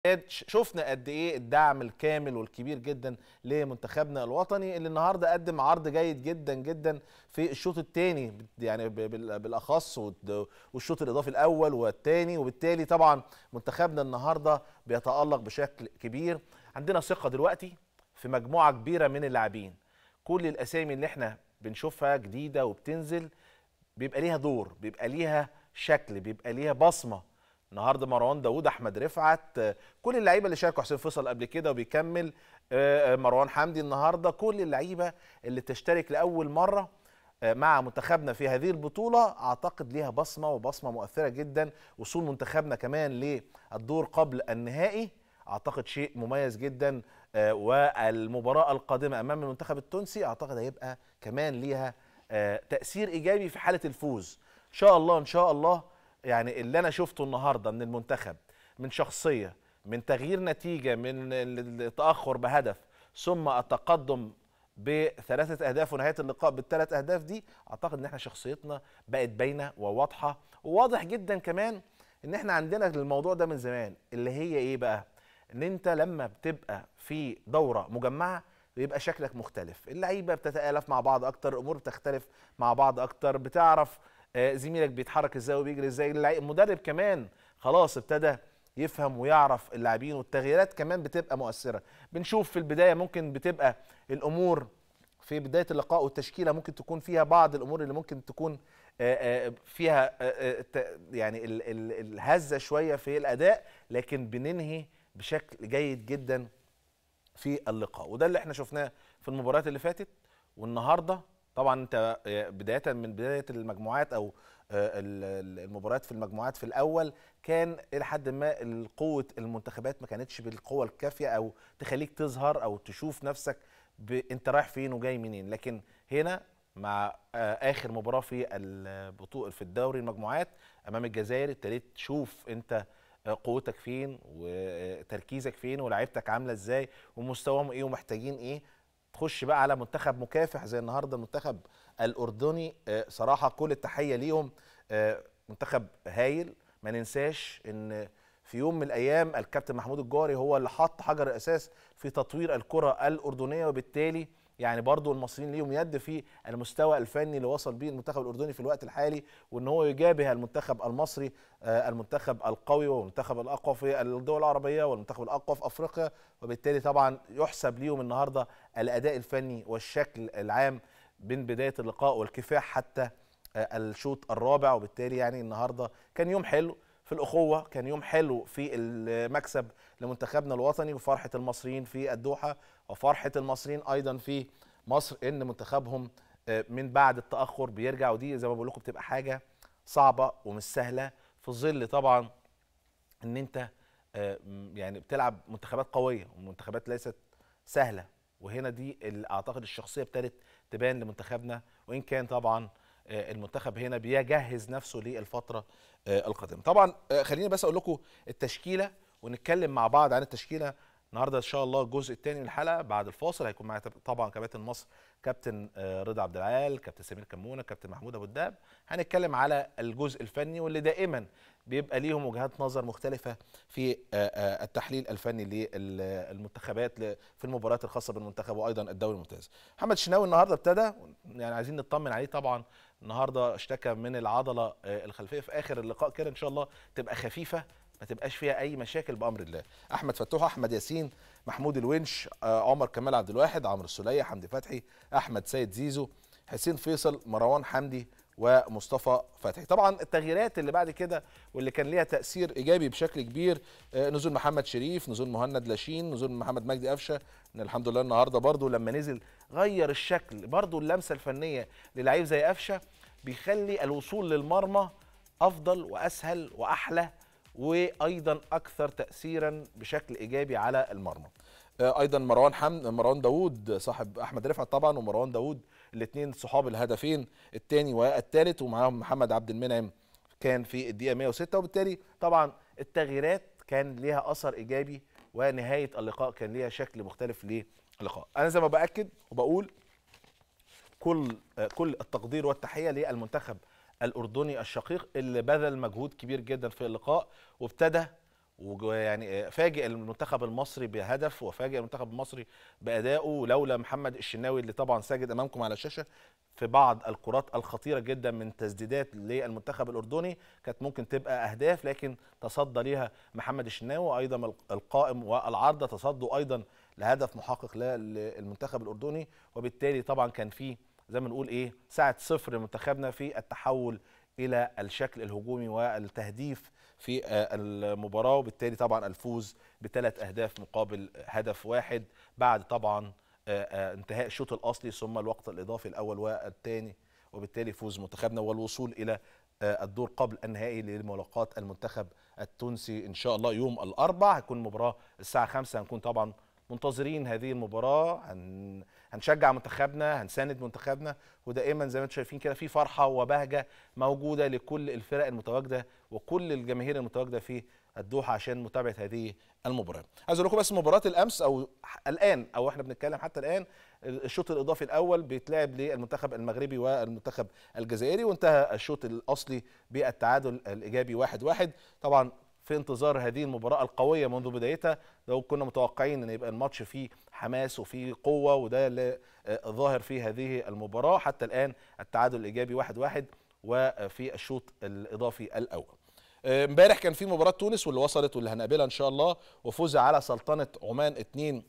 شفنا قد ايه الدعم الكامل والكبير جدا لمنتخبنا الوطني اللي النهارده قدم عرض جيد جدا جدا في الشوط الثاني يعني بالاخص والشوط الاضافي الاول والثاني وبالتالي طبعا منتخبنا النهارده بيتالق بشكل كبير عندنا ثقه دلوقتي في مجموعه كبيره من اللاعبين كل الاسامي اللي احنا بنشوفها جديده وبتنزل بيبقى ليها دور بيبقى ليها شكل بيبقى ليها بصمه النهارده مروان داوود احمد رفعت كل اللعيبه اللي شاركوا حسين فيصل قبل كده وبيكمل مروان حمدي النهارده كل اللعيبه اللي تشترك لاول مره مع منتخبنا في هذه البطوله اعتقد ليها بصمه وبصمه مؤثره جدا وصول منتخبنا كمان للدور قبل النهائي اعتقد شيء مميز جدا والمباراه القادمه امام المنتخب التونسي اعتقد هيبقى كمان ليها تاثير ايجابي في حاله الفوز ان شاء الله ان شاء الله يعني اللي انا شفته النهارده من المنتخب من شخصيه من تغيير نتيجه من التاخر بهدف ثم التقدم بثلاثه اهداف ونهايه اللقاء بالثلاث اهداف دي اعتقد ان احنا شخصيتنا بقت باينه وواضحه وواضح جدا كمان ان احنا عندنا الموضوع ده من زمان اللي هي ايه بقى ان انت لما بتبقى في دوره مجمعه بيبقى شكلك مختلف اللعيبه بتتالف مع بعض اكتر الامور بتختلف مع بعض اكتر بتعرف زميلك بيتحرك ازاي وبيجري ازاي المدرب كمان خلاص ابتدى يفهم ويعرف اللاعبين والتغييرات كمان بتبقى مؤثره بنشوف في البدايه ممكن بتبقى الامور في بدايه اللقاء والتشكيله ممكن تكون فيها بعض الامور اللي ممكن تكون فيها يعني الهزه شويه في الاداء لكن بننهي بشكل جيد جدا في اللقاء وده اللي احنا شفناه في المباريات اللي فاتت والنهارده طبعا انت بدايه من بدايه المجموعات او المباريات في المجموعات في الاول كان الى حد ما قوه المنتخبات ما كانتش بالقوه الكافيه او تخليك تظهر او تشوف نفسك انت رايح فين وجاي منين لكن هنا مع اخر مباراه في البطوله في الدوري المجموعات امام الجزائر ابتديت تشوف انت قوتك فين وتركيزك فين ولاعيبتك عامله ازاي ومستواهم ايه ومحتاجين ايه تخش بقى على منتخب مكافح زي النهارده المنتخب الاردني صراحه كل التحيه ليهم منتخب هايل ما ننساش ان في يوم من الايام الكابتن محمود الجاري هو اللي حط حجر الاساس في تطوير الكره الاردنيه وبالتالي يعني برضو المصريين ليهم يد في المستوى الفني اللي وصل بيه المنتخب الاردني في الوقت الحالي وان هو يجابه المنتخب المصري المنتخب القوي والمنتخب الاقوى في الدول العربيه والمنتخب الاقوى في افريقيا وبالتالي طبعا يحسب ليهم النهارده الاداء الفني والشكل العام من بدايه اللقاء والكفاح حتى الشوط الرابع وبالتالي يعني النهارده كان يوم حلو في الاخوه كان يوم حلو في المكسب لمنتخبنا الوطني وفرحه المصريين في الدوحه وفرحه المصريين ايضا في مصر ان منتخبهم من بعد التاخر بيرجع ودي زي ما بقول لكم بتبقى حاجه صعبه ومش سهله في ظل طبعا ان انت يعني بتلعب منتخبات قويه ومنتخبات ليست سهله وهنا دي اعتقد الشخصيه ابتدت تبان لمنتخبنا وان كان طبعا المنتخب هنا بيجهز نفسه للفتره القادمه طبعا خليني بس اقول لكم التشكيله ونتكلم مع بعض عن التشكيله النهارده ان شاء الله الجزء الثاني من الحلقه بعد الفاصل هيكون معايا طبعا كباتن مصر كابتن رضا عبد العال كابتن سمير كمونه كابتن محمود ابو الدهب هنتكلم على الجزء الفني واللي دائما بيبقى ليهم وجهات نظر مختلفه في التحليل الفني للمنتخبات في المباريات الخاصه بالمنتخب وايضا الدوري الممتاز محمد شناوي النهارده ابتدى يعني عايزين نطمن عليه طبعا النهارده اشتكى من العضله الخلفيه في اخر اللقاء كده ان شاء الله تبقى خفيفه ما تبقاش فيها اي مشاكل بامر الله احمد فتوح احمد ياسين محمود الونش عمر كمال عبد الواحد عمرو السوليه حمدي فتحي احمد سيد زيزو حسين فيصل مروان حمدي ومصطفى فتحي طبعا التغييرات اللي بعد كده واللي كان ليها تاثير ايجابي بشكل كبير نزول محمد شريف نزول مهند لاشين نزول محمد مجدي قفشه ان الحمد لله النهارده برضو لما نزل غير الشكل برضو اللمسه الفنيه للعيب زي قفشه بيخلي الوصول للمرمى افضل واسهل واحلى وايضا اكثر تاثيرا بشكل ايجابي على المرمى ايضا مروان حمد مروان داوود صاحب احمد رفعت طبعا ومروان داوود الاثنين صحاب الهدفين الثاني والثالث ومعاهم محمد عبد المنعم كان في الدقيقه 106 وبالتالي طبعا التغييرات كان ليها اثر ايجابي ونهايه اللقاء كان ليها شكل مختلف للقاء انا زي ما باكد وبقول كل كل التقدير والتحيه للمنتخب الاردني الشقيق اللي بذل مجهود كبير جدا في اللقاء وابتدى ويعني فاجئ المنتخب المصري بهدف وفاجئ المنتخب المصري بادائه لولا محمد الشناوي اللي طبعا ساجد امامكم على الشاشه في بعض الكرات الخطيره جدا من تسديدات للمنتخب الاردني كانت ممكن تبقى اهداف لكن تصدى ليها محمد الشناوي وايضا القائم والعارضه تصدوا ايضا لهدف محقق للمنتخب الاردني وبالتالي طبعا كان في زي ما نقول ايه ساعه صفر لمنتخبنا في التحول الى الشكل الهجومي والتهديف في المباراه وبالتالي طبعا الفوز بثلاث اهداف مقابل هدف واحد بعد طبعا انتهاء الشوط الاصلي ثم الوقت الاضافي الاول والثاني وبالتالي فوز منتخبنا والوصول الى الدور قبل النهائي لملاقاه المنتخب التونسي ان شاء الله يوم الاربعاء هتكون المباراه الساعه 5 هنكون طبعا منتظرين هذه المباراه هن... هنشجع منتخبنا هنساند منتخبنا ودائما زي ما انتم شايفين كده في فرحه وبهجه موجوده لكل الفرق المتواجده وكل الجماهير المتواجده في الدوحه عشان متابعه هذه المباراه. عايز اقول لكم بس مباراه الامس او الان او احنا بنتكلم حتى الان الشوط الاضافي الاول بيتلعب للمنتخب المغربي والمنتخب الجزائري وانتهى الشوط الاصلي بالتعادل الايجابي واحد واحد طبعا في انتظار هذه المباراه القويه منذ بدايتها لو كنا متوقعين ان يبقى الماتش فيه حماس وفيه قوه وده اللي ظاهر في هذه المباراه حتى الان التعادل الايجابي واحد واحد وفي الشوط الاضافي الاول امبارح كان في مباراه تونس واللي وصلت واللي هنقابلها ان شاء الله وفوزها على سلطنه عمان 2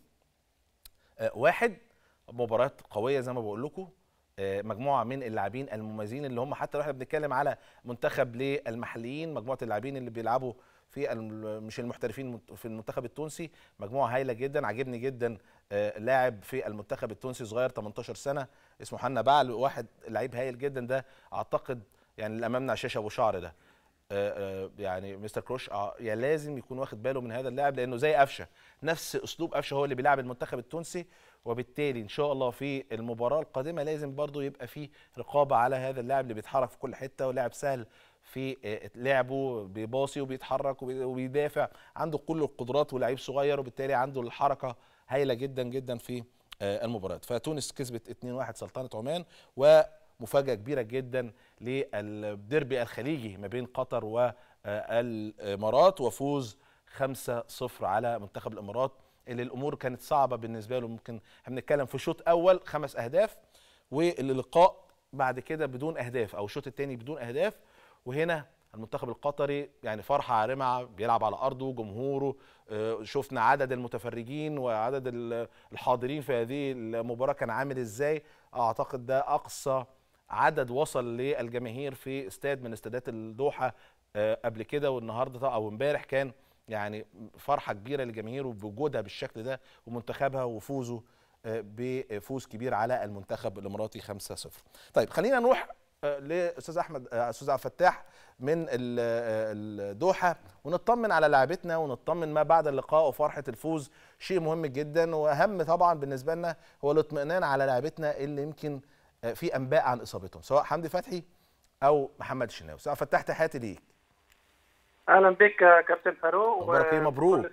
واحد مباراه قويه زي ما بقول لكم مجموعه من اللاعبين المميزين اللي هم حتى لو احنا بنتكلم على منتخب للمحليين مجموعه اللاعبين اللي بيلعبوا في مش المحترفين في المنتخب التونسي مجموعه هايله جدا عجبني جدا لاعب في المنتخب التونسي صغير 18 سنه اسمه حنا بعل واحد لعيب هايل جدا ده اعتقد يعني اللي امامنا على الشاشه ابو شعر ده يعني مستر كروش يعني لازم يكون واخد باله من هذا اللاعب لانه زي قفشه نفس اسلوب قفشه هو اللي بيلعب المنتخب التونسي وبالتالي ان شاء الله في المباراه القادمه لازم برضو يبقى في رقابه على هذا اللاعب اللي بيتحرك في كل حته ولاعب سهل في لعبه بيباصي وبيتحرك وبيدافع عنده كل القدرات ولاعيب صغير وبالتالي عنده الحركه هايله جدا جدا في المباريات فتونس كسبت 2-1 سلطنه عمان ومفاجاه كبيره جدا للديربي الخليجي ما بين قطر والامارات وفوز 5-0 على منتخب الامارات اللي الامور كانت صعبه بالنسبه له ممكن احنا بنتكلم في شوط اول خمس اهداف واللقاء بعد كده بدون اهداف او الشوط الثاني بدون اهداف وهنا المنتخب القطري يعني فرحه عارمه بيلعب على ارضه جمهوره شفنا عدد المتفرجين وعدد الحاضرين في هذه المباراه كان عامل ازاي اعتقد ده اقصى عدد وصل للجماهير في استاد من استادات الدوحه قبل كده والنهارده او امبارح كان يعني فرحه كبيره للجماهير وبوجودها بالشكل ده ومنتخبها وفوزه بفوز كبير على المنتخب الاماراتي 5-0 طيب خلينا نروح لاستاذ احمد استاذ عبد الفتاح من الدوحه ونطمن على لاعبتنا ونطمن ما بعد اللقاء وفرحه الفوز شيء مهم جدا واهم طبعا بالنسبه لنا هو الاطمئنان على لاعبتنا اللي يمكن في انباء عن اصابتهم سواء حمدي فتحي او محمد الشناوي استاذ فتاح تحياتي ليك اهلا بك كابتن فاروق مبروك مبروك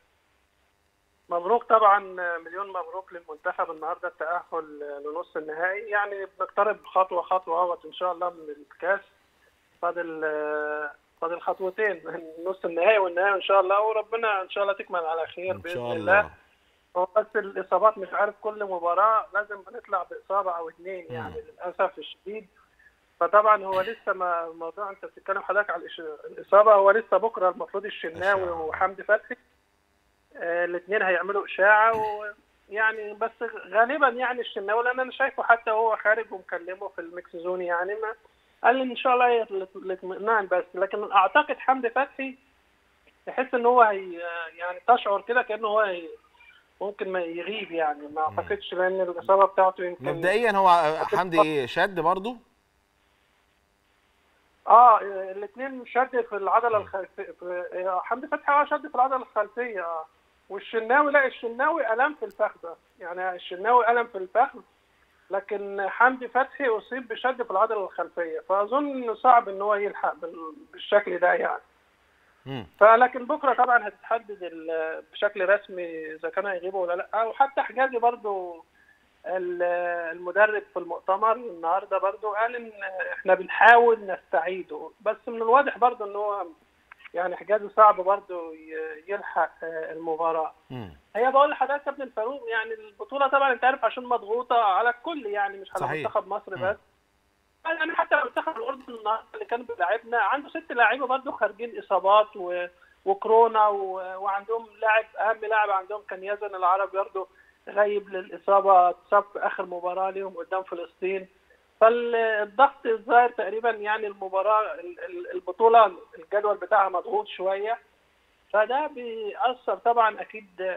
مبروك طبعا مليون مبروك للمنتخب النهارده التاهل لنص النهائي يعني بنقترب خطوه خطوه اهوت ان شاء الله من الكاس فاضل فاضل خطوتين نص النهائي والنهائي ان شاء الله وربنا ان شاء الله تكمل على خير إن باذن شاء الله, الله. هو بس الاصابات مش عارف كل مباراه لازم نطلع باصابه او اثنين يعني للاسف الشديد فطبعا هو لسه ما الموضوع انت بتتكلم حضرتك على الإش- الاصابه هو لسه بكره المفروض الشناوي إشاعة. وحمدي فتحي آه الاثنين هيعملوا اشاعه ويعني بس غالبا يعني الشناوي لان انا شايفه حتى هو خارج ومكلمه في الميكس زون يعني ما قال لي ان شاء الله هي الاطمئنان بس لكن اعتقد حمدي فتحي تحس ان هو هي يعني تشعر كده كانه هو هي ممكن ما يغيب يعني ما اعتقدش لان الاصابه بتاعته يمكن مبدئيا هو حمدي ايه شد برضو اه الاثنين شد في العضله الخلفيه في- حمدي فتحي اه شد في العضله الخلفيه اه والشناوي لا الشناوي الم في الفخذ يعني الشناوي الم في الفخذ لكن حمدي فتحي اصيب بشد في العضله الخلفيه فاظن انه صعب ان هو يلحق بال- بالشكل ده يعني مم. فلكن بكره طبعا هتتحدد ال- بشكل رسمي اذا كان هيغيبوا ولا لا وحتى حجازي برضو ال- المدرب في المؤتمر النهارده برضو قال ان احنا بنحاول نستعيده بس من الواضح برضو ان هو يعني حجازي صعب برضه ي- يلحق آه، المباراه مم. هي بقول لحضرتك يا ابن الفاروق يعني البطوله طبعا انت عارف عشان مضغوطه على الكل يعني مش على صحيح. منتخب مصر مم. بس يعني حتى منتخب الاردن النهارده اللي كان بيلاعبنا عنده ست لاعيبه برضه خارجين اصابات و... وكورونا و... وعندهم لاعب اهم لاعب عندهم كان يزن العربي برضه غايب للاصابه اتصاب في اخر مباراه ليهم قدام فلسطين فالضغط الظاهر تقريبا يعني المباراه ال- ال- البطوله الجدول بتاعها مضغوط شويه فده بيأثر طبعا اكيد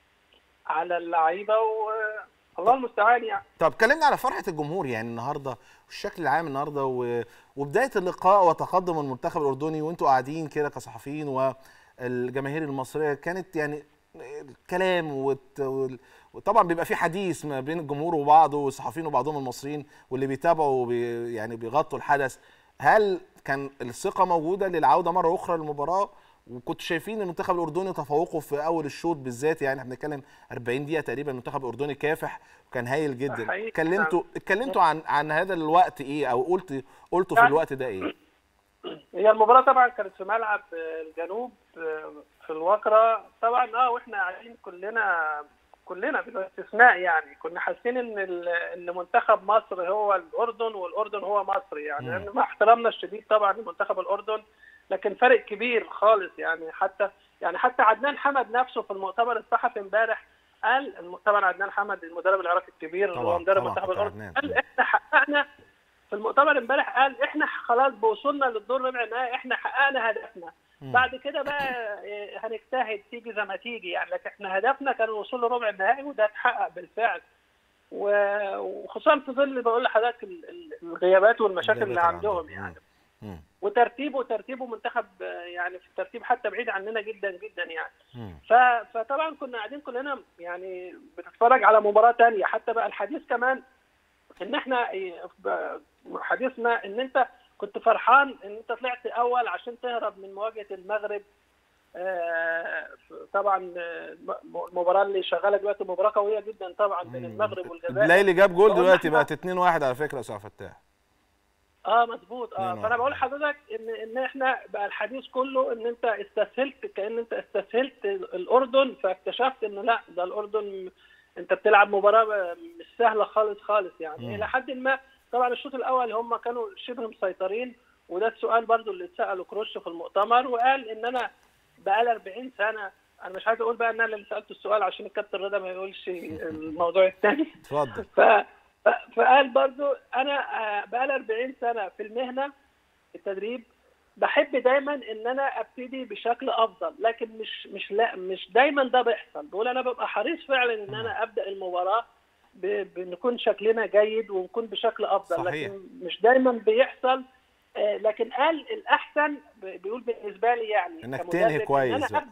على اللعيبه والله المستعان يعني طب كلمنا على فرحه الجمهور يعني النهارده والشكل العام النهارده و... وبدايه اللقاء وتقدم المنتخب الاردني وانتوا قاعدين كده كصحفيين والجماهير المصريه كانت يعني الكلام وت... وال- وطبعا بيبقى في حديث ما بين الجمهور وبعضه والصحفيين وبعضهم المصريين واللي بيتابعوا وبي... يعني بيغطوا الحدث هل كان الثقه موجوده للعوده مره اخرى للمباراه وكنتوا شايفين المنتخب الاردني تفوقه في اول الشوط بالذات يعني احنا بنتكلم 40 دقيقه تقريبا المنتخب الاردني كافح وكان هايل جدا حقيقي. اتكلمتوا اتكلمتوا عن عن هذا الوقت ايه او قلت قلتوا في يعني- الوقت ده ايه هي المباراة طبعا كانت في ملعب آه، الجنوب آه، في الوكرة طبعا اه واحنا قاعدين كلنا كلنا بلا استثناء يعني كنا حاسين ان ال- ان منتخب مصر هو الاردن والاردن هو مصر يعني مم. لان مع احترامنا الشديد طبعا لمنتخب الاردن لكن فرق كبير خالص يعني حتى يعني حتى عدنان حمد نفسه في المؤتمر الصحفي امبارح قال الم- طبعا عدنان حمد المدرب العراقي الكبير اللي طبعاً، هو مدرب طبعاً، منتخب كابتن الاردن عدنان. قال احنا حققنا في المؤتمر امبارح قال احنا خلاص بوصلنا للدور ربع النهائي احنا حققنا هدفنا مم. بعد كده بقى إيه، هنجتهد تيجي زي ما تيجي يعني لكن احنا هدفنا كان الوصول لربع النهائي وده اتحقق بالفعل و- وخصوصا في ظل بقول لحضرتك ال- ال- الغيابات والمشاكل اللي الغيابات عندهم عندهم. يعني مم. وترتيبه ترتيبه منتخب آه، يعني في الترتيب حتى بعيد عننا جدا جدا يعني مم. ف- فطبعا كنا قاعدين كلنا يعني بنتفرج على مباراة تانية حتى بقى الحديث كمان ان احنا إيه، ب- حديثنا ان انت كنت فرحان ان انت طلعت اول عشان تهرب من مواجهة المغرب آه، طبعا آه، المباراة اللي شغالة دلوقتي مباراة قوية جدا طبعا بين المغرب والجزائر بليلي جاب جول فقلنا دلوقتي إحنا- بقت 2-1 على فكره يا استاذ فتاح اه مظبوط اه نعم. فانا بقول لحضرتك ان ان احنا بقى الحديث كله ان انت استسهلت كان انت استسهلت الاردن فاكتشفت ان لا ده الاردن انت بتلعب مباراه مش سهله خالص خالص يعني مم. الى حد ما طبعا الشوط الاول هم كانوا شبه مسيطرين وده السؤال برضو اللي اتساله كروش في المؤتمر وقال ان انا بقالي 40 سنه انا مش عايز اقول بقى ان انا اللي سالته السؤال عشان الكابتن رضا ما يقولش الموضوع الثاني اتفضل ف... ف- فقال برضو انا آه، بقالي 40 سنه في المهنه التدريب بحب دايما ان انا ابتدي بشكل افضل لكن مش مش لا مش دايما ده بيحصل بقول انا ببقى حريص فعلا ان انا ابدا المباراه ب- بنكون شكلنا جيد ونكون بشكل افضل صحيح. لكن مش دايما بيحصل آه، لكن قال الاحسن ب- بيقول بالنسبه لي يعني إنك كمدرب تنهي إن كويس أنا بقى. أبدأ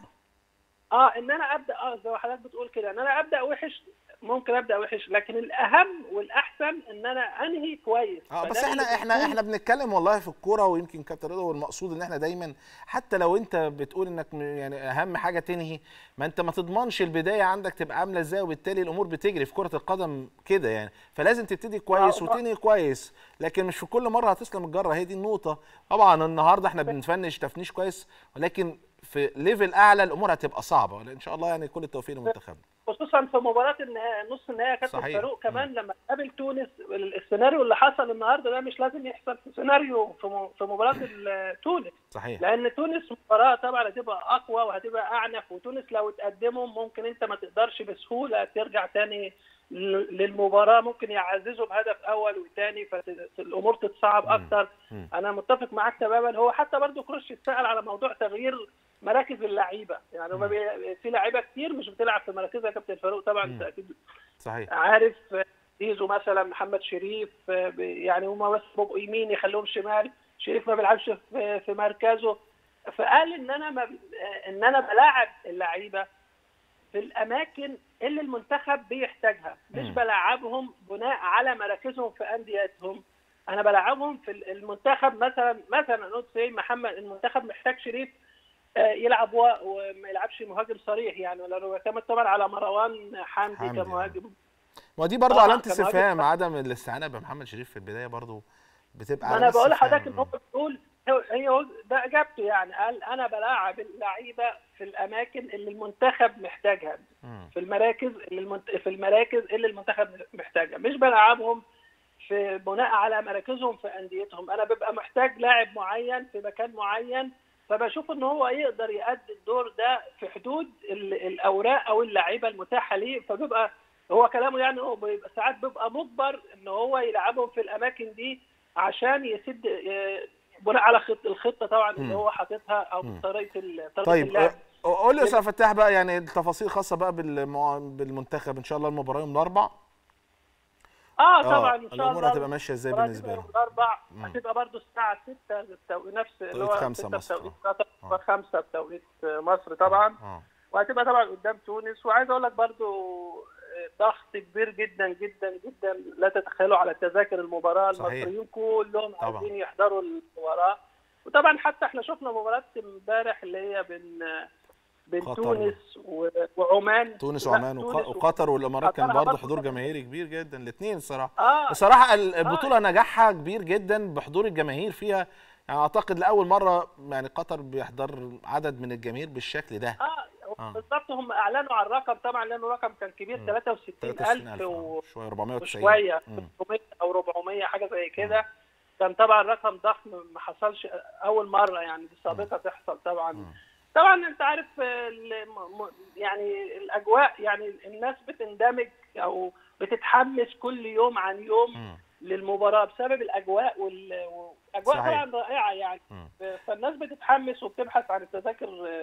اه ان انا ابدا اه زي ما حضرتك بتقول كده ان انا ابدا وحش ممكن ابدا وحش لكن الاهم والاحسن ان انا انهي كويس اه فده بس احنا اللي احنا بيكون- احنا بنتكلم والله في الكوره ويمكن كابتن رضا والمقصود ان احنا دايما حتى لو انت بتقول انك م- يعني اهم حاجه تنهي ما انت ما تضمنش البدايه عندك تبقى عامله ازاي وبالتالي الامور بتجري في كره القدم كده يعني فلازم تبتدي كويس آه، آه. وتنهي كويس لكن مش في كل مره هتسلم الجره هي دي النقطه طبعا النهارده احنا بنفنش تفنيش كويس ولكن في ليفل اعلى الامور هتبقى صعبه ان شاء الله يعني كل التوفيق لمنتخبنا خصوصا في مباراه النهائي نص النهائي كابتن صحيح. فاروق كمان لما قابل تونس السيناريو اللي حصل النهارده ده مش لازم يحصل في سيناريو في م- في مباراه ال- تونس صحيح لان تونس مباراه طبعا هتبقى اقوى وهتبقى اعنف وتونس لو اتقدموا ممكن انت ما تقدرش بسهوله ترجع تاني ل- للمباراه ممكن يعززوا بهدف اول وثاني فالامور تتصعب مم. اكتر مم. انا متفق معاك تماما هو حتى برضو كروش اتسال على موضوع تغيير مراكز اللعيبه يعني هما بي- في لعيبه كتير مش بتلعب في مراكزها يا كابتن فاروق طبعا مم. انت اكيد صحيح عارف زيزو مثلا محمد شريف آه، ب- يعني هما بس بيبقوا يمين يخلوهم شمال شريف ما بيلعبش في في مركزه فقال ان انا ما ب- آه، ان انا بلاعب اللعيبه في الاماكن اللي المنتخب بيحتاجها مش مم. بلاعبهم بناء على مراكزهم في انديتهم انا بلاعبهم في المنتخب مثلا مثلا نقول زي محمد المنتخب محتاج شريف آه، يلعب و- وما يلعبش مهاجم صريح يعني لانه يعتمد طبعا على مروان حمدي, حمدي، كمهاجم ودي برضه آه، علامه كان مهاجم استفهام صح. عدم الاستعانه بمحمد شريف في البدايه برضه بتبقى ما علامة انا بقول استفهام. لحضرتك ان هو بيقول هو- هي هو ده اجابته يعني قال انا بلاعب اللعيبه في الاماكن اللي المنتخب محتاجها مم. في المراكز اللي المنت... في المراكز اللي المنتخب محتاجها مش بلعبهم في بناء على مراكزهم في انديتهم انا ببقى محتاج لاعب معين في مكان معين فبشوف ان هو يقدر يأدي الدور ده في حدود ال- الاوراق او اللعيبه المتاحه ليه فبيبقى هو كلامه يعني هو بيبقى ساعات بيبقى مجبر ان هو يلعبهم في الاماكن دي عشان يسد آه، بناء على خط الخطه طبعا اللي مم. هو حاططها او مم. طريقه ال- طريقه طيب اللعب أ- قول لي يا استاذ فتاح بقى يعني التفاصيل خاصه بقى بالمع... بالمنتخب ان شاء الله المباراه يوم الاربع اه طبعا ان شاء الله الامور هتبقى ماشيه ازاي المباراة بالنسبه هتبقى لهم يوم الاربع مم. هتبقى برضه الساعه 6 بالتو... نفس اللي هو توقيت خمسة 6 مصر، بتوقيت آه. قطر آه. وخمسة بتوقيت مصر طبعا اه وهتبقى طبعا قدام تونس وعايز اقول لك برضه ضغط كبير جدا جدا جدا لا تتخيلوا على تذاكر المباراه صحيح. المصريين كلهم طبعا. عايزين يحضروا المباراه وطبعا حتى احنا شفنا مباراه امبارح اللي هي بين بين قطر. تونس و- وعمان تونس لا، وعمان تونس وق- وقطر والامارات كان قطرها برضه برضه حضور كان- جماهيري كبير جدا الاثنين الصراحه اه بصراحه ال- البطوله نجاحها كبير جدا بحضور الجماهير فيها يعني اعتقد لاول مره يعني قطر بيحضر عدد من الجماهير بالشكل ده اه آه. بالظبط هم اعلنوا عن الرقم طبعا لانه رقم كان كبير مم. 63000 36000 و- آه، شويه 490 وشويه مم. 300 او 400 حاجه زي كده كان طبعا رقم ضخم ما حصلش اول مره يعني دي سابقه تحصل طبعا مم. طبعا انت عارف ال- م- م- يعني الاجواء يعني الناس بتندمج او بتتحمس كل يوم عن يوم مم. للمباراه بسبب الاجواء وال- والاجواء صحيح. طبعا رائعه يعني مم. فالناس بتتحمس وبتبحث عن التذاكر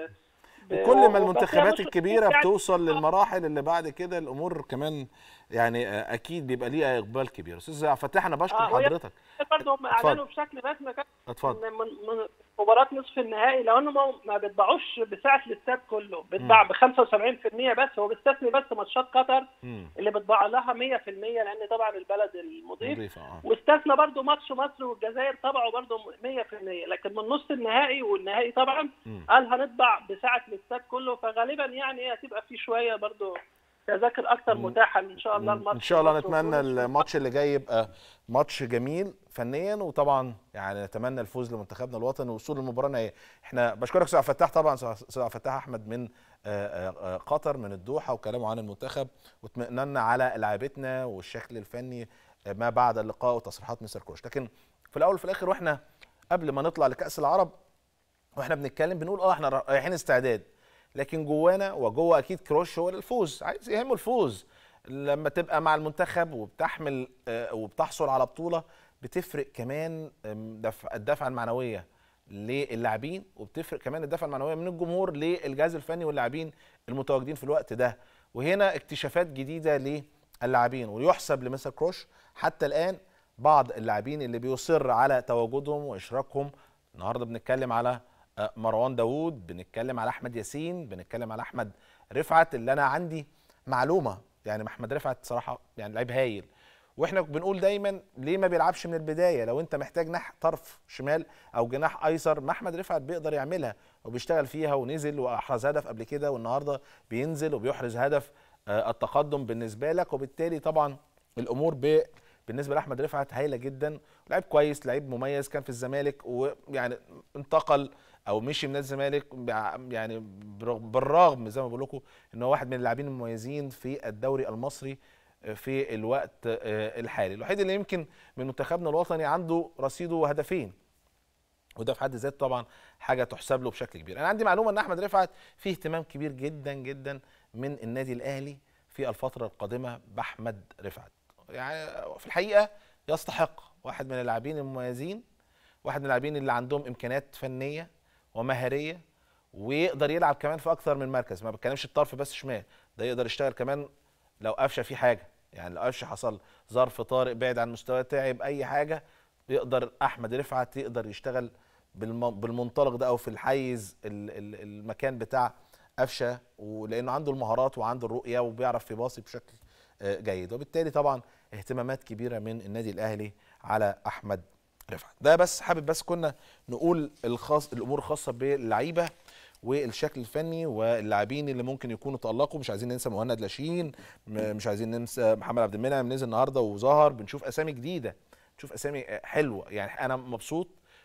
ب- وكل ما بس هي المنتخبات مش- الكبيره يعني- بتوصل للمراحل اللي بعد كده الامور كمان يعني آه، اكيد بيبقى ليها اقبال كبير استاذ عبد الفتاح انا بشكر آه، وهي- حضرتك برضه هم اتفضل. اعلنوا بشكل رسمي كده اتفضل ان من من مباراه نصف النهائي لو انه ما- ما بيطبعوش بسعه الاستاد كله بيطبع ب 75% بس هو بيستثني بس ماتشات قطر مم. اللي بيطبع لها 100% لان طبعا البلد المضيف نضيفة اه واستثنى برضه ماتش مصر والجزائر طبعوا برضه 100% لكن من نص النهائي والنهائي طبعا مم. قال هنطبع بسعه الاستاد كله فغالبا يعني ايه هتبقى في شويه برضه تذاكر اكتر مم. متاحه ان شاء الله الماتش ان شاء الله مصر نتمنى وتونس. الماتش اللي جاي يبقى ماتش جميل فنيا وطبعا يعني نتمنى الفوز لمنتخبنا الوطني ووصول المباراه النهائيه احنا بشكرك استاذ عبد الفتاح طبعا استاذ عبد الفتاح احمد من آه، آه، آه، قطر من الدوحه وكلامه عن المنتخب واطمئننا على لعيبتنا والشكل الفني آه، ما بعد اللقاء وتصريحات مستر كروش لكن في الاول وفي الاخر واحنا قبل ما نطلع لكاس العرب واحنا بنتكلم بنقول اه احنا رايحين استعداد لكن جوانا وجوه اكيد كروش هو الفوز عايز يهمه الفوز لما تبقى مع المنتخب وبتحمل آه، وبتحصل على بطوله بتفرق كمان آم، دفع الدفعه المعنويه للاعبين وبتفرق كمان الدفعه المعنويه من الجمهور للجهاز الفني واللاعبين المتواجدين في الوقت ده وهنا اكتشافات جديده للاعبين ويحسب لمستر كروش حتى الان بعض اللاعبين اللي بيصر على تواجدهم واشراكهم النهارده بنتكلم على آه، مروان داوود بنتكلم على احمد ياسين بنتكلم على احمد رفعت اللي انا عندي معلومه يعني احمد رفعت صراحه يعني لعيب هايل واحنا بنقول دايما ليه ما بيلعبش من البدايه لو انت محتاج نح طرف شمال او جناح ايسر ما احمد رفعت بيقدر يعملها وبيشتغل فيها ونزل واحرز هدف قبل كده والنهارده بينزل وبيحرز هدف آه، التقدم بالنسبه لك وبالتالي طبعا الامور ب بالنسبه لاحمد رفعت هايله جدا لعيب كويس لعيب مميز كان في الزمالك ويعني انتقل او مشي من الزمالك بع- يعني برغ- بالرغم زي ما بقول لكم ان هو واحد من اللاعبين المميزين في الدوري المصري في الوقت آه، الحالي الوحيد اللي يمكن من منتخبنا الوطني عنده رصيده هدفين وده في حد ذاته طبعا حاجه تحسب له بشكل كبير انا عندي معلومه ان احمد رفعت فيه اهتمام كبير جدا جدا من النادي الاهلي في الفتره القادمه باحمد رفعت يعني في الحقيقه يستحق واحد من اللاعبين المميزين واحد من اللاعبين اللي عندهم امكانيات فنيه ومهاريه ويقدر يلعب كمان في اكثر من مركز ما بتكلمش الطرف بس شمال ده يقدر يشتغل كمان لو قفشه في حاجه يعني لو قفشه حصل ظرف طارئ بعد عن مستواه تعب اي حاجه يقدر احمد رفعت يقدر يشتغل بالم- بالمنطلق ده او في الحيز ال- ال- المكان بتاع قفشه ولانه عنده المهارات وعنده الرؤيه وبيعرف يباصي بشكل آه، جيد وبالتالي طبعا اهتمامات كبيره من النادي الاهلي على احمد رفعت ده بس حابب بس كنا نقول الخاص الامور الخاصه باللعيبه والشكل الفني واللاعبين اللي ممكن يكونوا تألقوا مش عايزين ننسى مهند لاشين م- مش عايزين ننسى محمد عبد المنعم نزل النهارده وظهر بنشوف اسامي جديده بنشوف اسامي آه، حلوه يعني انا مبسوط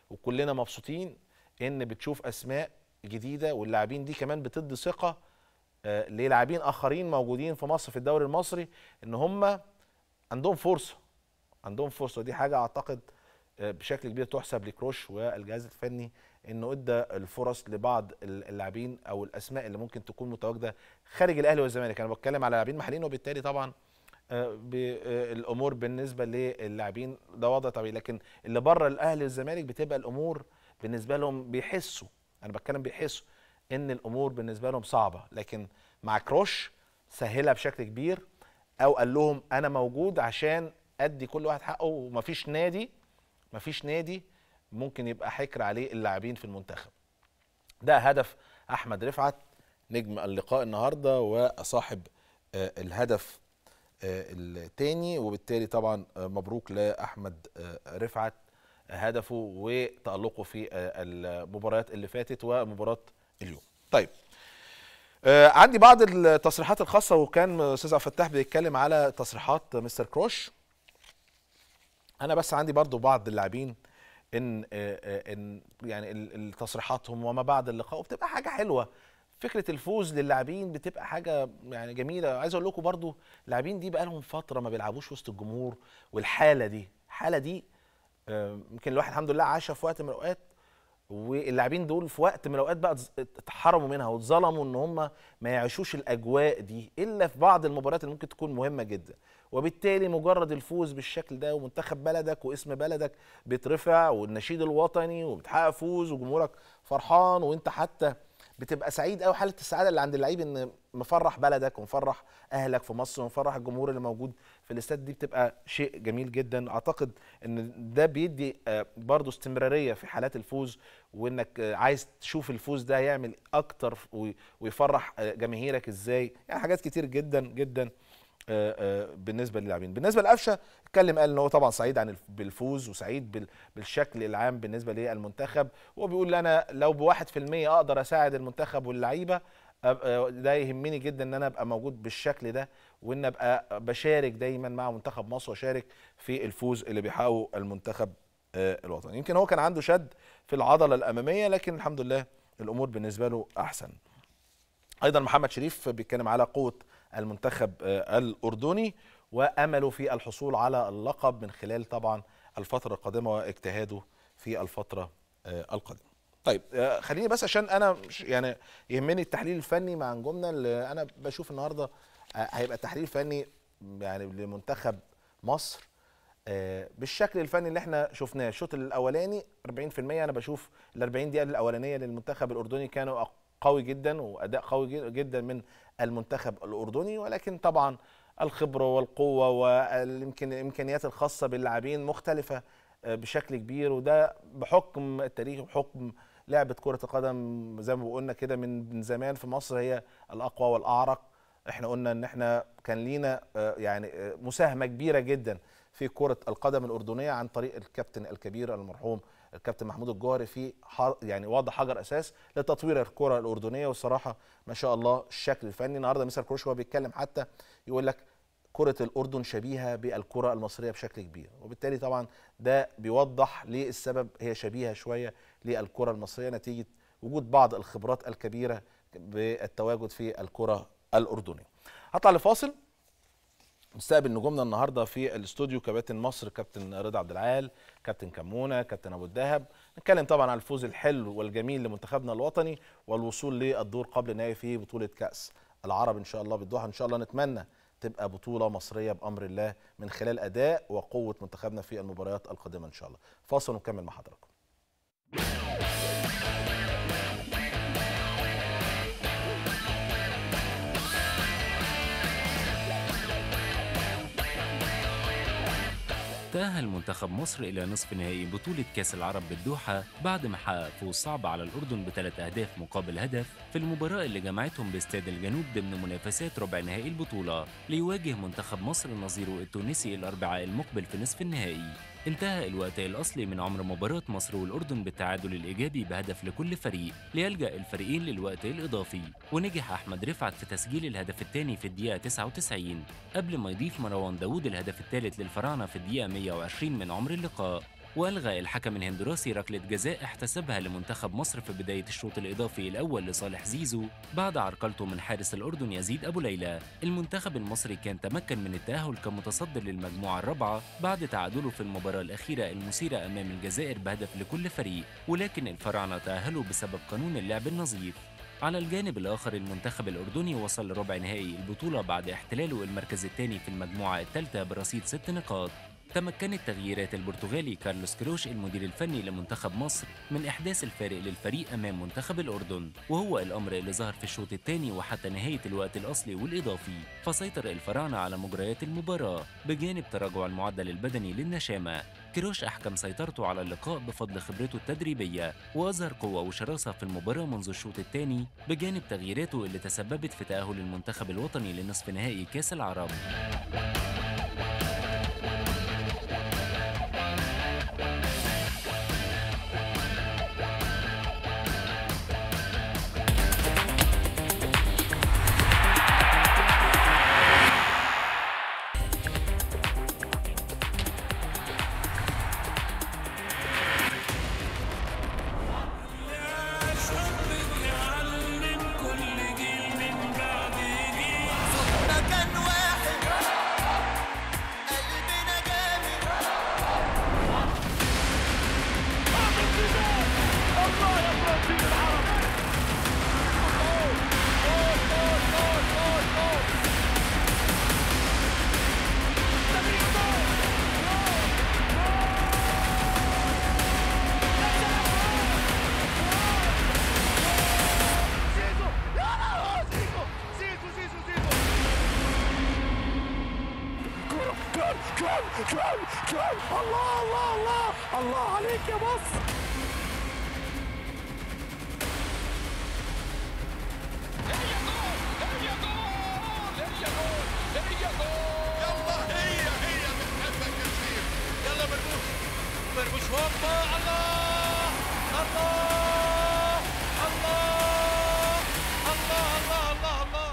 وكلنا مبسوطين ان بتشوف اسماء جديده واللاعبين دي كمان بتدي ثقه آه، للاعبين اخرين موجودين في مصر في الدوري المصري ان هم عندهم فرصه عندهم فرصه دي حاجه اعتقد آه، بشكل كبير تحسب لكروش والجهاز الفني انه ادى الفرص لبعض اللاعبين او الاسماء اللي ممكن تكون متواجده خارج الاهلي والزمالك انا بتكلم على لاعبين محليين وبالتالي طبعا آه، ب- آه، الامور بالنسبه للاعبين ده وضع طبيعي لكن اللي بره الاهلي والزمالك بتبقى الامور بالنسبه لهم بيحسوا انا بتكلم بيحسوا ان الامور بالنسبه لهم صعبه لكن مع كروش سهلها بشكل كبير او قال لهم انا موجود عشان ادي كل واحد حقه ومفيش نادي مفيش نادي ممكن يبقى حكر عليه اللاعبين في المنتخب ده هدف احمد رفعت نجم اللقاء النهارده وصاحب آه، الهدف آه، التاني وبالتالي طبعا آه، مبروك لاحمد آه، رفعت هدفه وتألقه في آه، المباريات اللي فاتت ومباراة اليوم طيب آه، عندي بعض التصريحات الخاصة وكان أستاذ عبد الفتاح بيتكلم على تصريحات مستر كروش أنا بس عندي برضو بعض اللاعبين إن آه، آه، إن يعني ال- ال- تصريحاتهم وما بعد اللقاء بتبقى حاجة حلوة فكرة الفوز للاعبين بتبقى حاجة يعني جميلة عايز أقول لكم برضو اللاعبين دي بقى لهم فترة ما بيلعبوش وسط الجمهور والحالة دي الحالة دي آه، يمكن الواحد الحمد لله عاشها في وقت من الاوقات واللاعبين دول في وقت من الاوقات بقى اتز- اتحرموا منها واتظلموا ان هم ما يعيشوش الاجواء دي الا في بعض المباريات اللي ممكن تكون مهمه جدا وبالتالي مجرد الفوز بالشكل ده ومنتخب بلدك واسم بلدك بيترفع والنشيد الوطني وبتحقق فوز وجمهورك فرحان وانت حتى بتبقى سعيد قوي حاله السعاده اللي عند اللعيب ان مفرح بلدك ومفرح اهلك في مصر ومفرح الجمهور اللي موجود في الاستاد دي بتبقى شيء جميل جدا اعتقد ان ده بيدي آه، برضو استمراريه في حالات الفوز وانك آه، عايز تشوف الفوز ده يعمل اكتر وي- ويفرح آه، جماهيرك ازاي يعني حاجات كتير جدا جدا آه، آه، بالنسبه للاعبين بالنسبه لقفشه اتكلم قال ان هو طبعا سعيد عن الف- بالفوز وسعيد بال- بالشكل العام بالنسبه للمنتخب وهو بيقول انا لو بواحد في المية اقدر اساعد المنتخب واللعيبه أبقى- ده يهمني جدا ان انا ابقى موجود بالشكل ده وان ابقى بشارك دايما مع منتخب مصر واشارك في الفوز اللي بيحققه المنتخب آه، الوطني يمكن هو كان عنده شد في العضله الاماميه لكن الحمد لله الامور بالنسبه له احسن ايضا محمد شريف بيتكلم على قوه المنتخب آه، الاردني وامله في الحصول على اللقب من خلال طبعا الفتره القادمه واجتهاده في الفتره آه، القادمه طيب آه، خليني بس عشان انا مش- يعني يهمني التحليل الفني مع نجومنا اللي انا بشوف النهارده آه، هيبقى تحليل فني يعني لمنتخب مصر آه، بالشكل الفني اللي احنا شفناه الشوط الاولاني 40% انا بشوف ال 40 دقيقه الاولانيه للمنتخب الاردني كانوا قوي جدا واداء قوي جد- جدا من المنتخب الاردني ولكن طبعا الخبره والقوه والامكانيات الخاصه باللاعبين مختلفه آه، بشكل كبير وده بحكم التاريخ وبحكم لعبه كره القدم زي ما قلنا كده من من زمان في مصر هي الاقوى والاعرق احنا قلنا ان احنا كان لينا آه، يعني آه، مساهمه كبيره جدا في كره القدم الاردنيه عن طريق الكابتن الكبير المرحوم الكابتن محمود الجوهري في ح- يعني وضع حجر اساس لتطوير الكره الاردنيه والصراحه ما شاء الله الشكل الفني النهارده مستر كروش هو بيتكلم حتى يقول لك كره الاردن شبيهه بالكره المصريه بشكل كبير وبالتالي طبعا ده بيوضح ليه السبب هي شبيهه شويه للكره المصريه نتيجه وجود بعض الخبرات الكبيره بالتواجد في الكره الاردنيه هطلع لفاصل نستقبل نجومنا النهارده في الاستوديو كباتن مصر كابتن رضا عبد العال كابتن كمونه كابتن ابو الدهب نتكلم طبعا عن الفوز الحلو والجميل لمنتخبنا الوطني والوصول للدور قبل النهائي في بطوله كاس العرب ان شاء الله بالدوحه ان شاء الله نتمنى تبقى بطوله مصريه بامر الله من خلال اداء وقوه منتخبنا في المباريات القادمه ان شاء الله فاصل ونكمل مع حضراتكم تأهل منتخب مصر إلى نصف نهائي بطولة كأس العرب بالدوحة بعد ما حقق فوز صعب على الأردن بثلاث أهداف مقابل هدف في المباراة اللي جمعتهم باستاد الجنوب ضمن منافسات ربع نهائي البطولة ليواجه منتخب مصر نظيره التونسي الأربعاء المقبل في نصف النهائي انتهى الوقت الأصلي من عمر مباراة مصر والأردن بالتعادل الإيجابي بهدف لكل فريق ليلجأ الفريقين للوقت الإضافي ونجح أحمد رفعت في تسجيل الهدف الثاني في الدقيقة 99 قبل ما يضيف مروان داوود الهدف الثالث للفراعنة في الدقيقة 120 من عمر اللقاء وألغى الحكم الهندراسي ركلة جزاء احتسبها لمنتخب مصر في بداية الشوط الإضافي الأول لصالح زيزو بعد عرقلته من حارس الأردن يزيد أبو ليلى المنتخب المصري كان تمكن من التأهل كمتصدر للمجموعة الرابعة بعد تعادله في المباراة الأخيرة المثيرة أمام الجزائر بهدف لكل فريق ولكن الفراعنة تأهلوا بسبب قانون اللعب النظيف على الجانب الآخر المنتخب الأردني وصل لربع نهائي البطولة بعد احتلاله المركز الثاني في المجموعة الثالثة برصيد ست نقاط تمكنت تغييرات البرتغالي كارلوس كروش المدير الفني لمنتخب مصر من إحداث الفارق للفريق أمام منتخب الأردن وهو الأمر اللي ظهر في الشوط الثاني وحتى نهاية الوقت الأصلي والإضافي فسيطر الفراعنة على مجريات المباراة بجانب تراجع المعدل البدني للنشامة كروش أحكم سيطرته على اللقاء بفضل خبرته التدريبية وأظهر قوة وشراسة في المباراة منذ الشوط الثاني بجانب تغييراته اللي تسببت في تأهل المنتخب الوطني لنصف نهائي كأس العرب مكان واحد قلبنا جامد يلا هي هي بتحبك يا شريف يلا مرموش مرموش هوبا الله الله الله الله الله الله الله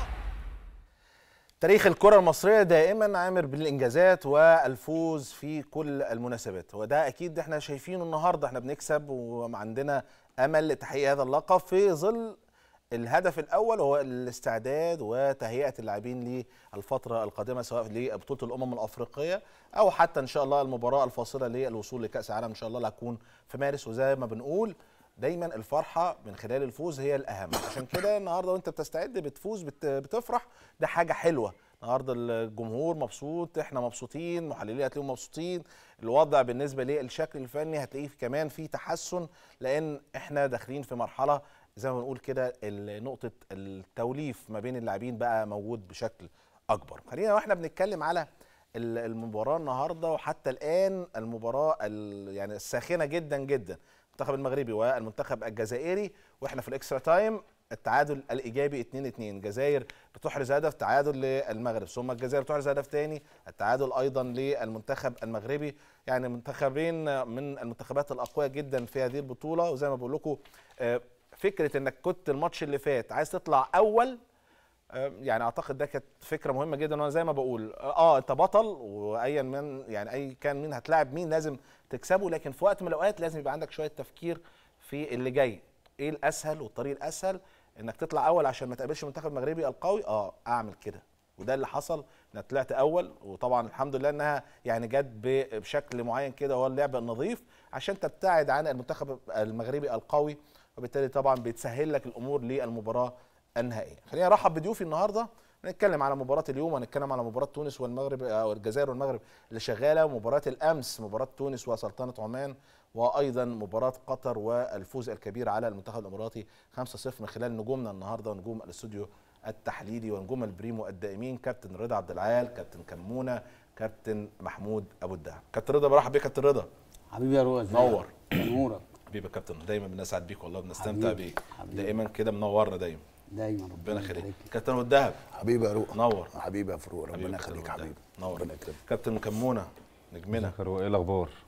تاريخ الكرة المصرية دائما عامر بالإنجازات والفوز في كل المناسبات وده أكيد احنا شايفينه النهاردة احنا بنكسب وعندنا أمل لتحقيق هذا اللقب في ظل الهدف الأول هو الاستعداد وتهيئة اللاعبين للفترة القادمة سواء لبطولة الأمم الأفريقية أو حتى إن شاء الله المباراة الفاصلة للوصول لكأس العالم إن شاء الله اللي هتكون في مارس وزي ما بنقول دايما الفرحه من خلال الفوز هي الاهم عشان كده النهارده وانت بتستعد بتفوز بت- بتفرح ده حاجه حلوه النهارده الجمهور مبسوط احنا مبسوطين محللين هتلاقيهم مبسوطين الوضع بالنسبه للشكل الفني هتلاقيه كمان في تحسن لان احنا داخلين في مرحله زي ما بنقول كده ال- نقطه التوليف ما بين اللاعبين بقى موجود بشكل اكبر خلينا واحنا بنتكلم على ال- المباراه النهارده وحتى الان المباراه ال- يعني الساخنه جدا جدا المنتخب المغربي والمنتخب الجزائري واحنا في الاكسترا تايم التعادل الايجابي 2 2 الجزائر بتحرز هدف تعادل للمغرب ثم الجزائر بتحرز هدف ثاني التعادل ايضا للمنتخب المغربي يعني منتخبين من المنتخبات الاقوياء جدا في هذه البطوله وزي ما بقول لكم آه، فكره انك كنت الماتش اللي فات عايز تطلع اول آه، يعني اعتقد ده كانت فكره مهمه جدا وانا زي ما بقول اه انت بطل وايا من يعني اي كان مين هتلاعب مين لازم تكسبه لكن في وقت من الاوقات لازم يبقى عندك شويه تفكير في اللي جاي ايه الاسهل والطريق الاسهل انك تطلع اول عشان ما تقابلش المنتخب المغربي القوي اه اعمل كده وده اللي حصل انك طلعت اول وطبعا الحمد لله انها يعني جت ب- بشكل معين كده هو اللعب النظيف عشان تبتعد عن المنتخب المغربي القوي وبالتالي طبعا بتسهل لك الامور للمباراه النهائيه خلينا نرحب بضيوفي النهارده نتكلم على مباراة اليوم وهنتكلم على مباراة تونس والمغرب او الجزائر والمغرب اللي شغالة ومباراة الامس مباراة تونس وسلطنة عمان وايضا مباراة قطر والفوز الكبير على المنتخب الاماراتي 5-0 من خلال نجومنا النهارده ونجوم الاستوديو التحليلي ونجوم البريمو الدائمين كابتن رضا عبد العال كابتن كمونه كابتن محمود ابو الدهب كابتن رضا برحب بيك كابتن رضا حبيبي يا روز نور. نورك حبيبي يا كابتن دايما بنسعد بيك والله بنستمتع حبيبي، بيك حبيبي. دائما كده منورنا دايما دايما ربنا يخليك يبارك كابتن ابو الدهب حبيبي يا روح نور حبيبي يا فروق حبيبي ربنا كابتن يخليك أبو الدهب. حبيبي نور ربنا يكرمك كابتن كمونه نجمنا خير وايه الاخبار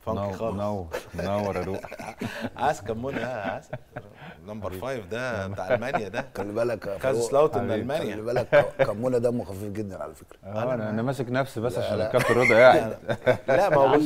فانكي منور خالص منور منور يا روق عايز كمون يا عايز نمبر فايف ده بتاع المانيا ده خلي بالك يا كاز فاروق، سلاوتن من حبيبي. المانيا خلي بالك كمونه دمه خفيف جدا على فكره اه انا انا ماسك نفسي بس عشان الكابتن رضا قاعد لا ما هو بص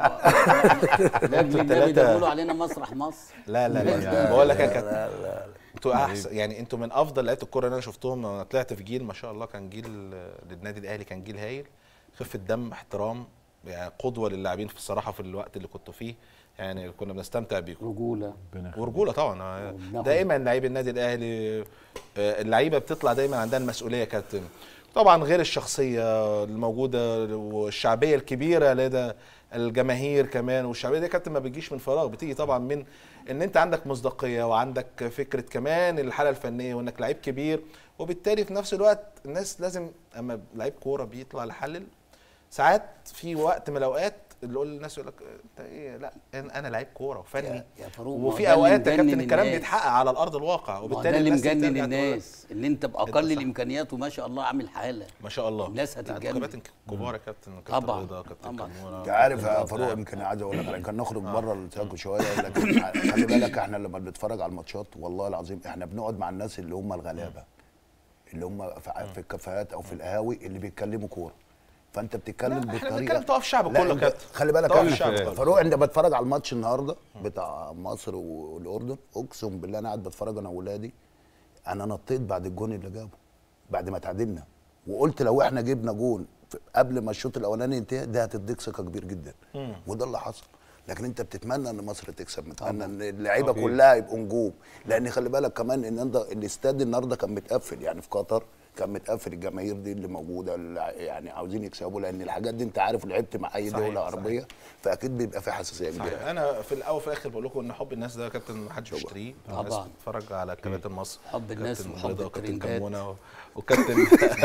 لا انتوا النبي ده التلاتة- بيقولوا علينا مسرح مصر لا لا لا بقول لك يا كابتن انتوا احسن يعني انتوا من افضل لعيبه الكوره اللي انا شفتهم انا طلعت في جيل ما شاء الله كان جيل آه، للنادي الاهلي كان جيل هايل خفه دم احترام يعني قدوه للاعبين في الصراحه في الوقت اللي كنتوا فيه يعني كنا بنستمتع بيكم رجوله ورجوله طبعا آه، وبناخد- دائما لعيب النادي الاهلي آه، اللعيبه بتطلع دايما عندها المسؤوليه يا كابتن طبعا غير الشخصيه الموجوده والشعبيه الكبيره لدى الجماهير كمان والشعبيه دي يا كابتن ما بتجيش من فراغ بتيجي طبعا من ان انت عندك مصداقيه وعندك فكره كمان الحاله الفنيه وانك لعيب كبير وبالتالي في نفس الوقت الناس لازم اما لعيب كوره بيطلع يحلل ساعات في وقت من الاوقات اللي يقول للناس يقول لك انت ايه لا انا أنا لعيب كوره وفني يا- يا فاروق، ما هو وفي ده اللي اوقات يا كابتن مجنن الكلام الناس. بيتحقق على الارض الواقع ما هو وبالتالي ده اللي الناس مجنن ترجع تقول لك الناس ان انت باقل صح. الامكانيات وما شاء الله عامل حاله ما شاء الله الناس لا، هتتجنن. انتوا كباتن كبار يا كابتن كابتن طبعاً، رضا كابتن طبعاً. كمونه انت عارف يا كابتن فاروق عبد يمكن عايز اقول لك على- كان نخرج بره الساكو شويه لكن خلي بالك احنا لما بنتفرج على الماتشات والله العظيم احنا بنقعد مع الناس اللي هم الغلابه اللي هم في في الكافيهات او في القهاوي اللي بيتكلموا كوره فانت بتتكلم لا، احنا بالطريقه بنتكلم طوف الشعب لا، كله يا انت كابتن خلي بالك طوف احنا الشعب كله. فاروق انت بتفرج على الماتش النهارده بتاع مصر والاردن اقسم بالله انا قاعد بتفرج انا واولادي انا نطيت بعد الجون اللي جابه بعد ما تعادلنا وقلت لو احنا جبنا جون في- قبل ما الشوط الاولاني ينتهي ده هتديك ثقه كبير جدا وده اللي حصل لكن انت بتتمنى ان مصر تكسب متمنى ان اللعيبه طبيعي. كلها يبقوا نجوم لان خلي بالك كمان ان انت الاستاد النهارده كان متقفل يعني في قطر كان متقفل الجماهير دي اللي موجوده اللي يعني عاوزين يكسبوا لان الحاجات دي انت عارف لعبت مع اي صحيح، دوله صحيح. عربيه فاكيد بيبقى في حساسيه صحيح كبيره انا في الاول وفي الاخر بقول لكم ان حب الناس ده يا كابتن ما حدش يشتريه الناس طبعاً. بتتفرج على كباتن مصر حب الناس كابتن وحب رضا وكابتن الترندات. كمونه و- وكابتن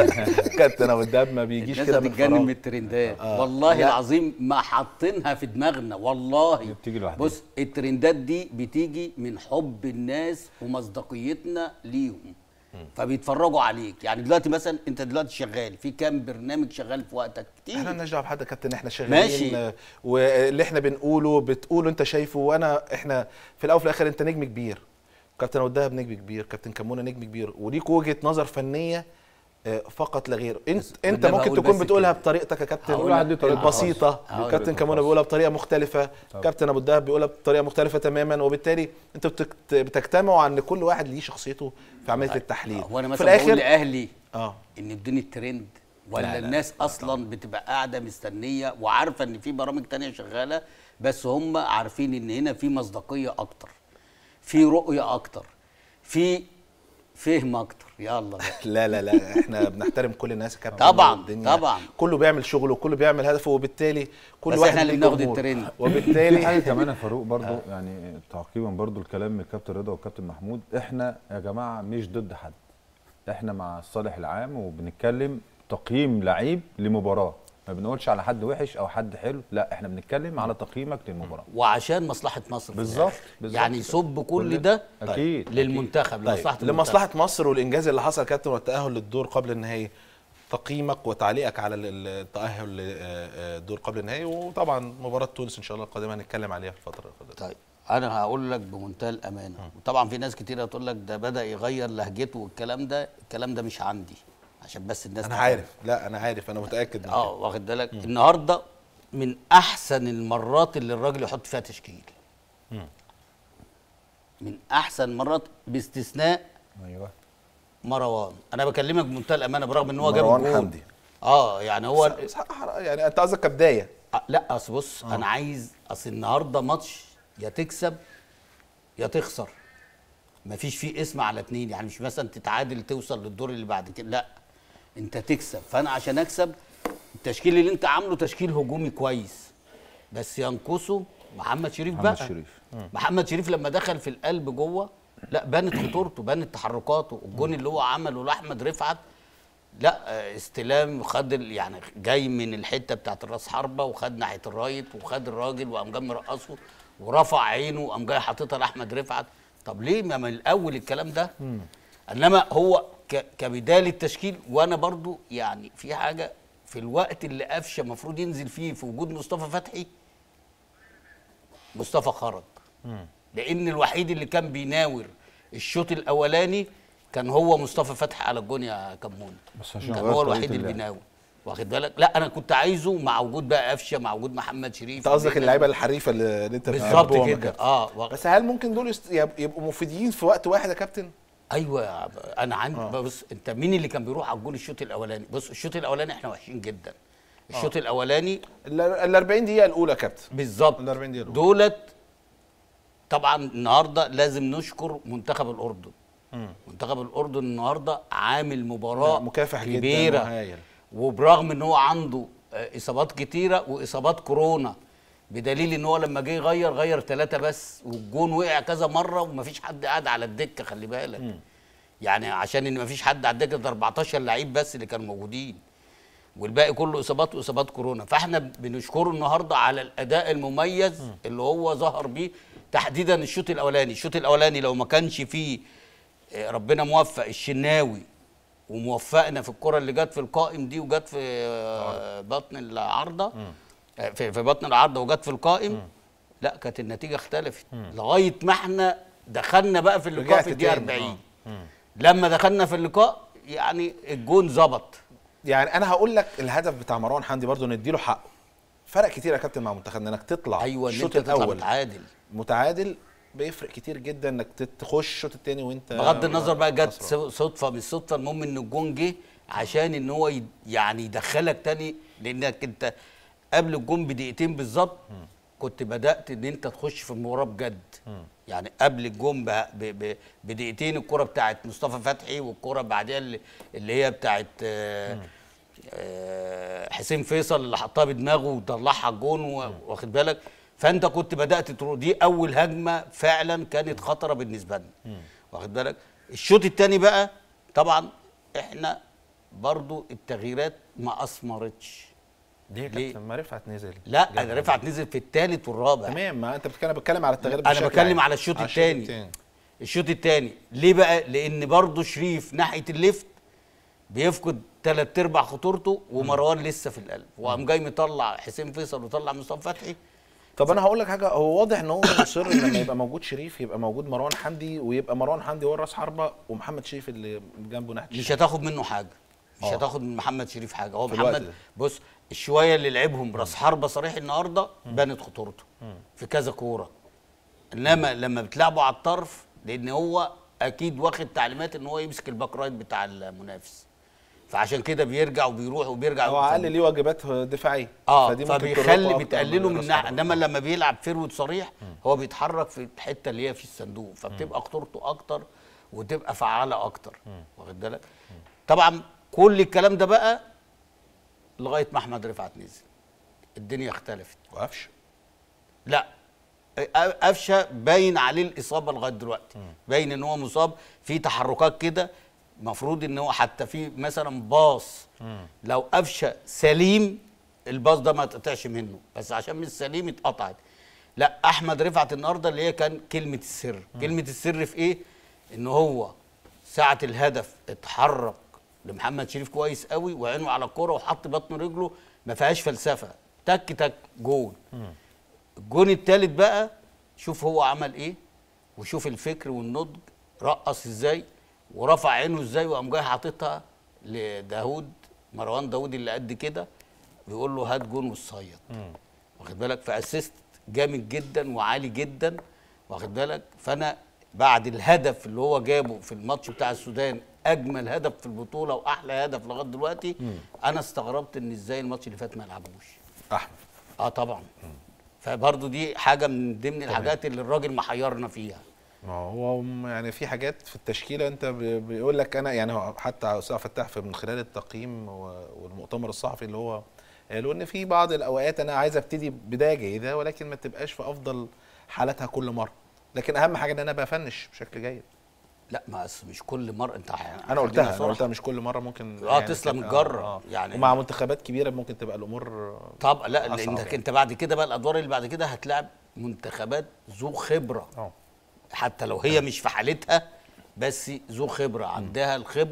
كابتن ابو الدهب ما بيجيش الناس كده من هتتجنن فراغ من الترندات آه. والله لا. العظيم ما حاطينها في دماغنا والله هي بتيجي لوحدها. بص الترندات دي بتيجي من حب الناس ومصداقيتنا ليهم فبيتفرجوا عليك يعني دلوقتي مثلا انت دلوقتي شغال في كام برنامج شغال في وقتك كتير احنا مالناش دعوه بحد يا كابتن احنا شغالين ماشي. آه، واللي احنا بنقوله بتقوله انت شايفه وانا احنا في الاول وفي الاخر انت نجم كبير كابتن ابو الدهب نجم كبير كابتن كمونه نجم كبير وليك وجهه نظر فنيه آه، فقط لا غير انت انت والنبي ممكن هقول تكون بس بتقولها كده. بطريقتك يا كابتن هقول لك ليه طريقته البسيطه هقول كابتن لك. كمونه بيقولها بطريقه مختلفه كابتن ابو الدهب بيقولها بطريقه مختلفه تماما وبالتالي انتوا بتكت- بتجتمعوا عن ان كل واحد ليه شخصيته في عمليه التحليل هو انا في مثلا بقول الاخر لاهلي اه ان ادوني الترند ولا لا، لا، الناس اصلا بتبقى قاعده مستنيه وعارفه ان في برامج تانية شغاله بس هم عارفين ان هنا في مصداقيه اكتر في رؤيه اكتر في فهم اكتر يلا بقى لا لا لا احنا بنحترم كل الناس يا كابتن طبعاً، والدنيا طبعاً. كله بيعمل شغله وكله بيعمل هدفه وبالتالي كل بس واحد إحنا اللي ليه بناخد جمهور. الترند. في حاجه وبالتالي كمان يا فاروق برضو يعني تعقيبا برضو الكلام من الكابتن رضا والكابتن محمود احنا يا جماعه مش ضد حد احنا مع الصالح العام وبنتكلم تقييم لعيب لمباراه ما بنقولش على حد وحش او حد حلو لا احنا بنتكلم على تقييمك للمباراه وعشان مصلحه مصر في بالظبط، الآخر. بالظبط. يعني يصب كل كل- ده اكيد للمنتخب طيب لمصلحه المنتخب لمصلحه مصر والانجاز اللي حصل يا كابتن والتاهل للدور قبل النهائي تقييمك وتعليقك على ال- التاهل للدور قبل النهائي وطبعا مباراه تونس ان شاء الله القادمه هنتكلم عليها في الفتره القادمه طيب انا هقول لك بمنتهى الامانه وطبعا في ناس كتير هتقول لك ده بدا يغير لهجته والكلام ده الكلام ده مش عندي عشان بس الناس انا تعرف. عارف لا انا عارف انا متاكد من اه واخد بالك النهارده من احسن المرات اللي الراجل يحط فيها تشكيل من احسن المرات باستثناء ايوه مروان انا بكلمك بمنتهى الامانه برغم ان هو جاب مروان الجول. حمدي. اه يعني هو كده. صح- يعني انت قصدك كبدايه آه، لا اصل بص انا عايز اصل النهارده ماتش يا تكسب يا تخسر مفيش فيه اسم على اتنين يعني مش مثلا تتعادل توصل للدور اللي بعد كده لا انت تكسب فانا عشان اكسب التشكيل اللي انت عامله تشكيل هجومي كويس بس ينقصه محمد شريف محمد بقى شريف. محمد شريف لما دخل في القلب جوه لا بانت خطورته بانت تحركاته الجون اللي هو عمله لاحمد رفعت لا آه، استلام خد ال- يعني جاي من الحته بتاعت الراس حربه وخد ناحيه الرايت وخد الراجل وقام جاي مرقصه ورفع عينه وقام جاي حاططها لاحمد رفعت طب ليه ما من الاول الكلام ده انما هو ك- كبدايه للتشكيل وانا برضو يعني في حاجه في الوقت اللي قفشه المفروض ينزل فيه في وجود مصطفى فتحي مصطفى خرج لان الوحيد اللي كان بيناور الشوط الاولاني كان هو مصطفى فتحي على الجون يا كمون بس عشان كان غير هو طريقة الوحيد اللي اللعب. بيناور واخد بالك لا انا كنت عايزه مع وجود بقى قفشه مع وجود محمد شريف انت قصدك اللعيبه الحريفه اللي اللي انت بالظبط بتحبهم يا كده كابتن. اه و- بس هل ممكن دول يست- يب- يبقوا مفيدين في وقت واحد يا كابتن ايوه يا عب- انا عندي بص انت مين اللي كان بيروح على الجول الشوط الاولاني بص الشوط الاولاني احنا وحشين جدا الشوط الاولاني ال ال 40 دقيقه الاولى يا كابتن بالظبط ال 40 دقيقة دولت طبعا النهارده لازم نشكر منتخب الاردن منتخب الاردن النهارده عامل مباراه مكافح جدا كبيره وهايل. وبرغم ان هو عنده آه، اصابات كتيره واصابات كورونا بدليل ان هو لما جه يغير غير ثلاثه بس والجون وقع كذا مره ومفيش حد قاعد على الدكه خلي بالك يعني عشان ان مفيش حد على الدكه ده 14 لعيب بس اللي كانوا موجودين والباقي كله اصابات واصابات كورونا فاحنا بنشكره النهارده على الاداء المميز اللي هو ظهر بيه تحديدا الشوط الاولاني الشوط الاولاني لو ما كانش فيه آه، ربنا موفق الشناوي وموفقنا في الكره اللي جت في القائم دي وجت في آه، بطن العارضه آه، في في بطن العارضه وجت في القائم لا كانت النتيجه اختلفت لغايه ما احنا دخلنا بقى في اللقاء رجعت في الدقيقه تاني، 40 لما دخلنا في اللقاء يعني الجون ظبط يعني انا هقول لك الهدف بتاع مروان حمدي برضو نديله حقه فرق كتير يا كابتن مع منتخبنا انك تطلع ايوه ان الشوط انت تطلع الاول متعادل متعادل بيفرق كتير جدا انك تت- تخش الشوط الثاني وانت بغض النظر بقى جت خسران. صدفه مش صدفه المهم ان الجون جه عشان ان هو ي- يعني يدخلك تاني لانك انت قبل الجون بدقيقتين بالظبط كنت بدات ان انت تخش في المباراه بجد يعني قبل الجون ب- ب- ب- بدقيقتين الكره بتاعت مصطفى فتحي والكره بعدها اللي, اللي هي بتاعت آه، آه، حسين فيصل اللي حطها بدماغه وطلعها الجون و- واخد بالك فانت كنت بدات ترو دي اول هجمه فعلا كانت خطره بالنسبه لنا واخد بالك الشوط الثاني بقى طبعا احنا برضو التغييرات ما اثمرتش ليه يا ليه؟ كابتن ما رفعت نزل لا جاب انا رفعت نزل في الثالث والرابع تمام ما انت بتتكلم بتكلم على التغيير انا بشكل بتكلم عام. على الشوط على الثاني الشوط الثاني ليه بقى لان برضو شريف ناحيه الليفت بيفقد ثلاث ارباع خطورته ومروان لسه في القلب وقام جاي مطلع حسين فيصل وطلع مصطفى فتحي طب انا هقول لك حاجه هو واضح ان هو مصر إن لما يبقى موجود شريف يبقى موجود مروان حمدي ويبقى مروان حمدي هو راس حربه ومحمد شريف اللي جنبه ناحيه مش الشمال. هتاخد منه حاجه مش آه. هتاخد من محمد شريف حاجه هو في الوقت محمد ده. بص الشويه اللي لعبهم راس حربه صريح النهارده بانت خطورته في كذا كوره انما لما بتلعبوا على الطرف لان هو اكيد واخد تعليمات ان هو يمسك الباك رايت بتاع المنافس فعشان كده بيرجع وبيروح وبيرجع هو اقل ليه واجبات دفاعيه اه فدي ممكن فبيخلي ترهقه أكتر بتقلله من راس ناحيه حربة. انما لما بيلعب فيرود صريح هو بيتحرك في الحته اللي هي في الصندوق فبتبقى خطورته اكتر وتبقى فعاله اكتر واخد بالك طبعا كل الكلام ده بقى لغايه ما احمد رفعت نزل الدنيا اختلفت وقفش لا قفشه باين عليه الاصابه لغايه دلوقتي باين ان هو مصاب في تحركات كده المفروض ان هو حتى في مثلا باص لو قفشه سليم الباص ده ما يتقطعش منه بس عشان مش سليم اتقطعت لا احمد رفعت النهارده اللي هي كان كلمه السر كلمه السر في ايه ان هو ساعه الهدف اتحرك لمحمد شريف كويس قوي وعينه على الكوره وحط بطن رجله ما فيهاش فلسفه تك تك جول الجون التالت بقى شوف هو عمل ايه وشوف الفكر والنضج رقص ازاي ورفع عينه ازاي وقام جاي حاططها لداود مروان داود اللي قد كده بيقول له هات جون والصيد واخد بالك فاسيست جامد جدا وعالي جدا واخد بالك فانا بعد الهدف اللي هو جابه في الماتش بتاع السودان اجمل هدف في البطوله واحلى هدف لغايه دلوقتي انا استغربت ان ازاي الماتش اللي فات ما لعبوش احمد اه طبعا فبرضه دي حاجه من ضمن الحاجات اللي الراجل محيرنا فيها ما هو م- يعني في حاجات في التشكيله انت ب- بيقول لك انا يعني هو حتى استاذ فتاح في من خلال التقييم و- والمؤتمر الصحفي اللي هو قالوا ان في بعض الاوقات انا عايز ابتدي بدايه جيده ولكن ما تبقاش في افضل حالاتها كل مره لكن اهم حاجه ان انا بفنش بشكل جيد لا ما أصل مش كل مره انت انا قلتها انا قلتها مش كل مره ممكن آه، تسلم تبقى- الجرة. آه. يعني- ومع منتخبات كبيره ممكن تبقى الامور طب لا أصعب لانك يعني. انت بعد كده بقى الادوار اللي بعد كده هتلاعب منتخبات ذو خبره اه حتى لو هي مش في حالتها بس ذو خبره عندها الخبره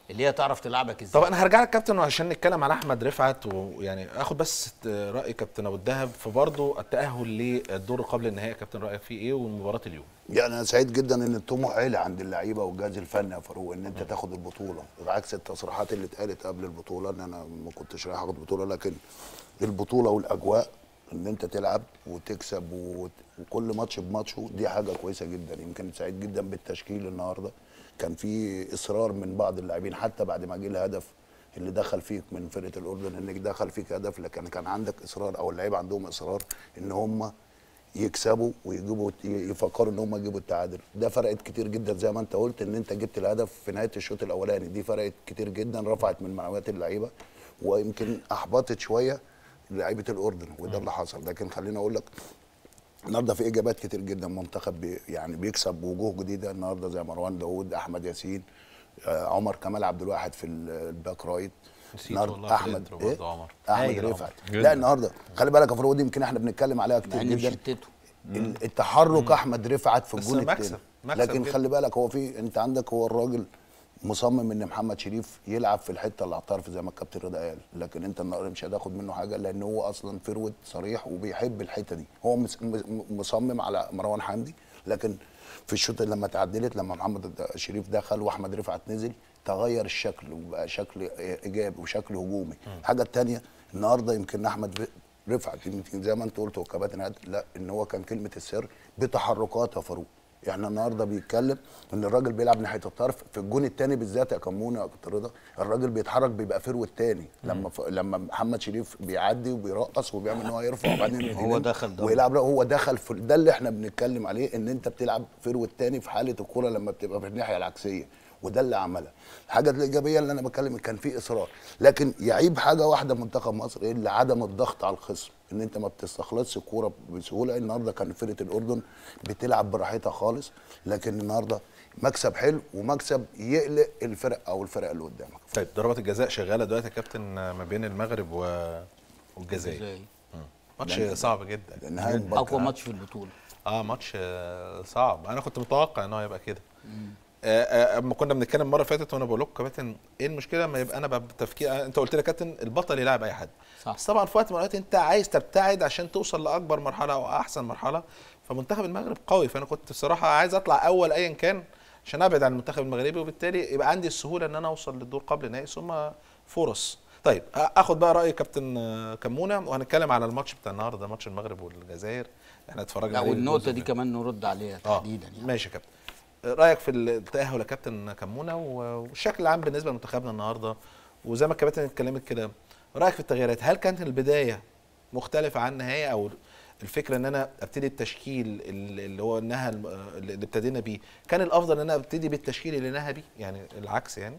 اللي هي تعرف تلعبك ازاي طب انا هرجع لك كابتن عشان نتكلم على احمد رفعت ويعني اخد بس راي كابتن ابو الدهب في برضه التاهل للدور قبل النهائي يا كابتن رايك فيه ايه ومباراه اليوم يعني انا سعيد جدا ان الطموح عالي عند اللعيبه والجهاز الفني يا فاروق ان انت تاخد البطوله بعكس التصريحات اللي اتقالت قبل البطوله ان انا ما كنتش رايح اخد بطوله لكن البطوله والاجواء ان انت تلعب وتكسب وت- وكل ماتش بماتشه دي حاجه كويسه جدا يمكن سعيد جدا بالتشكيل النهارده كان في اصرار من بعض اللاعبين حتى بعد ما جه الهدف اللي دخل فيك من فرقه الاردن انك دخل فيك هدف لكن كان عندك اصرار او اللعيبه عندهم اصرار ان هم يكسبوا ويجيبوا يفكروا ان هم يجيبوا التعادل ده فرقت كتير جدا زي ما انت قلت ان انت جبت الهدف في نهايه الشوط الاولاني دي فرقت كتير جدا رفعت من معنويات اللعيبه ويمكن احبطت شويه لعيبه الاردن وده اللي حصل لكن خليني اقول لك النهارده في اجابات كتير جدا منتخب بي يعني بيكسب وجوه جديده النهارده زي مروان داوود احمد ياسين آه عمر كمال عبد الواحد في ال- الباك رايت نسيت والله في احمد الانترو برضه عمر. احمد هايل عمر. رفعت لا النهارده خلي بالك يا فاروق دي يمكن احنا بنتكلم عليها كتير مع ان جدا شتته ال- التحرك احمد رفعت في بس الجون مكسب- التاني مكسب لكن جدا. خلي بالك هو في انت عندك هو الراجل مصمم ان محمد شريف يلعب في الحته اللي على الطرف زي ما الكابتن رضا قال لكن انت النهارده مش هتاخد منه حاجه لان هو اصلا فرود صريح وبيحب الحته دي هو مس- م- مصمم على مروان حمدي لكن في الشوط لما تعدلت لما محمد شريف دخل واحمد رفعت نزل تغير الشكل وبقى شكل ايجابي وشكل هجومي الحاجه الثانيه النهارده يمكن احمد ر- رفعت يمكن زي ما انت قلت وكباتن عادل لا ان هو كان كلمه السر بتحركات يا فاروق احنا النهارده بيتكلم ان الراجل بيلعب ناحيه الطرف في الجون الثاني بالذات يا كمونه يا كابتن رضا الراجل بيتحرك بيبقى فيرو الثاني لما ف... لما محمد شريف بيعدي وبيرقص وبيعمل ان هو يرفع وبعدين هو دخل ده. ويلعب لا هو دخل في ده اللي احنا بنتكلم عليه ان انت بتلعب فيرو الثاني في حاله الكوره لما بتبقى في الناحيه العكسيه وده اللي عملها الحاجه الايجابيه اللي انا بتكلم كان في اصرار لكن يعيب حاجه واحده منتخب مصر ايه اللي عدم الضغط على الخصم ان انت ما بتستخلصش الكوره بسهوله النهارده كان فرقه الاردن بتلعب براحتها خالص لكن النهارده مكسب حلو ومكسب يقلق الفرق او الفرق اللي قدامك طيب ضربات الجزاء شغاله دلوقتي يا كابتن ما بين المغرب و... والجزائر ازاي ماتش صعب جدا النهائي اقوى مبكر ماتش في البطوله اه ماتش آه، صعب انا كنت متوقع ان هو يبقى كده آه، آه، اما كنا بنتكلم المره اللي فاتت وانا بقول لكم كابتن ايه المشكله لما يبقى انا بقى بتفكير آه، انت قلت لي يا كابتن البطل يلعب اي حد صح. بس طبعا في وقت من الاوقات انت عايز تبتعد عشان توصل لاكبر مرحله او احسن مرحله فمنتخب المغرب قوي فانا كنت الصراحه عايز اطلع اول ايا كان عشان ابعد عن المنتخب المغربي وبالتالي يبقى عندي السهوله ان انا اوصل للدور قبل النهائي ثم فرص طيب آه، اخد بقى راي كابتن آه، كمونه وهنتكلم على الماتش بتاع النهارده ماتش المغرب والجزائر احنا اتفرجنا لا عليه والنقطه الجزء دي ده. كمان نرد عليها اه تحديدا يعني ماشي يا كابتن رايك في التاهل يا كابتن كمونه و- والشكل العام بالنسبه لمنتخبنا النهارده وزي ما الكباتن اتكلمت كده رايك في التغييرات هل كانت البدايه مختلفه عن النهايه او الفكره ان انا ابتدي التشكيل اللي اللي هو انها اللي ابتدينا بيه كان الافضل ان انا ابتدي بالتشكيل اللي نهى بيه يعني العكس يعني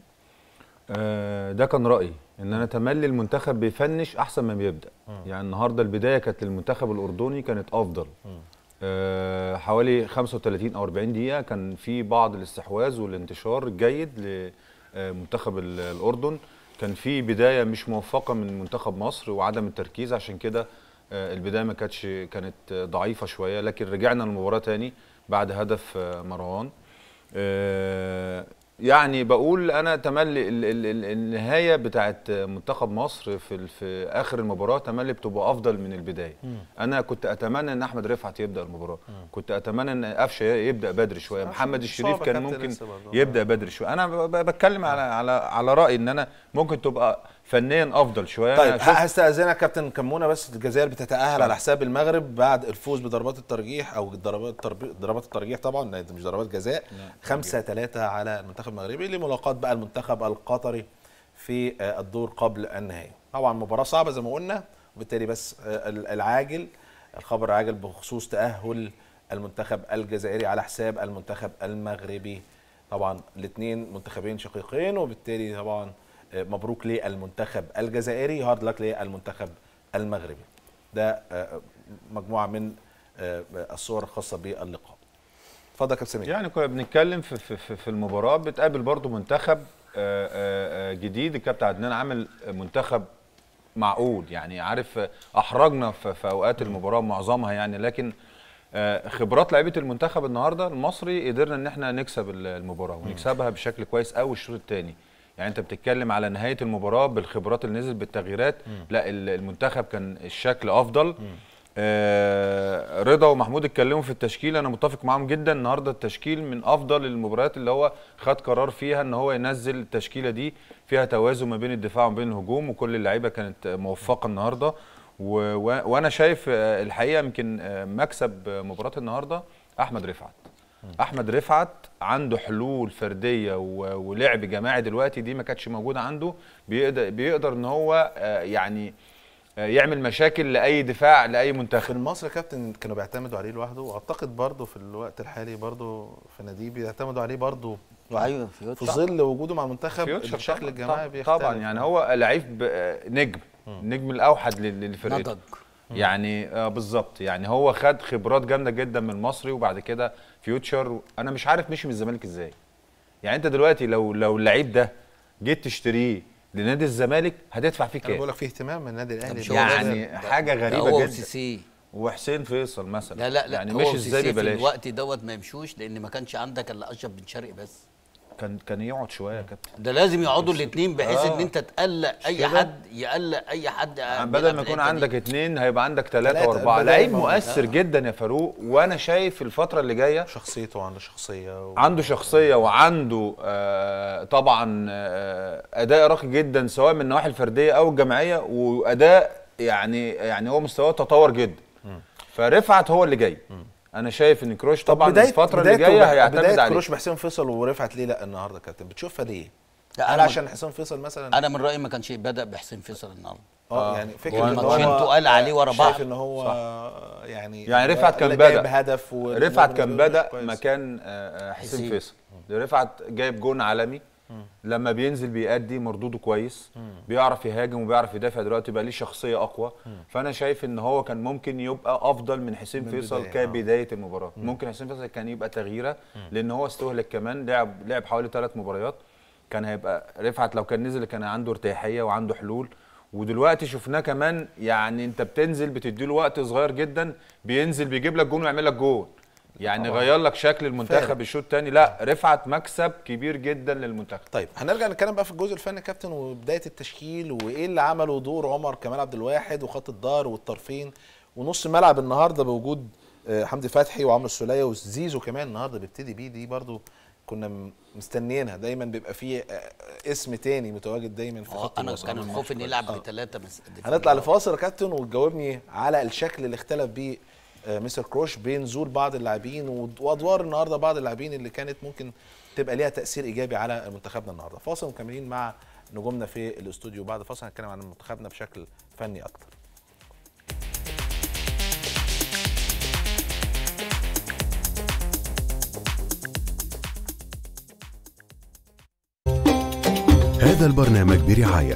آه، ده كان رايي ان انا تملي المنتخب بيفنش احسن ما بيبدا يعني النهارده البدايه كانت للمنتخب الاردني كانت افضل آه، حوالي 35 او 40 دقيقه كان في بعض الاستحواذ والانتشار الجيد لمنتخب ال- الاردن كان في بدايه مش موفقه من منتخب مصر وعدم التركيز عشان كده آه، البدايه ما كانتش كانت آه، ضعيفه شويه لكن رجعنا المباراه تاني بعد هدف آه، مروان آه، يعني بقول انا تملي ال- ال- ال- النهايه بتاعت منتخب مصر في ال- في اخر المباراه تملي بتبقى افضل من البدايه انا كنت اتمنى ان احمد رفعت يبدا المباراه كنت اتمنى ان قفشه يبدا بدري شويه محمد الشريف إصابة كان كابتن ممكن لسه برضه. يبدا بدري شويه انا ب- ب- بتكلم على على على رايي ان انا ممكن تبقى فنيا افضل شويه طيب أنا شفت- هستاذنك كابتن كمونه بس الجزائر بتتاهل على حساب المغرب بعد الفوز بضربات الترجيح او ضربات التربي- ضربات الترجيح طبعا لا، ده مش ضربات جزاء 5 3 على المنتخب المغربي لملاقاه بقى المنتخب القطري في آه، الدور قبل النهائي طبعا مباراه صعبه زي ما قلنا وبالتالي بس آه، ال- العاجل الخبر العاجل بخصوص تاهل المنتخب الجزائري على حساب المنتخب المغربي طبعا الاثنين منتخبين شقيقين وبالتالي طبعا آه، مبروك للمنتخب الجزائري هارد لك للمنتخب المغربي ده آه، مجموعه من آه، الصور الخاصه باللقاء اتفضل يا كابتن سمير يعني كنا بنتكلم في في في, في المباراه بتقابل برضو منتخب آه، آه، آه، جديد الكابتن عدنان عامل منتخب معقول يعني عارف آه، احرجنا في, في اوقات المباراه معظمها يعني لكن آه، خبرات لعيبه المنتخب النهارده المصري قدرنا ان احنا نكسب ال- المباراه ونكسبها بشكل كويس قوي الشوط الثاني يعني انت بتتكلم على نهايه المباراه بالخبرات اللي نزلت بالتغييرات لا ال- المنتخب كان الشكل افضل آه رضا ومحمود اتكلموا في التشكيل انا متفق معاهم جدا النهارده التشكيل من افضل المباريات اللي هو خد قرار فيها ان هو ينزل التشكيله دي فيها توازن ما بين الدفاع وما بين الهجوم وكل اللعيبه كانت موفقه النهارده و... و... وانا شايف آه، الحقيقه يمكن آه، مكسب آه، مباراه النهارده احمد رفعت احمد رفعت عنده حلول فرديه و... ولعب جماعي دلوقتي دي ما كانتش موجوده عنده بيقدر بيقدر ان هو آه، يعني آه، يعمل مشاكل لاي دفاع لاي في منتخب مصر يا كابتن كانوا بيعتمدوا عليه لوحده واعتقد برضه في الوقت الحالي برضه في ناديه بيعتمدوا عليه برضه ايوه في في ظل وجوده مع المنتخب فيوتشر الشكل طبعاً- الجماعي طبعاً- بيختلف طبعا يعني هو لعيب آه، نجم النجم الاوحد لل- للفرقه نضج يعني آه بالظبط يعني هو خد خبرات جامده جدا من المصري وبعد كده فيوتشر انا مش عارف مشي من الزمالك ازاي يعني انت دلوقتي لو لو اللعيب ده جيت تشتريه لنادي الزمالك هتدفع فيه انا بقول كام لك في اهتمام من النادي الاهلي مش هو يعني حاجه ده غريبه هو جدا وسيسي وحسين فيصل مثلا لا لا لا يعني هو مش وسيسي ازاي في ببلاش الوقت دوت ما يمشوش لان ما كانش عندك الا اشرف بن شرقي بس كان كان يقعد شويه يا كابتن ده لازم يقعدوا الاثنين بحيث آه. ان انت تقلق اي كده؟ حد يقلق اي حد بدل بيلعب ما في يكون الحتة عندك دي. اتنين هيبقى عندك ثلاثة تلاتة، وأربعة بدل لعيب ما- مؤثر جدا يا فاروق وأنا شايف الفترة اللي جاية شخصيته عنده شخصيه و... عنده شخصية وعنده آه طبعا آه أداء راقي جدا سواء من النواحي الفردية أو الجماعية وأداء يعني يعني هو مستواه تطور جدا فرفعت هو اللي جاي أنا شايف إن كروش طبعا الفترة اللي بدايته جاية بقى- هيعتمد بدايه عليه كروش بحسين فيصل ورفعت ليه لا النهارده يا كابتن بتشوفها ليه؟ لا، هل أنا عشان حسين فيصل مثلا انا من رايي ما كانش بدا بحسين فيصل النهارده اه يعني فكره هو ان الماتشين هو تقال عليه ورا بعض. شايف ان هو يعني يعني رفعت كان جايب بدأ. هدف و- رفعت كان والموضوع بدأ مش كويس. مكان آه، آه، حسين حسين. فيصل رفعت جايب جون عالمي لما بينزل بيأدي مردوده كويس بيعرف يهاجم وبيعرف يدافع دلوقتي بقى ليه شخصيه اقوى فانا شايف ان هو كان ممكن يبقى افضل من حسين من فيصل البداية، آه. كبدايه المباراه ممكن حسين فيصل كان يبقى تغييره لان هو استهلك كمان لعب لعب حوالي ثلاث مباريات كان هيبقى رفعت لو كان نزل كان عنده ارتياحيه وعنده حلول ودلوقتي شفناه كمان يعني انت بتنزل بتديله وقت صغير جدا بينزل بيجيب لك جون ويعمل لك جون يعني غير لك شكل فارق. المنتخب الشوط الثاني لا رفعت مكسب كبير جدا للمنتخب طيب هنرجع نتكلم بقى في الجزء الفني يا كابتن وبدايه التشكيل وايه اللي عمله دور عمر كمال عبد الواحد وخط الظهر والطرفين ونص الملعب النهارده بوجود آه، حمدي فتحي وعمرو السوليه وزيزو كمان النهارده بيبتدي بيه دي برضو كنا م- مستنيينها دايما بيبقى فيه آه، اسم تاني متواجد دايما في اه خط انا الوسط كان الخوف ان يلعب آه. بثلاثه بس هنطلع لفاصل يا كابتن وتجاوبني على الشكل اللي اختلف بيه آه، مستر كروش بين نزول بعض اللاعبين ود- وادوار النهارده بعض اللاعبين اللي كانت ممكن تبقى ليها تاثير ايجابي على منتخبنا النهارده فاصل ومكملين مع نجومنا في الاستوديو بعد فاصل هنتكلم عن منتخبنا بشكل فني اكتر هذا البرنامج برعاية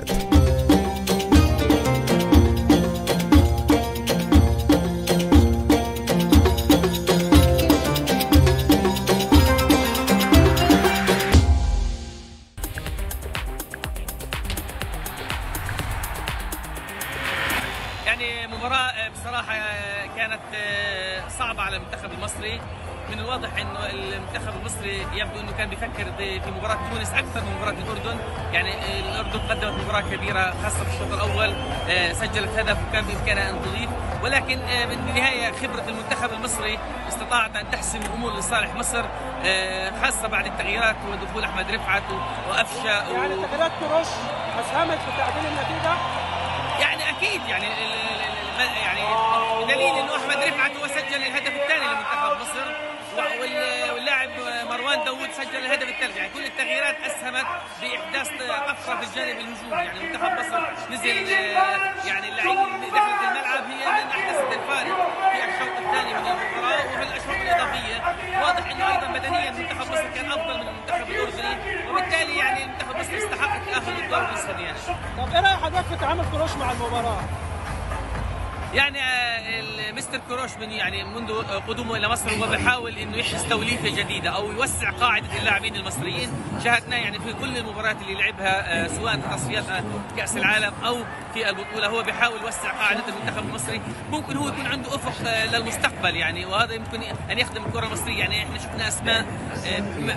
يعني مباراة بصراحة كانت صعبة على المنتخب المصري من الواضح انه المنتخب المصري يبدو انه كان بيفكر في مباراة تونس اكثر من مباراة الاردن، يعني الاردن قدمت مباراة كبيرة خاصة في الشوط الاول سجلت هدف وكان بامكانها ان تضيف، ولكن بالنهاية خبرة المنتخب المصري استطاعت ان تحسم الامور لصالح مصر خاصة بعد التغييرات ودخول احمد رفعت وافشا يعني و... تغييرات كروش اسهمت في تعديل النتيجه يعني اكيد يعني ال- ال- ال- يعني بدليل انه احمد رفعت هو سجل الهدف الثاني لمنتخب مصر و- وال- واللاعب مروان داوود سجل الهدف الثالث يعني كل التغييرات اسهمت باحداث طفره في الجانب الهجومي يعني منتخب مصر نزل آه، يعني اللعيبه اللي دخلت الملعب هي من احدثت الفارق في الشوط الثاني من المباراه وفي الاشواط الاضافيه واضح انه ايضا بدنيا منتخب مصر كان افضل من المنتخب الاردني وبالتالي يعني منتخب مصر يستحق التاهل للدور النصف النهائي طب ايه راي حضرتك في تعامل كروش مع المباراه؟ يعني آه، المستر كروش من يعني منذ آه، قدومه الى مصر هو بيحاول انه يحدث توليفه جديده او يوسع قاعده اللاعبين المصريين، شاهدناه يعني في كل المباريات اللي لعبها آه، سواء في تصفيات آه، كاس العالم او في البطوله هو بيحاول يوسع قاعده المنتخب المصري، ممكن هو يكون عنده افق آه، للمستقبل يعني وهذا يمكن ان يخدم الكره المصريه، يعني احنا شفنا اسماء آه، م-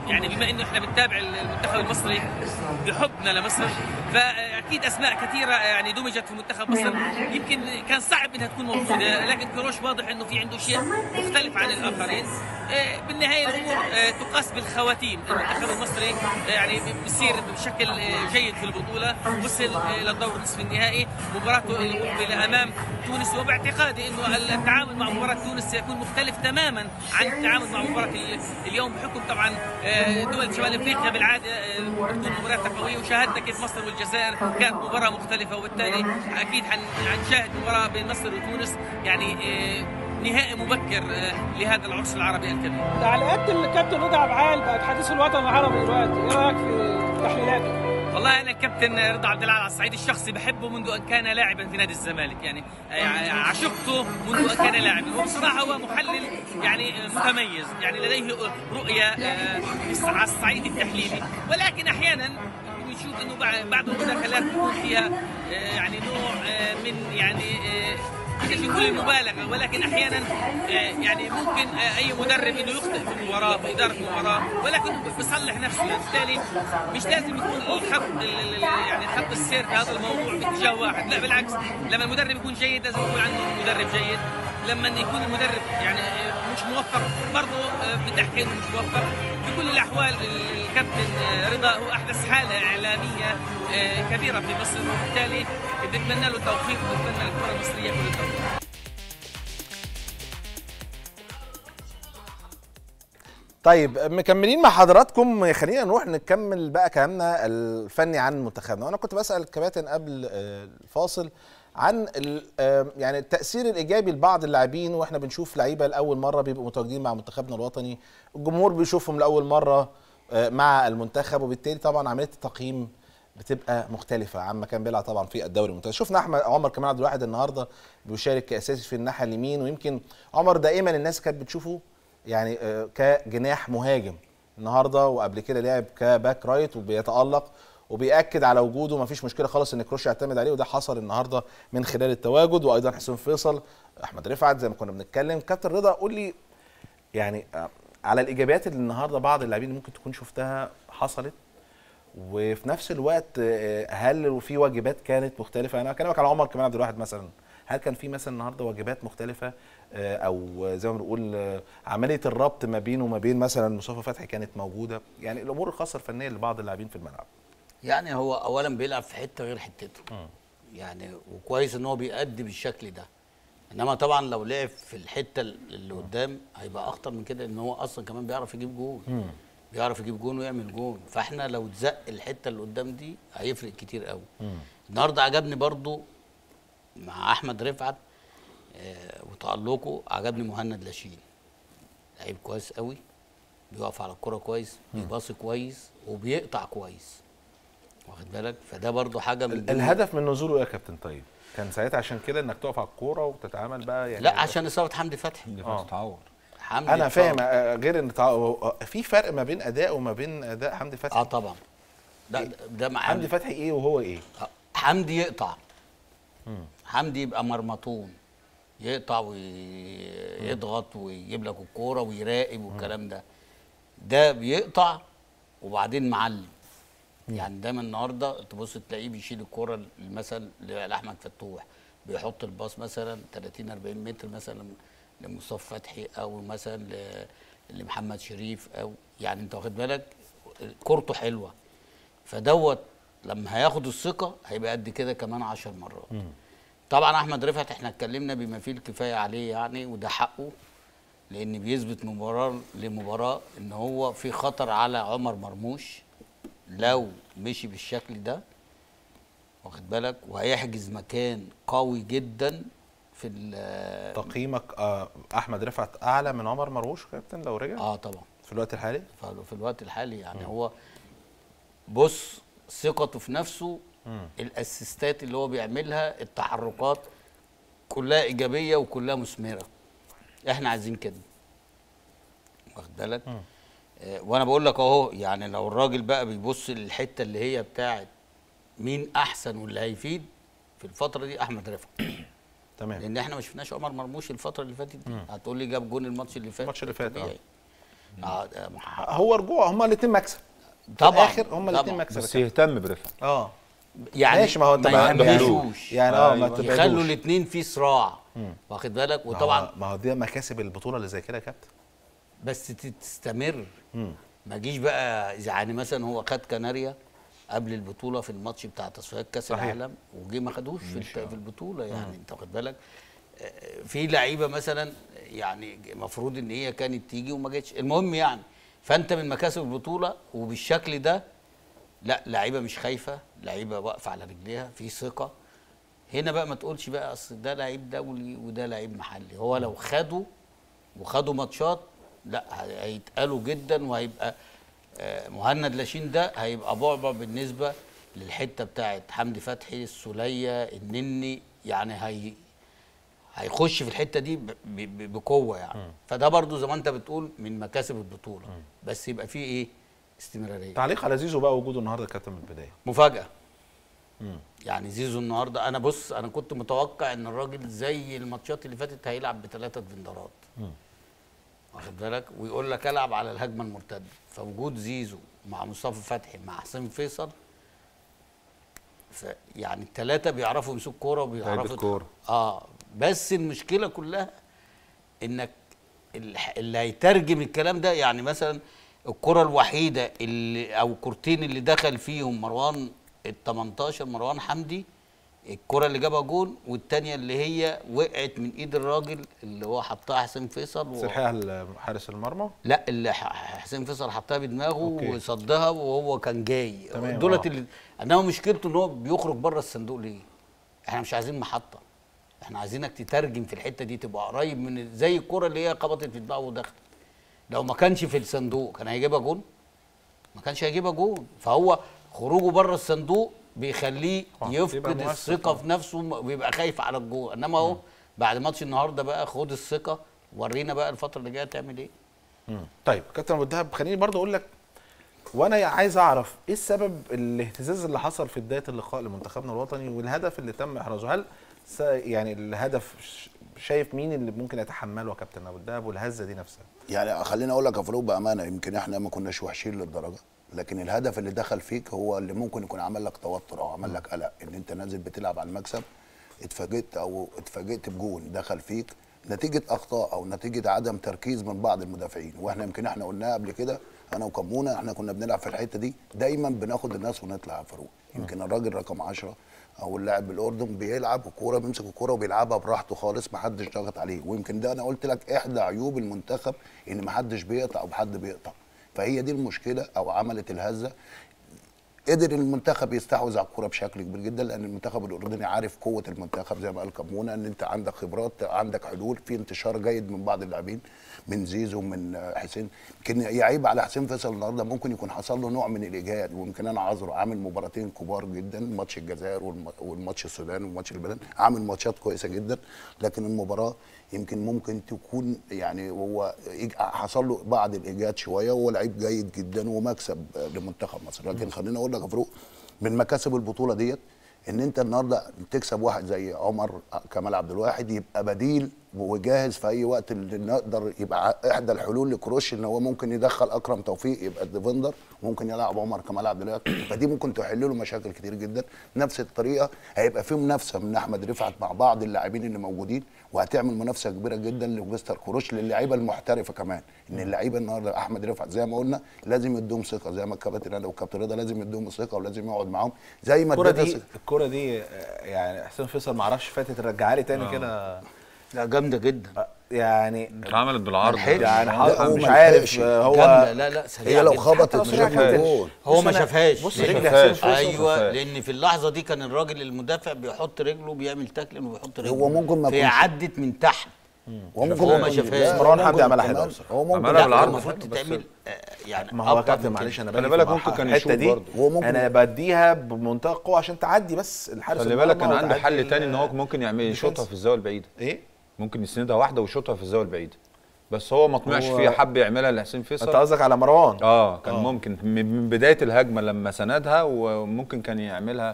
يعني بما انه احنا بنتابع المنتخب المصري بحبنا لمصر فاكيد اسماء كثيره يعني دمجت في منتخب مصر يمكن كان صعب انها تكون موجوده لكن كروش واضح انه في عنده شيء مختلف عن الاخرين آه، بالنهايه الامور آه، تقاس بالخواتيم المنتخب المصري آه، يعني بيصير بشكل آه، جيد في البطوله وصل آه، للدور نصف النهائي مباراته المقبله امام تونس وباعتقادي انه التعامل مع مباراه تونس سيكون مختلف تماما عن التعامل مع مباراه ال- اليوم بحكم طبعا آه، دول شمال افريقيا بالعاده آه، بتكون مباراتها قويه وشاهدنا كيف مصر والجزائر كانت مباراه مختلفه وبالتالي اكيد حن- حنشاهد مباراه بين مصر وتونس يعني آه، نهائي مبكر آه، لهذا العرس العربي الكبير تعليقات الكابتن رضا عبعال بقت حديث الوطن العربي دلوقتي ايه رايك في تحليلاته؟ والله انا الكابتن رضا عبد العال على الصعيد الشخصي بحبه منذ ان كان لاعبا في نادي الزمالك يعني يعني عشقته منذ ان كان لاعبا وبصراحه هو محلل يعني متميز يعني لديه رؤيه آه، على الصعيد التحليلي ولكن احيانا بنشوف انه بعض بعض المداخلات بيكون فيها آه، يعني نوع آه، من يعني آه، بديش نقول المبالغه ولكن احيانا آه، يعني ممكن آه، اي مدرب انه يخطئ في المباراه في اداره المباراه ولكن بيصلح نفسه يعني بالتالي مش لازم يكون الخط ال- ال- ال- يعني خط السير في هذا الموضوع باتجاه واحد لا بالعكس لما المدرب يكون جيد لازم يكون عنده مدرب جيد لما يكون المدرب يعني آه، مش موفق برضه آه، بتحكي انه مش موفق في كل الاحوال الكابتن آه، رضا هو احدث حاله اعلاميه آه، كبيره في مصر وبالتالي بنتمنى له التوفيق ونتمنى للكره المصريه كل التوفيق طيب مكملين مع حضراتكم خلينا نروح نكمل بقى كلامنا الفني عن منتخبنا وانا كنت بسال الكباتن قبل آه، الفاصل عن ال- آه، يعني التاثير الايجابي لبعض اللاعبين واحنا بنشوف لعيبه لاول مره بيبقوا متواجدين مع منتخبنا الوطني الجمهور بيشوفهم لاول مره آه، مع المنتخب وبالتالي طبعا عمليه التقييم بتبقى مختلفة عما كان بيلعب طبعا في الدوري الممتاز شفنا احمد عمر كمان عبد الواحد النهارده بيشارك كاساسي في الناحية اليمين ويمكن عمر دائما الناس كانت بتشوفه يعني آه، كجناح مهاجم النهارده وقبل كده لعب كباك رايت وبيتالق وبياكد على وجوده ما فيش مشكله خالص ان كروش يعتمد عليه وده حصل النهارده من خلال التواجد وايضا حسين فيصل احمد رفعت زي ما كنا بنتكلم كابتن رضا قول لي يعني آه، على الايجابيات اللي النهارده بعض اللاعبين ممكن تكون شفتها حصلت وفي نفس الوقت آه، هل في واجبات كانت مختلفه انا بكلمك على عمر كمان عبد الواحد مثلا هل كان في مثلا النهارده واجبات مختلفه آه، او زي ما بنقول آه، عمليه الربط ما بينه وما بين مثلا مصطفى فتحي كانت موجوده يعني الامور الخاصه الفنيه لبعض اللاعبين في الملعب يعني هو اولا بيلعب في حته غير حتته يعني وكويس ان هو بيأدي بالشكل ده انما طبعا لو لعب في الحته اللي قدام هيبقى اخطر من كده ان هو اصلا كمان بيعرف يجيب جون بيعرف يجيب جون ويعمل جون فاحنا لو اتزق الحته اللي قدام دي هيفرق كتير قوي النهارده عجبني برضو مع احمد رفعت آه وتألقه عجبني مهند لاشين لعيب كويس قوي بيقف على الكرة كويس بيباصي كويس وبيقطع كويس واخد بالك فده برضو حاجه من ضمن- الهدف من نزوله ايه يا كابتن طيب كان ساعتها عشان كده انك تقف على الكوره وتتعامل بقى يعني لا عشان اصابه حمدي فتحي آه. تتعور حمدي انا اتصاب. فاهم آه، غير ان تع- آه، في فرق ما بين اداء وما بين اداء حمدي فتحي اه طبعا لا ده- ده مع حمدي فتحي ايه وهو ايه آه، حمدي يقطع حمدي يبقى مرمطون يقطع ويضغط ويجيب لك الكوره ويراقب والكلام ده ده بيقطع وبعدين معلم يعني دايما النهارده تبص تلاقيه بيشيل الكوره مثلا لاحمد فتوح بيحط الباص مثلا 30 40 متر مثلا لمصطفى فتحي او مثلا ل- لمحمد شريف او يعني انت واخد بالك كورته حلوه فدوت لما هياخد الثقه هيبقى قد كده كمان 10 مرات طبعا احمد رفعت احنا اتكلمنا بما فيه الكفايه عليه يعني وده حقه لان بيثبت مباراه لمباراه ان هو في خطر على عمر مرموش لو مشي بالشكل ده واخد بالك وهيحجز مكان قوي جدا في ال- تقييمك آه، احمد رفعت اعلى من عمر مرموش كابتن لو رجع اه طبعا في الوقت الحالي ف- في الوقت الحالي يعني هو بص ثقته في نفسه الاسيستات اللي هو بيعملها التحركات كلها ايجابيه وكلها مثمره احنا عايزين كده واخد بالك آه وانا بقول لك اهو يعني لو الراجل بقى بيبص للحته اللي هي بتاعت مين احسن واللي هيفيد في الفتره دي احمد رفعت تمام لان احنا ما شفناش عمر مرموش الفتره اللي فاتت دي هتقول لي جاب جون الماتش اللي فات الماتش اللي فات، طبيعي. اه ده مح- هو رجوع هما الاثنين مكسب طبعا الاخر هما الاثنين طبعاً. مكسب بس يهتم برفعت اه يعني ماشي ما هو انت ما ما يهمشوش يعني اه ما أيوة. تبعدوش. يخلوا الاثنين في صراع واخد بالك ما هو- وطبعا ما هو دي مكاسب البطوله اللي زي كده يا كابتن بس ت- تستمر ما جيش بقى إذا يعني مثلا هو خد كناريا قبل البطوله في الماتش بتاع تصفيات كاس صحيح. العالم وجي ما خدوش في, الت- في البطوله يعني انت واخد بالك آه، في لعيبه مثلا يعني المفروض ان هي كانت تيجي وما جتش المهم يعني فانت من مكاسب البطوله وبالشكل ده لا لعيبه مش خايفه لعيبه واقفه على رجليها في ثقه هنا بقى ما تقولش بقى اصل ده لعيب دولي وده لعيب محلي هو لو خدوا وخدوا ماتشات لا هي- هيتقالوا جدا وهيبقى آه، مهند لاشين ده هيبقى بعبع بالنسبه للحته بتاعت حمدي فتحي السوليه النني يعني هي هيخش في الحته دي ب- ب- بقوه يعني فده برضو زي ما انت بتقول من مكاسب البطوله بس يبقى فيه ايه استمراريه تعليق على زيزو بقى وجوده النهارده يا كابتن من البدايه مفاجاه يعني زيزو النهارده انا بص انا كنت متوقع ان الراجل زي الماتشات اللي فاتت هيلعب بثلاثه ديفندرات واخد بالك ويقول لك العب على الهجمه المرتده فوجود زيزو مع مصطفى فتحي مع حسين فيصل ف يعني الثلاثه بيعرفوا يمسكوا كوره وبيعرفوا كورة. اه بس المشكله كلها انك الح- اللي هيترجم الكلام ده يعني مثلا الكره الوحيده اللي او الكورتين اللي دخل فيهم مروان ال 18 مروان حمدي الكره اللي جابها جون والتانيه اللي هي وقعت من ايد الراجل اللي هو حطها حسين فيصل و... سرحها حارس المرمى لا اللي ح- حسين فيصل حطها بدماغه أوكي. وصدها وهو كان جاي تمام، دولت آه. اللي انما مشكلته ان هو بيخرج بره الصندوق ليه؟ احنا مش عايزين محطه احنا عايزينك تترجم في الحته دي تبقى قريب من زي الكره اللي هي خبطت في دماغه ودخلت لو ما كانش في الصندوق كان هيجيبها جون ما كانش هيجيبها جون فهو خروجه بره الصندوق بيخليه آه، يبقى يفقد مؤثر الثقه طبعا. في نفسه وبيبقى خايف على الجون انما اهو بعد ماتش النهارده بقى خد الثقه ورينا بقى الفتره اللي جايه تعمل ايه طيب كابتن ابو الدهب خليني برضه اقول لك وانا عايز اعرف ايه السبب الاهتزاز اللي حصل في بدايه اللقاء لمنتخبنا الوطني والهدف اللي تم احرازه هل س- يعني الهدف ش- شايف مين اللي ممكن يتحمله يا كابتن ابو الدهب والهزه دي نفسها يعني خليني اقول لك يا فاروق بامانه يمكن احنا ما كناش وحشين للدرجه لكن الهدف اللي دخل فيك هو اللي ممكن يكون عمل لك توتر او عمل لك قلق ان انت نازل بتلعب على المكسب اتفاجئت او اتفاجئت بجون دخل فيك نتيجه اخطاء او نتيجه عدم تركيز من بعض المدافعين واحنا يمكن احنا قلناها قبل كده انا وكمونه احنا كنا بنلعب في الحته دي دايما بناخد الناس ونطلع يا فاروق يمكن الراجل رقم 10 او اللاعب الاردن بيلعب الكوره بيمسك الكوره وبيلعبها براحته خالص ما حدش ضاغط عليه ويمكن ده انا قلت لك احدى عيوب المنتخب ان ما حدش بيقطع او حد بيقطع فهي دي المشكله او عملت الهزه قدر المنتخب يستحوذ على الكوره بشكل كبير جدا لان المنتخب الاردني عارف قوه المنتخب زي ما قال كمونه ان انت عندك خبرات عندك حلول في انتشار جيد من بعض اللاعبين من زيزو من آه، حسين يمكن يعيب على حسين فيصل النهارده ممكن يكون حصل له نوع من الاجهاد ويمكن انا عذره عامل مباراتين كبار جدا ماتش الجزائر والم- والماتش السودان والماتش البلد عامل ماتشات كويسه جدا لكن المباراه يمكن ممكن تكون يعني هو إج- حصل له بعض الاجهاد شويه وهو لعيب جيد جدا ومكسب آه، لمنتخب مصر لكن خليني اقول لك يا فاروق من مكاسب البطوله ديت ان انت النهارده تكسب واحد زي عمر كمال عبد الواحد يبقى بديل وجاهز في اي وقت اللي نقدر يبقى احدى الحلول لكروش ان هو ممكن يدخل اكرم توفيق يبقى الديفندر ممكن يلعب عمر كمال عبد الواحد فدي ممكن تحل له مشاكل كتير جدا نفس الطريقه هيبقى في منافسه من احمد رفعت مع بعض اللاعبين اللي موجودين وهتعمل منافسه كبيره جدا لمستر كروش للعيبه المحترفه كمان ان اللعيبه النهارده احمد رفعت زي ما قلنا لازم يدوم ثقه زي ما الكابتن انا والكابتن رضا لازم يدوم ثقه ولازم يقعد معاهم زي ما الكوره اديتها دي ثقة. الكوره دي آه، يعني حسين فيصل ما اعرفش فاتت رجعها لي تاني كده لا جامده جدا آه، يعني اتعملت بالعرض ملحقش. يعني لا، حاضر هو مش ما عارف لحقش. آه، هو جامده لا لا سريعه هي لو جداً. خبطت لو مش سريعة هتجيب كده. جول هو بص ما أنا- شافهاش بص ما رجل شافهاش. حسين فيصل ايوه شافهاش. لان في اللحظه دي كان الراجل المدافع بيحط رجله بيعمل تاكلين وبيحط رجله هو ممكن ما فهي يكونش- عدت من تحت وممكن هو ما يكون- شافهاش. لا، مروان هو حمدي ممكن عملها كمان- حلوة بصراحة. هو ممكن عملها لا بالعرض المفروض حلو، بس- تتعمل آه، يعني ما هو أفضل كابتن من كده. معلش انا خلي بالي بالك في ممكن مرحلة- كان الحته يشوط دي برضه. هو ممكن- انا بديها بمنتهى القوه عشان تعدي بس الحارس خلي بالك كان المرمى عنده وتعدي حل ال- تاني ان هو ممكن يعمل يشوطها الديفنس. في الزاويه البعيده ايه ممكن يسندها واحده ويشوطها في الزاويه البعيده بس هو ما طمعش هو- فيها حب يعملها لحسين انت فيصل قصدك على مروان اه كان آه. ممكن من من بدايه الهجمه لما سندها وممكن كان يعملها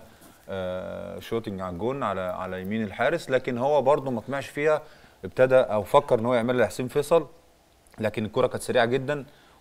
آه شوتنج على الجون على على يمين الحارس لكن هو برضه ما طمعش فيها ابتدى او فكر ان هو يعملها لحسين فيصل لكن الكره كانت سريعه جدا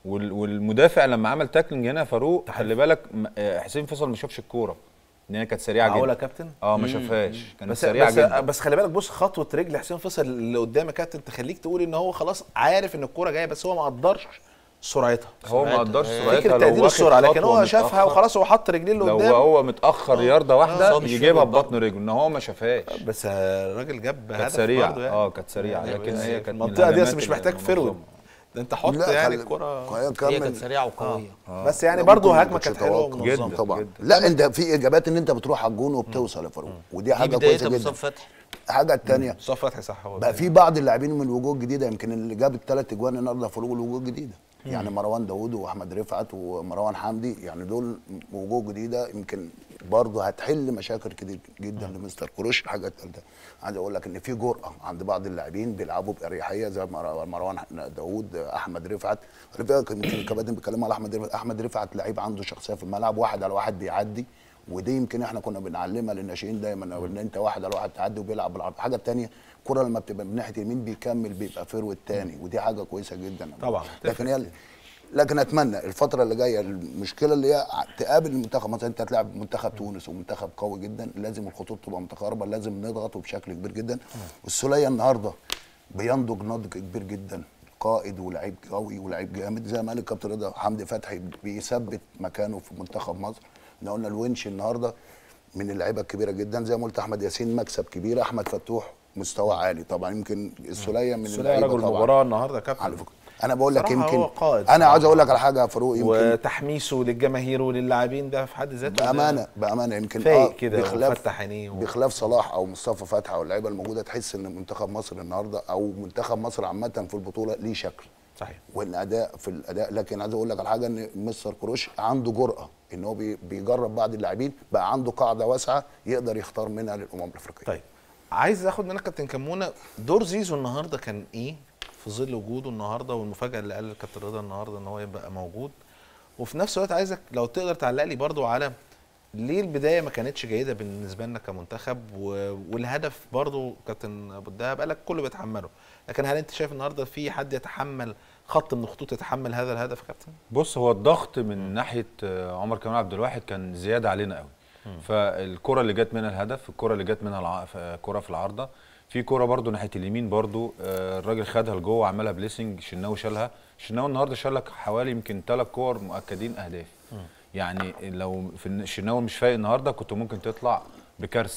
وال- والمدافع لما عمل تاكلينج هنا يا فاروق خلي بالك م- آه، حسين فيصل ما شافش الكوره ان هي كانت سريعه معقوله يا جدا كابتن اه ما شافهاش كانت بس سريعه بس جدا بس خلي بالك بص خطوه رجل حسين فيصل اللي قدام يا كابتن تخليك تقول ان هو خلاص عارف ان الكوره جايه بس هو ما قدرش سرعتها هو ما قدرش سرعتها. سرعتها فكره لو تقدير واخد السرعه لكن خطوة هو شافها متأخر، وخلاص هو حط رجليه اللي لو قدام هو متاخر يارده بس واحده هو مش يجيبها فاهم ببطن رجله ان هو ما شافهاش بس الراجل جاب كانت هدف سريعه برضه يعني. اه كانت سريعه يعني لكن بس هي في كانت من المنطقه دي بس الهجمات مش محتاج المنظمة. فرود ده انت حط لا، يعني خلي- الكره هي هي كمل. كانت سريعه وقويه بس يعني لا، برضه ممكن هجمه ما كانت كنتش حلوه أتوقع. ومنظمه جدا. طبعا جدا. لا انت في اجابات ان انت بتروح على الجون وبتوصل يا فاروق ودي دي حاجه بدايتها كويسه جدا مصطفى فتحي الحاجه الثانيه مصطفى فتحي صح هو بقى في بعض اللاعبين من الوجوه الجديده يمكن اللي جاب الثلاث اجوان النهارده فاروق الوجوه الجديده يعني مروان داوود واحمد رفعت ومروان حمدي يعني دول وجوه جديده يمكن برضه هتحل مشاكل كتير جدا لمستر كروش الحاجه الثالثه عايز اقول لك ان في جرأه عند بعض اللاعبين بيلعبوا باريحيه زي مر- مروان داوود احمد رفعت رفعت يمكن الكباتن بيتكلموا على احمد رفعت احمد رفعت لعيب عنده شخصيه في الملعب واحد على واحد بيعدي ودي يمكن احنا كنا بنعلمها للناشئين دايما ان انت واحد على واحد تعدي وبيلعب بالعرض الحاجه الثانيه الكره لما بتبقى من ناحيه اليمين بيكمل بيبقى فيرو الثاني ودي حاجه كويسه جدا طبعا. لكن هي لكن اتمنى الفتره اللي جايه المشكله اللي هي تقابل المنتخب مثلا انت هتلاعب منتخب تونس ومنتخب قوي جدا لازم الخطوط تبقى متقاربه لازم نضغط وبشكل كبير جدا والسوليه النهارده بينضج نضج كبير جدا قائد ولاعيب قوي ولاعيب جامد زي ما قال الكابتن رضا حمدي فتحي بيثبت مكانه في منتخب مصر احنا قلنا الونش النهارده من اللعيبه الكبيره جدا زي ما قلت احمد ياسين مكسب كبير احمد فتوح مستوى عالي طبعا يمكن السوليه من سولية اللعيبه رجل طبعا المباراه النهارده يا كابتن على فكره انا بقول لك صراحة يمكن هو قائد انا عاوز صراحة. اقول لك على حاجه يا فاروق يمكن وتحميسه للجماهير وللاعبين ده في حد ذاته ده بامانه بامانه يمكن فايق كده بخلاف وفتح عينيه و- بخلاف صلاح او مصطفى فتحي او اللعيبه الموجوده تحس ان منتخب مصر النهارده او منتخب مصر عامه في البطوله ليه شكل صحيح وان اداء في الاداء لكن عايز اقول لك على حاجه ان مستر كروش عنده جرأه ان هو بي- بيجرب بعض اللاعبين بقى عنده قاعده واسعه يقدر يختار منها للامم الافريقيه طيب عايز اخد منك كابتن كمونه دور زيزو النهارده كان ايه في ظل وجوده النهارده والمفاجاه اللي قال الكابتن رضا النهارده ان هو يبقى موجود وفي نفس الوقت عايزك لو تقدر تعلق لي برضو على ليه البدايه ما كانتش جيده بالنسبه لنا كمنتخب و... والهدف برضو كابتن ابو الدهب قال لك كله بيتحمله لكن هل انت شايف النهارده في حد يتحمل خط من الخطوط يتحمل هذا الهدف يا كابتن بص هو الضغط من ناحيه آه، عمر كمال عبد الواحد كان زياده علينا قوي فالكره اللي جت منها الهدف الكره اللي جت منها الع... ف- كره في العارضه في كره برضو ناحيه اليمين برضو آه، الراجل خدها لجوه عملها بليسنج شناوي شالها شناوي النهارده شال لك حوالي يمكن ثلاث كور مؤكدين اهداف يعني لو في الن- شناوي مش فايق النهارده كنت ممكن تطلع بكارثه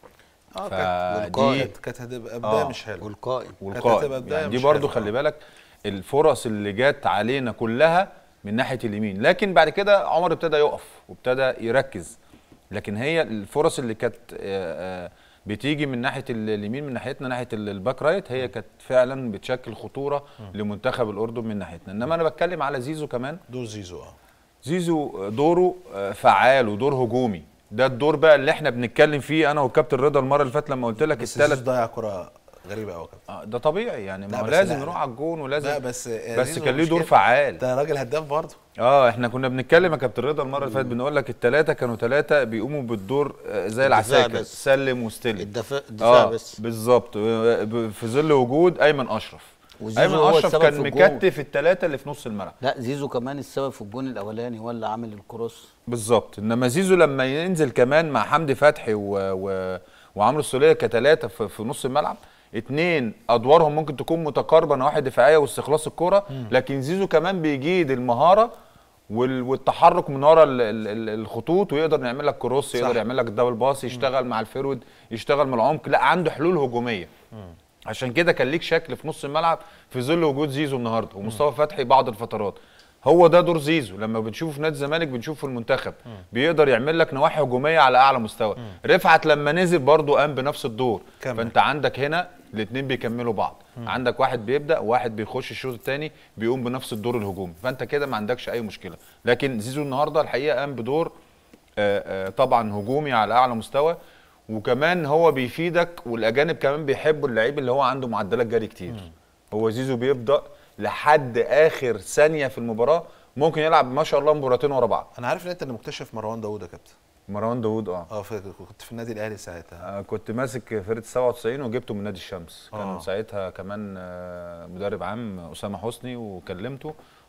اه فدي- كانت كانت هتبقى بداية آه. مش حلوه والقائم والقائم هتبقى بداية يعني دي مش برضو حلوة. خلي بالك الفرص اللي جت علينا كلها من ناحيه اليمين لكن بعد كده عمر ابتدى يقف وابتدى يركز لكن هي الفرص اللي كانت آه، آه، بتيجي من ناحيه ال- اليمين من ناحيتنا ناحيه ال- الباك رايت هي كانت فعلا بتشكل خطوره لمنتخب الاردن من ناحيتنا انما انا بتكلم على زيزو كمان دور زيزو اه زيزو دوره آه، فعال ودور هجومي ده الدور بقى اللي احنا بنتكلم فيه انا والكابتن رضا المره اللي فاتت لما قلت لك بس الثلاث زيزو ضيع كره غريبه قوي يا كابتن آه، ده طبيعي يعني لا ما هو بس لازم لا، نروح لا. على الجون ولازم لا بس بس زيزو كان ليه مش دور كده. فعال ده راجل هداف برضه اه احنا كنا بنتكلم يا كابتن رضا المره اللي فاتت بنقول لك الثلاثه كانوا ثلاثه بيقوموا بالدور آه، زي العساكر بس. سلم واستلم الدفاع الدفاع اه بس بالظبط آه، ب- في ظل وجود ايمن اشرف وزيزو ايمن هو اشرف السبب كان في الجول. مكتف الثلاثه اللي في نص الملعب لا زيزو كمان السبب في الجون الاولاني هو اللي عامل الكروس بالظبط انما زيزو لما ينزل كمان مع حمدي فتحي و... و... وعمرو السوليه كثلاثه في... في نص الملعب اتنين ادوارهم ممكن تكون متقاربه نواحي دفاعيه واستخلاص الكره لكن زيزو كمان بيجيد المهاره وال... والتحرك من ورا ال... ال... ال- الخطوط ويقدر يعمل لك كروس يقدر يعمل لك دبل باص يشتغل مع الفيرود يشتغل من العمق لا عنده حلول هجوميه عشان كده كان ليك شكل في نص الملعب في ظل وجود زيزو النهارده ومصطفى فتحي بعض الفترات هو ده دور زيزو لما بنشوفه في نادي الزمالك بنشوفه في المنتخب بيقدر يعمل لك نواحي هجوميه على اعلى مستوى رفعت لما نزل برضه قام بنفس الدور كمل. فانت عندك هنا الاثنين بيكملوا بعض عندك واحد بيبدا وواحد بيخش الشوط الثاني بيقوم بنفس الدور الهجومي فانت كده ما عندكش اي مشكله لكن زيزو النهارده الحقيقه قام بدور آه، آه، طبعا هجومي على اعلى مستوى وكمان هو بيفيدك والاجانب كمان بيحبوا اللعيب اللي هو عنده معدلات جري كتير هو زيزو بيبدا لحد اخر ثانيه في المباراه ممكن يلعب ما شاء الله مباراتين ورا بعض انا عارف ان انت اللي مكتشف مروان داوود يا كابتن مروان داوود اه اه فاكر كنت في النادي الاهلي ساعتها آه، كنت ماسك فرقه 97 وجبته من نادي الشمس كان آه. ساعتها كمان آه، مدرب عام اسامه حسني وكلمته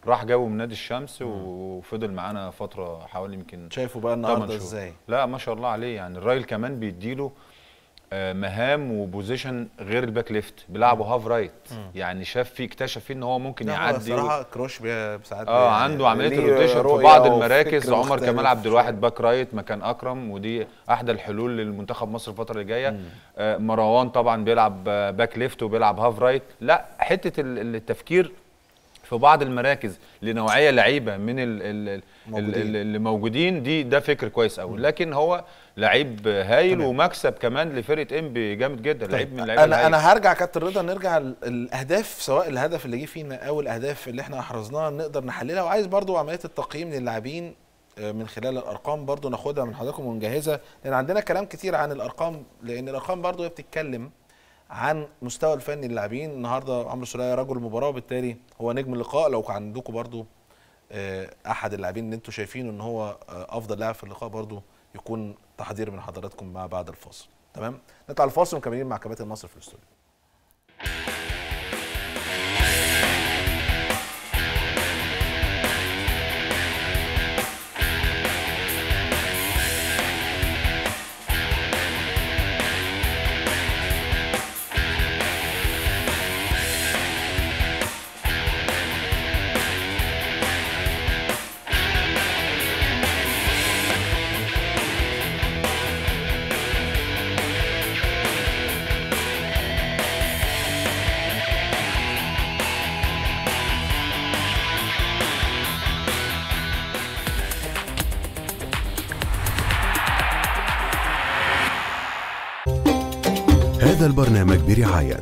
راح جابه من نادي الشمس وفضل معانا فتره حوالي يمكن شايفه بقى تمن النهارده شهور. ازاي لا ما شاء الله عليه يعني الراجل كمان بيديله آه، مهام وبوزيشن غير الباك ليفت بيلعبه هاف رايت يعني شاف فيه اكتشف فيه ان هو ممكن لا، هو يعدي الصراحه كروش بي- ساعات اه بي- عنده عمليه ليه الروتيشن في رؤية بعض وفكر المراكز عمر مختلف. كمال عبد الواحد باك رايت مكان اكرم ودي احدى الحلول للمنتخب مصر الفتره اللي جايه آه مروان طبعا بيلعب آه، باك ليفت وبيلعب هاف رايت لا حته ال- ال- التفكير في بعض المراكز لنوعيه لعيبه من ال ال ال موجودين. ال اللي موجودين دي ده فكر كويس قوي لكن هو لعيب هايل تمام. ومكسب كمان لفرقه انبي جامد جدا لعيب من اللعيبه انا الهايلة. انا هرجع كابتن رضا نرجع ال- الاهداف سواء الهدف اللي جه فينا او الاهداف اللي احنا احرزناها نقدر نحللها وعايز برضو عمليه التقييم للاعبين آه، من خلال الارقام برضو ناخدها من حضراتكم ونجهزها لان عندنا كلام كتير عن الارقام لان الارقام برضو هي بتتكلم عن مستوى الفني للاعبين النهارده عمرو سوليه رجل المباراه وبالتالي هو نجم اللقاء لو عندكم برضو آه، احد اللاعبين اللي انتم شايفينه ان هو آه، افضل لاعب في اللقاء برضو يكون تحضير من حضراتكم مع بعد الفاصل تمام نطلع الفاصل ومكملين مع كباتن مصر في الاستوديو هذا البرنامج برعاية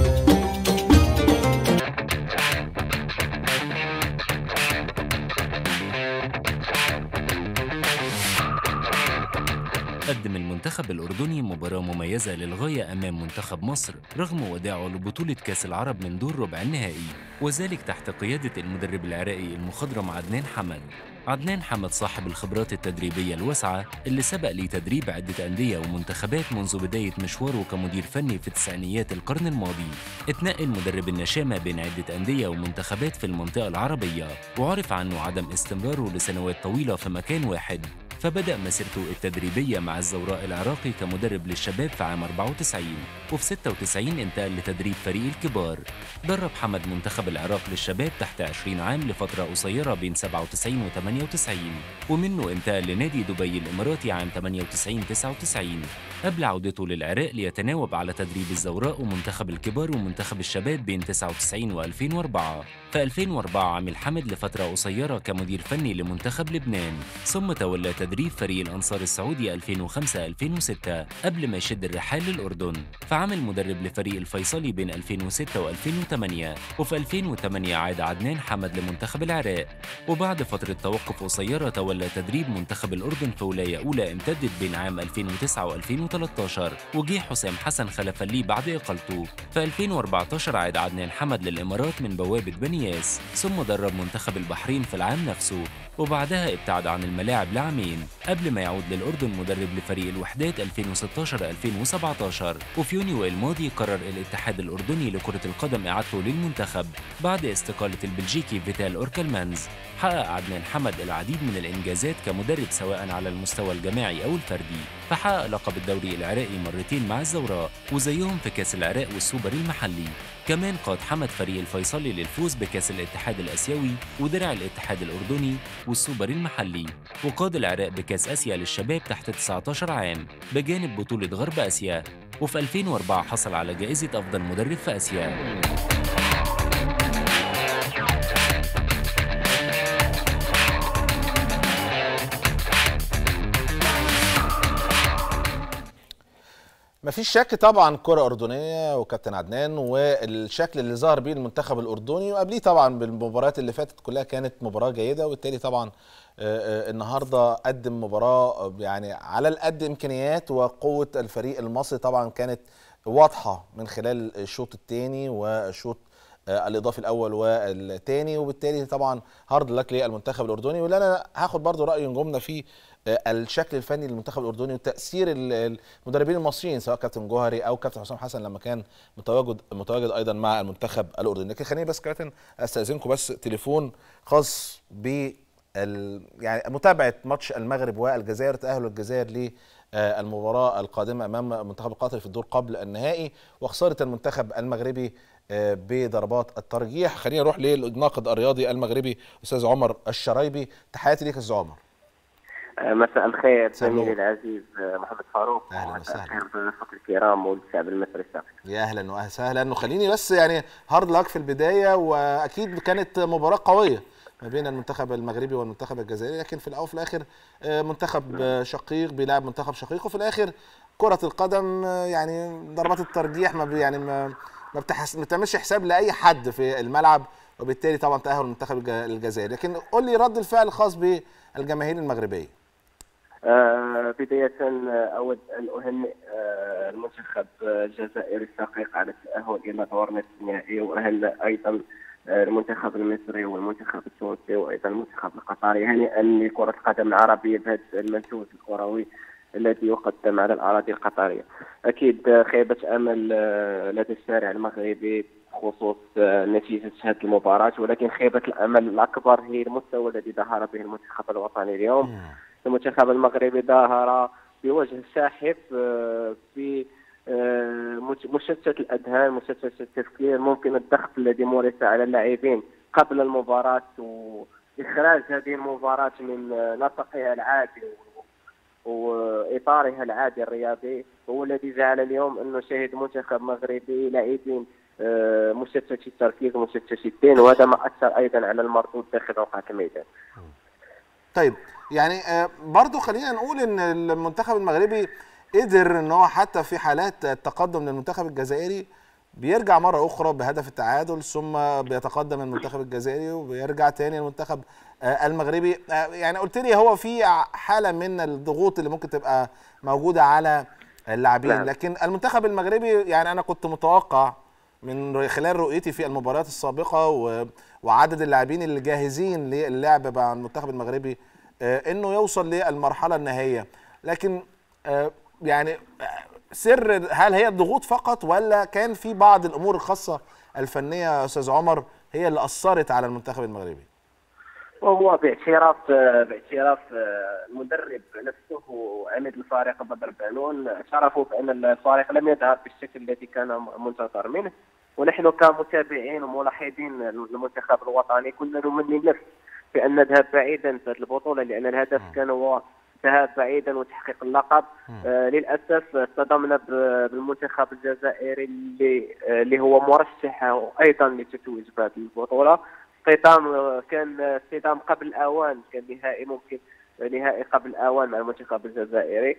قدم المنتخب الأردني مباراة مميزة للغاية أمام منتخب مصر رغم وداعه لبطولة كأس العرب من دور ربع النهائي وذلك تحت قيادة المدرب العراقي المخضرم عدنان حمد عدنان حمد صاحب الخبرات التدريبية الواسعة اللي سبق ليه تدريب عدة أندية ومنتخبات منذ بداية مشواره كمدير فني في تسعينيات القرن الماضي اتنقل مدرب النشامة بين عدة أندية ومنتخبات في المنطقة العربية وعرف عنه عدم استمراره لسنوات طويلة في مكان واحد فبدأ مسيرته التدريبية مع الزوراء العراقي كمدرب للشباب في عام 94 وفي 96 انتقل لتدريب فريق الكبار درب حمد منتخب العراق للشباب تحت 20 عام لفترة قصيرة بين 97 و 98 ومنه انتقل لنادي دبي الإماراتي عام 98 99 قبل عودته للعراق ليتناوب على تدريب الزوراء ومنتخب الكبار ومنتخب الشباب بين 99 و 2004 في 2004 عمل حمد لفترة قصيرة كمدير فني لمنتخب لبنان ثم تولى تدريب فريق الأنصار السعودي 2005-2006 قبل ما يشد الرحال للأردن فعمل مدرب لفريق الفيصلي بين 2006 و2008 وفي 2008 عاد عدنان حمد لمنتخب العراق وبعد فترة توقف قصيرة تولى تدريب منتخب الأردن في ولاية أولى امتدت بين عام 2009 و2013 وجه حسام حسن خلفا ليه بعد إقالته في 2014 عاد عدنان حمد للإمارات من بوابة بنياس ثم درب منتخب البحرين في العام نفسه وبعدها ابتعد عن الملاعب لعامين قبل ما يعود للأردن مدرب لفريق الوحدات 2016-2017 وفي يونيو الماضي قرر الاتحاد الأردني لكرة القدم إعادته للمنتخب بعد استقالة البلجيكي فيتال أوركلمانز حقق عدنان حمد العديد من الإنجازات كمدرب سواء على المستوى الجماعي أو الفردي فحقق لقب الدوري العراقي مرتين مع الزوراء وزيهم في كأس العراق والسوبر المحلي كمان قاد حمد فريق الفيصلي للفوز بكأس الاتحاد الآسيوي ودرع الاتحاد الأردني والسوبر المحلي وقاد العراق بكأس آسيا للشباب تحت 19 عام بجانب بطولة غرب آسيا وفي 2004 حصل على جائزة أفضل مدرب في آسيا مفيش شك طبعا كرة أردنية وكابتن عدنان والشكل اللي ظهر بيه المنتخب الأردني وقبليه طبعا بالمباريات اللي فاتت كلها كانت مباراة جيدة وبالتالي طبعا آه، آه، النهارده قدم مباراة آه، يعني على القد إمكانيات وقوة الفريق المصري طبعا كانت واضحة من خلال الشوط الثاني والشوط آه، الاضافي الاول والثاني وبالتالي طبعا هارد لك للمنتخب الاردني واللي انا هاخد برضو راي نجومنا في آه، الشكل الفني للمنتخب الاردني وتاثير ال- المدربين المصريين سواء كابتن جوهري او كابتن حسام حسن لما كان متواجد متواجد ايضا مع المنتخب الاردني لكن خليني بس كابتن استاذنكم بس تليفون خاص ب ال- يعني متابعه ماتش المغرب والجزائر تاهل الجزائر للمباراه القادمه امام منتخب قطر في الدور قبل النهائي وخساره المنتخب المغربي آه، بضربات الترجيح خلينا نروح للناقد الرياضي المغربي استاذ عمر الشرايبي تحياتي ليك يا استاذ عمر آه، مساء الخير مساء النور. زميلي العزيز آه، محمد فاروق أهلا ومساء وسهلا. الخير ضيوفك الكرام والشعب المصري السابق يا اهلا وسهلا وخليني بس يعني هارد لك في البدايه واكيد كانت مباراه قويه ما بين المنتخب المغربي والمنتخب الجزائري لكن في الاول وفي الاخر آه، منتخب آه، شقيق بيلعب منتخب شقيق وفي الاخر كره القدم آه، يعني ضربات الترجيح ما بي- يعني ما ما بتحس... ما بتعملش حساب لاي حد في الملعب وبالتالي طبعا تاهل المنتخب الج- الجزائري لكن قول لي رد الفعل الخاص بالجماهير المغربيه آه، بداية آه، أود أن أهنئ آه، المنتخب آه، الجزائري الشقيق على التأهل إلى دور نصف النهائي وأهنئ أيضا آه، المنتخب المصري والمنتخب التونسي وأيضا المنتخب القطري هنيئا لكرة القدم العربية بهذا المنتوج الكروي الذي يقدم على الأراضي القطرية أكيد آه، خيبة أمل آه، لدى الشارع المغربي بخصوص آه، نتيجة هذه المباراة ولكن خيبة الأمل الأكبر هي المستوى الذي ظهر به المنتخب الوطني اليوم المنتخب المغربي ظهر بوجه شاحب آه، في آه، مش- مشتت الاذهان مشتت التفكير ممكن الضغط الذي مورس على اللاعبين قبل المباراه واخراج هذه المباراه من آه، نسقها العادي و- واطارها العادي الرياضي هو الذي جعل اليوم ان نشاهد منتخب مغربي لاعبين آه، مشتتي التركيز مشتتي الذهن وهذا ما اثر ايضا على المردود داخل رقعه الميدان طيب يعني آه، برضو خلينا نقول ان المنتخب المغربي قدر ان هو حتى في حالات التقدم للمنتخب الجزائري بيرجع مرة أخرى بهدف التعادل ثم بيتقدم المنتخب الجزائري وبيرجع تاني المنتخب آه، المغربي آه، يعني قلت لي هو في حالة من الضغوط اللي ممكن تبقى موجودة على اللاعبين نعم. لكن المنتخب المغربي يعني أنا كنت متوقع من خلال رؤيتي في المباريات السابقة و- وعدد اللاعبين اللي جاهزين للعب مع المنتخب المغربي آه، انه يوصل للمرحلة النهائية لكن آه، يعني آه، سر هل هي الضغوط فقط ولا كان في بعض الامور الخاصة الفنية يا استاذ عمر هي اللي اثرت على المنتخب المغربي وهو باعتراف باعتراف المدرب نفسه وعميد الفريق بدر بانون اعترفوا بان الفريق لم يذهب بالشكل الذي كان منتظر منه ونحن كمتابعين وملاحظين المنتخب الوطني كنا نمني النفس بان نذهب بعيدا في هذه البطوله لان الهدف كان هو الذهاب بعيدا وتحقيق اللقب آه للاسف اصطدمنا ب- بالمنتخب الجزائري اللي آه اللي هو مرشح ايضا للتتويج بهذه البطوله اصطدام آه، كان آه، اصطدام قبل الاوان كان نهائي ممكن آه، نهائي قبل الاوان مع المنتخب الجزائري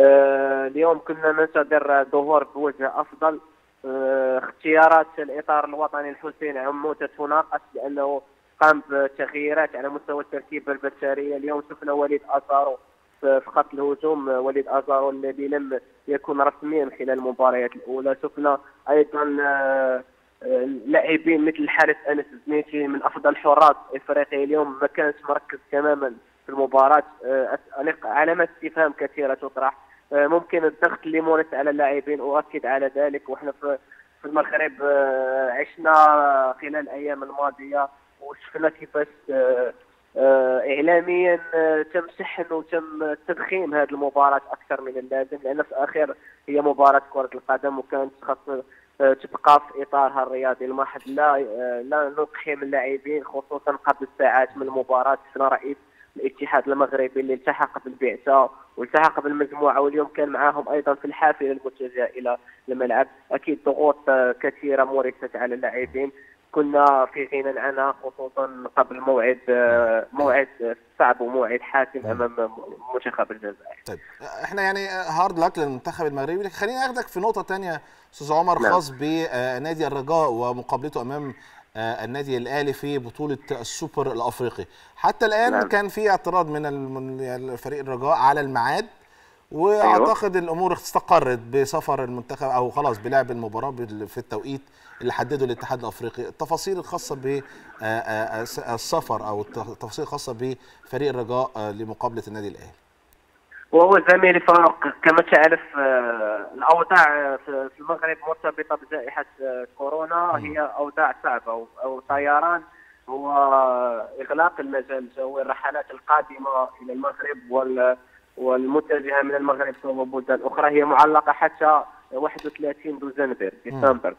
آه اليوم كنا ننتظر ظهور بوجه افضل آه، اختيارات الاطار الوطني الحسين عموته تناقش لانه قام بتغييرات على مستوى التركيبه البشريه اليوم شفنا وليد ازارو في في خط الهجوم آه، وليد ازارو الذي لم يكن رسميا خلال المباريات الاولى شفنا ايضا آه، آه، لاعبين مثل الحارس انس زنيتي من افضل الحراس افريقيا اليوم ما كانش مركز تماما في المباراه آه، أس- علامات استفهام كثيره تطرح آه، ممكن الضغط اللي مورس على اللاعبين اؤكد على ذلك واحنا في في المغرب آه، عشنا خلال الايام الماضيه وشفنا كيفاش آه، آه، اعلاميا آه، تم شحن وتم تضخيم هذه المباراه اكثر من اللازم لان في الاخير هي مباراه كره القدم وكانت خاص آه، تبقى في اطارها الرياضي المحض لا آه، لا نقحم اللاعبين خصوصا قبل ساعات من المباراه شفنا رئيس الاتحاد المغربي اللي التحق بالبعثه والتحق بالمجموعه واليوم كان معاهم ايضا في الحافله المتجهه الى الملعب اكيد ضغوط آه، كثيره مورست على اللاعبين كنا في غنى عنها خصوصا قبل موعد آه، موعد صعب وموعد حاسم امام منتخب الجزائر طيب احنا يعني هارد لك للمنتخب المغربي لكن خليني اخدك في نقطه تانية استاذ عمر نعم. خاص بنادي الرجاء ومقابلته امام آه، النادي الاهلي في بطوله السوبر الافريقي حتى الان نعم. كان في اعتراض من الم- من فريق الرجاء على الميعاد واعتقد الامور استقرت بسفر المنتخب او خلاص بلعب المباراه بال- في التوقيت اللي حدده الاتحاد الافريقي التفاصيل الخاصه بالسفر او التفاصيل الخاصه بفريق الرجاء آه، لمقابله النادي الاهلي وهو زميلي فاروق كما تعرف آه، الاوضاع في في المغرب مرتبطه بجائحه آه، كورونا هي اوضاع صعبه او او طيران هو اغلاق المجال الجوي الرحلات القادمه الى المغرب وال والمتجهه من المغرب سوى بلدان اخرى هي معلقه حتى 31 ديسمبر ديسمبر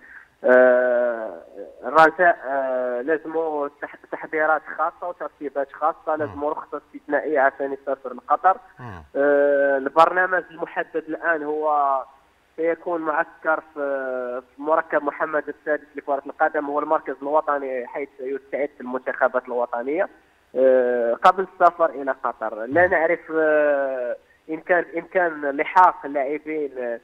آه، الرجاء آه، لازموا تح- تحضيرات خاصه وترتيبات خاصه لازموا رخصه استثنائيه عشان يسافر لقطر آه، البرنامج المحدد الان هو سيكون معسكر في في مركب محمد السادس لكرة القدم هو المركز الوطني حيث يستعد المنتخبات الوطنية آه، قبل السفر إلى قطر لا نعرف آه، إن كان إن كان لحاق اللاعبين آه،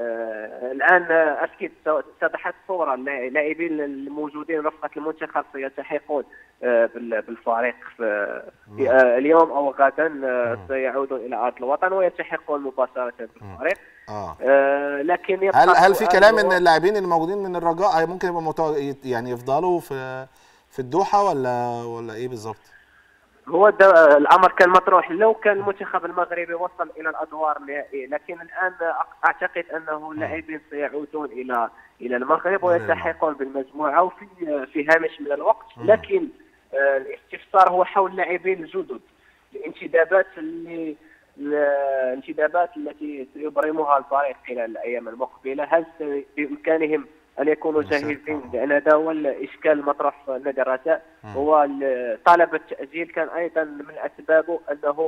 آه، الآن آه، أكيد اتضحت صورة اللا- اللاعبين الموجودين رفقة المنتخب سيلتحقون آه، بال- بالفريق في في، آه، اليوم أو غدا آه، سيعودون إلى أرض الوطن ويلتحقون مباشرة بالفريق اه آه، لكن يبقى هل هل في السؤال كلام هو- ان اللاعبين الموجودين من الرجاء ممكن يبقى متو... يعني يفضلوا في في الدوحه ولا ولا ايه بالظبط؟ هو ده الامر كان مطروح لو كان المنتخب المغربي وصل الى الادوار النهائيه لكن الان أع- اعتقد انه اللاعبين سيعودون الى الى المغرب ويلتحقون بالمجموعه وفي في هامش من الوقت لكن آه، الاستفسار هو حول اللاعبين الجدد الانتدابات اللي الانتدابات التي سيبرمها الفريق خلال الايام المقبله هل سي- بامكانهم ان يكونوا جاهزين لان هذا هو الاشكال المطروح في نادي الرجاء هو ال- طلب التاجيل كان ايضا من اسبابه انه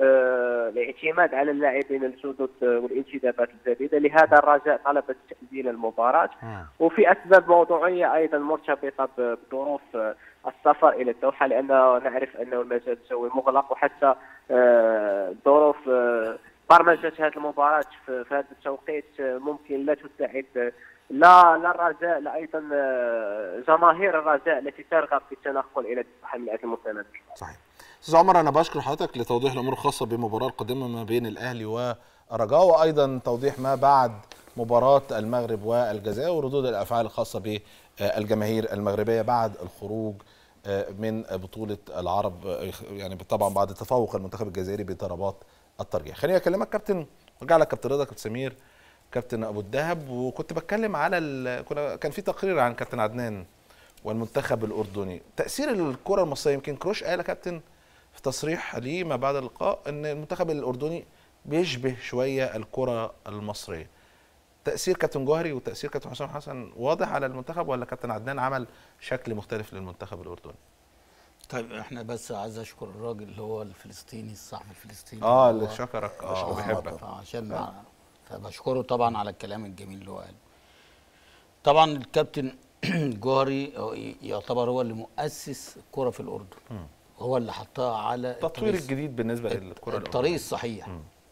آه، الاعتماد على اللاعبين الجدد آه، والانتدابات الجديده لهذا الرجاء طلب تاجيل المباراه وفي اسباب موضوعيه ايضا مرتبطه ب- بظروف آه، السفر الى الدوحه لانه نعرف انه المجال الجوي مغلق وحتى آه، ظروف آه، برمجه هذه المباراه في في هذا التوقيت آه، ممكن لا تساعد آه، لا لا الرجاء لا ايضا آه، جماهير الرجاء التي ترغب في التنقل الى الدوحه من اجل المساندة صحيح استاذ عمر انا بشكر حضرتك لتوضيح الامور الخاصه بالمباراه القادمه ما بين الاهلي والرجاء وايضا توضيح ما بعد مباراه المغرب والجزائر وردود الافعال الخاصه بالجماهير المغربيه بعد الخروج آه، من بطوله العرب آه، يعني طبعا بعد تفوق المنتخب الجزائري بضربات الترجيح خليني اكلمك كابتن ارجع لك كابتن رضا كابتن سمير كابتن ابو الدهب وكنت بتكلم على ال... كنا كان في تقرير عن كابتن عدنان والمنتخب الاردني تاثير الكره المصريه يمكن كروش قال يا كابتن في تصريح ليه ما بعد اللقاء ان المنتخب الاردني بيشبه شويه الكره المصريه تاثير كابتن جوهري وتاثير كابتن حسام حسن واضح على المنتخب ولا كابتن عدنان عمل شكل مختلف للمنتخب الاردني طيب احنا بس عايز اشكر الراجل اللي هو الفلسطيني الصحفي الفلسطيني اه اللي اللي هو- شكرك اه آه، وبيحبك عشان مع... فبشكره طبعا على الكلام الجميل اللي هو قاله طبعا الكابتن جوهري هو ي- يعتبر هو اللي مؤسس الكرة في الأردن هو اللي حطها على التطوير الطريق- الجديد بالنسبه للكره الطريق الصحيح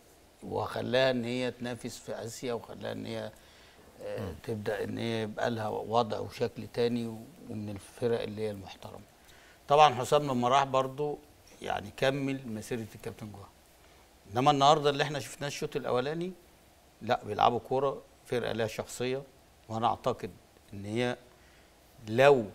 وخلاها ان هي تنافس في اسيا وخلاها ان هي آه، تبدا ان هي يبقى لها وضع وشكل تاني ومن الفرق اللي هي المحترمه طبعا حسام لما راح برضو يعني كمل مسيره الكابتن جوهر انما النهارده اللي احنا شفناه الشوط الاولاني لا بيلعبوا كوره فرقه لها شخصيه وانا اعتقد ان هي لو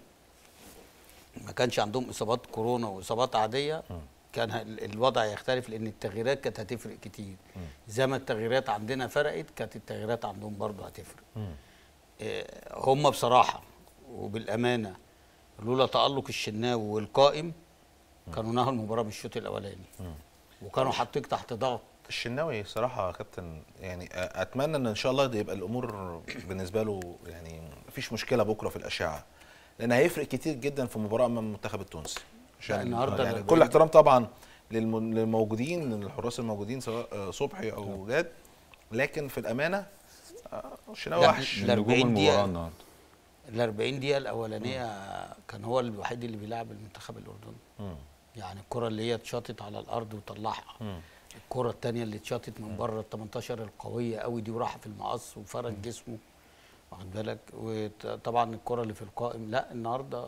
ما كانش عندهم اصابات كورونا واصابات عاديه كان ه- الوضع يختلف لان التغييرات كانت هتفرق كتير زي ما التغييرات عندنا فرقت كانت التغييرات عندهم برضه هتفرق آه، هم بصراحه وبالامانه لولا تالق الشناوي والقائم كانوا نهوا المباراه من الشوط الاولاني وكانوا حاطيك تحت ضغط الشناوي صراحه يا كابتن يعني اتمنى ان ان شاء الله ده يبقى الامور بالنسبه له يعني مفيش مشكله بكره في الاشعه لان هيفرق كتير جدا في مباراه امام المنتخب التونسي لا، النهاردة يعني ال كل احترام طبعا للم- للموجودين الحراس الموجودين سواء آه، صبحي او جاد لكن في الامانه آه، الشناوي لا، وحش لا، 40 نجوم دقيقة. المباراه النهارده ال 40 دقيقة الأولانية كان هو الوحيد اللي بيلعب المنتخب الأردني. يعني الكرة اللي هي اتشاطت على الأرض وطلعها. الكرة التانية اللي اتشاطت من بره ال 18 القوية قوي دي وراح في المقص وفرد جسمه واخد بالك وطبعا الكرة اللي في القائم لا النهارده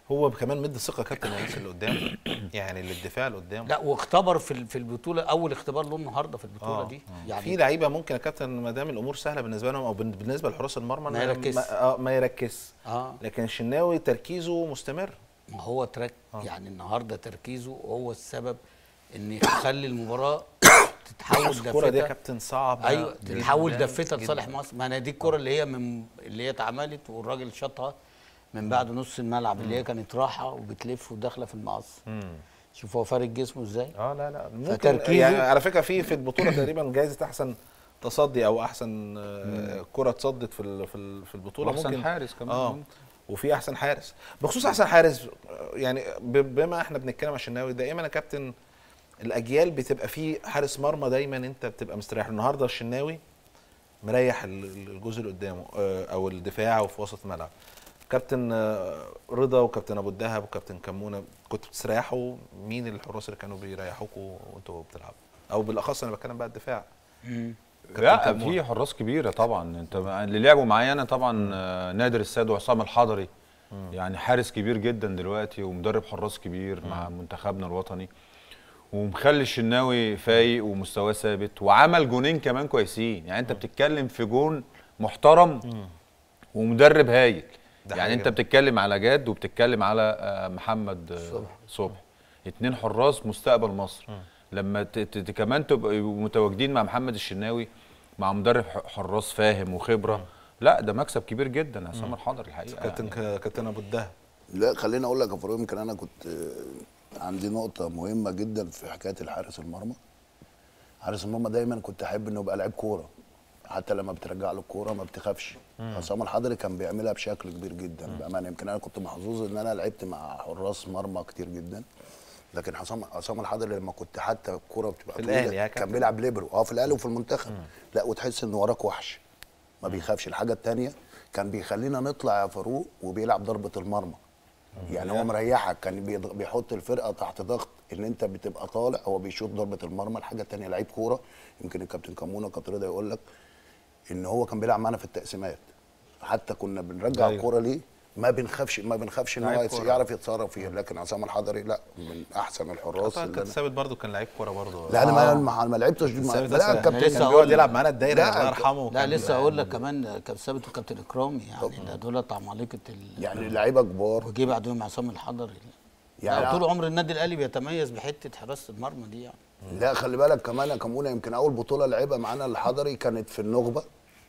هو كمان مدي ثقه كابتن للناس اللي قدامه يعني للدفاع اللي قدامه لا واختبر في ال- في البطوله اول اختبار له النهارده في البطوله دي يعني في لعيبه ممكن يا كابتن ما دام الامور سهله بالنسبه لهم او بن- بالنسبه لحراس المرمى ما يركزش. ما, آه ما يركز اه لكن الشناوي تركيزه مستمر ما هو ترك يعني النهارده تركيزه هو السبب ان يخلي المباراه تتحول الكوره دي يا دفتة كابتن صعبه ايوه جداً تتحول دفتها جداً. لصالح مصر ما انا دي الكره اللي هي من اللي هي اتعملت والراجل شاطها من بعد نص الملعب اللي هي كانت راحه وبتلف وداخله في المقص شوف هو فارق جسمه ازاي اه لا لا ممكن فتركيزه يعني على فكره في في البطوله تقريبا جائزه احسن تصدي او احسن آه، كره اتصدت في ال- في ال- في البطوله وأحسن ممكن حارس كمان اه ممكن. وفي احسن حارس بخصوص احسن حارس آه، يعني ب- بما احنا بنتكلم على الشناوي دائما يا كابتن الاجيال بتبقى فيه حارس مرمى دايما انت بتبقى مستريح له. النهارده الشناوي مريح ال- ال- الجزء اللي قدامه آه، او الدفاع وفي وسط الملعب كابتن آه، رضا وكابتن ابو الدهب وكابتن كمونه كنتوا بتستريحوا مين الحراس اللي كانوا بيريحوكوا وانتوا بتلعبوا او بالاخص انا بتكلم بقى الدفاع كابتن لا كمونة. في حراس كبيره طبعا انت اللي لعبوا معايا انا طبعا آه، نادر السيد وعصام الحضري يعني حارس كبير جدا دلوقتي ومدرب حراس كبير مع منتخبنا الوطني ومخلي الشناوي فايق ومستواه ثابت وعمل جونين كمان كويسين يعني انت بتتكلم في جون محترم ومدرب هايل ده يعني حقيقة. انت بتتكلم على جاد وبتتكلم على آه، محمد آه، صبحي اتنين حراس مستقبل مصر لما ت- ت- ت- كمان تبقوا متواجدين مع محمد الشناوي مع مدرب ح- حراس فاهم وخبره لا ده مكسب كبير جدا عصام الحضري الحقيقه كابتن يعني. ك- كابتن ابو الدهب لا خليني اقول لك يا فاروق يمكن انا كنت آه، عندي نقطه مهمه جدا في حكايه الحارس المرمى حارس المرمى دايما كنت احب انه يبقى لعيب كوره حتى لما بترجع له الكوره ما بتخافش عصام الحضري كان بيعملها بشكل كبير جدا بامانه يمكن انا كنت محظوظ ان انا لعبت مع حراس مرمى كتير جدا لكن حسام عصام الحضري لما كنت حتى الكوره بتبقى في طويلة، الأهلي يا كان كابتن. بيلعب ليبرو اه في الاهلي وفي المنتخب لا وتحس ان وراك وحش ما بيخافش الحاجه الثانيه كان بيخلينا نطلع يا فاروق وبيلعب ضربه المرمى يعني هو مريحك كان بيض- بيحط الفرقه تحت ضغط ان انت بتبقى طالع هو بيشوط ضربه المرمى الحاجه الثانيه لعيب كوره يمكن الكابتن كمونه وكابتن رضا يقول لك ان هو كان بيلعب معانا في التقسيمات حتى كنا بنرجع أيوة. الكوره ليه ما بنخافش ما بنخافش ان هو لعيب يتص- كورة. يعرف يتصرف فيها لكن عصام الحضري لا من احسن الحراس اعتقد اللي كابتن أنا- ثابت برضه كان لعيب كوره برضه لا انا ما- ما ما لعبتش ما ثابت لا ده الكابتن أنا لسه كان هقول بيقعد لك. يلعب معانا الدايره لا، الله يرحمه لا كان لسه بيبقى- اقول لك كمان كابتن ثابت وكابتن اكرامي يعني ده دولت عمالقه ال... يعني لعيبه كبار وجي بعدهم عصام الحضري يعني يعني طول عمر النادي الاهلي بيتميز بحته حراسه المرمى دي يعني لا خلي بالك كمان يا كمونه يمكن اول بطوله لعبها معانا الحضري كانت في النخبه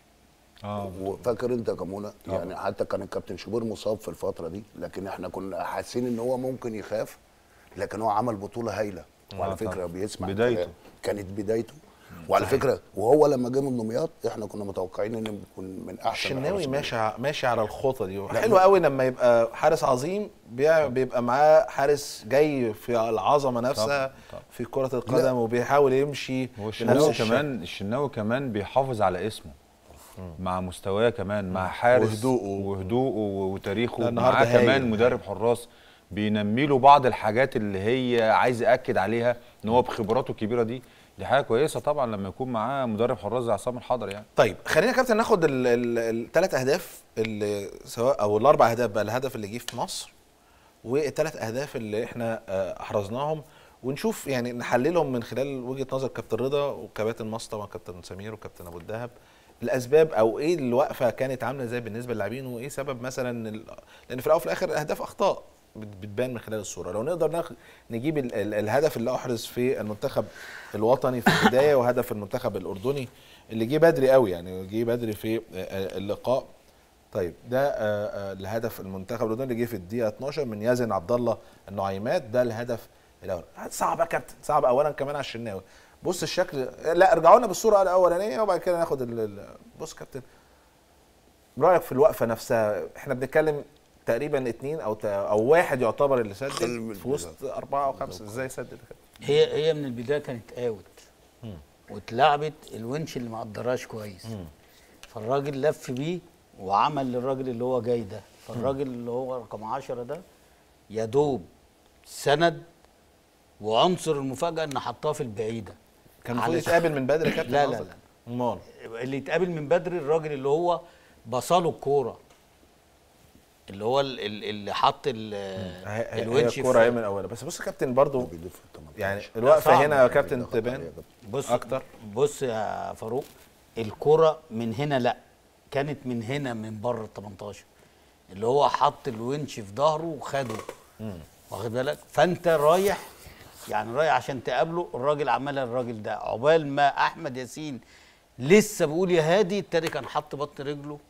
اه وفاكر انت يا كمونه يعني حتى كان الكابتن شوبير مصاب في الفتره دي لكن احنا كنا حاسين ان هو ممكن يخاف لكن هو عمل بطوله هايله وعلى آه فكره طبعا. بيسمع بدايته. الكلام. كانت بدايته وعلى فكره وهو لما جه من دمياط احنا كنا متوقعين ان يكون من احسن الشناوي الحراس ماشي ع- ماشي على الخطه دي لا، حلو قوي لما يبقى حارس عظيم بيع- بيبقى معاه حارس جاي في العظمه نفسها طبعاً، طبعاً. في كره القدم وبيحاول يمشي هو بنفس الشناوي الشكل. كمان الشناوي كمان بيحافظ على اسمه مع مستواه كمان مع حارس وهدوءه. وهدوءه وتاريخه لا، النهاردة معاه كمان هايل. مدرب حراس بينمي له بعض الحاجات اللي هي عايز ياكد عليها ان هو بخبراته الكبيره دي دي حاجه كويسه طبعا لما يكون معاه مدرب حراس زي عصام الحضري يعني طيب خلينا يا كابتن ناخد الثلاث اهداف اللي سواء او الاربع اهداف بقى الهدف اللي جه في مصر والثلاث اهداف اللي احنا آه، احرزناهم ونشوف يعني نحللهم من خلال وجهه نظر كابتن رضا وكباتن مصر طبعا كابتن سمير وكابتن ابو الدهب الاسباب او ايه الوقفه كانت عامله ازاي بالنسبه للاعبين وايه سبب مثلا ال- لان في الاول وفي الاخر الاهداف اخطاء بت- بتبان من خلال الصوره لو نقدر ناخ- نجيب ال ال الهدف اللي احرز في المنتخب الوطني في البدايه وهدف المنتخب الاردني اللي جه بدري قوي يعني جه بدري في آه، آه، اللقاء طيب ده آه، آه، الهدف المنتخب الاردني اللي جه في الدقيقه 12 من يزن عبد الله النعيمات ده الهدف الاول صعب يا كابتن صعب اولا كمان على الشناوي بص الشكل لا ارجعوا لنا بالصوره الاولانيه وبعد كده ناخد ال- ال- بص كابتن رايك في الوقفه نفسها احنا بنتكلم تقريبا اتنين او تا او واحد يعتبر اللي سدد خل- في وسط اربعه او خمسه ازاي سدد كده هي هي من البدايه كانت اوت واتلعبت الونش اللي ما قدرهاش كويس فالراجل لف بيه وعمل للراجل اللي هو جاي ده فالراجل اللي هو رقم 10 ده يا دوب سند وعنصر المفاجاه ان حطها في البعيده كان المفروض على- يتقابل من بدري يا كابتن لا لا قصدك؟ لا امال اللي يتقابل من بدري الراجل اللي هو بصاله الكوره اللي هو ال- ال- اللي حط ال- هي- هي الونش في- الكوره اهي من اولها بس بص يا كابتن برضو بيضيف في التمنتاشر. يعني صعب. الوقفه هنا يا كابتن تبان بص اكتر بص يا فاروق الكرة من هنا لا كانت من هنا من بره ال 18 اللي هو حط الونش في ظهره وخده واخد بالك فانت رايح يعني رايح عشان تقابله الراجل عملها الراجل ده عقبال ما احمد ياسين لسه بيقول يا هادي التاني كان حط بطن رجله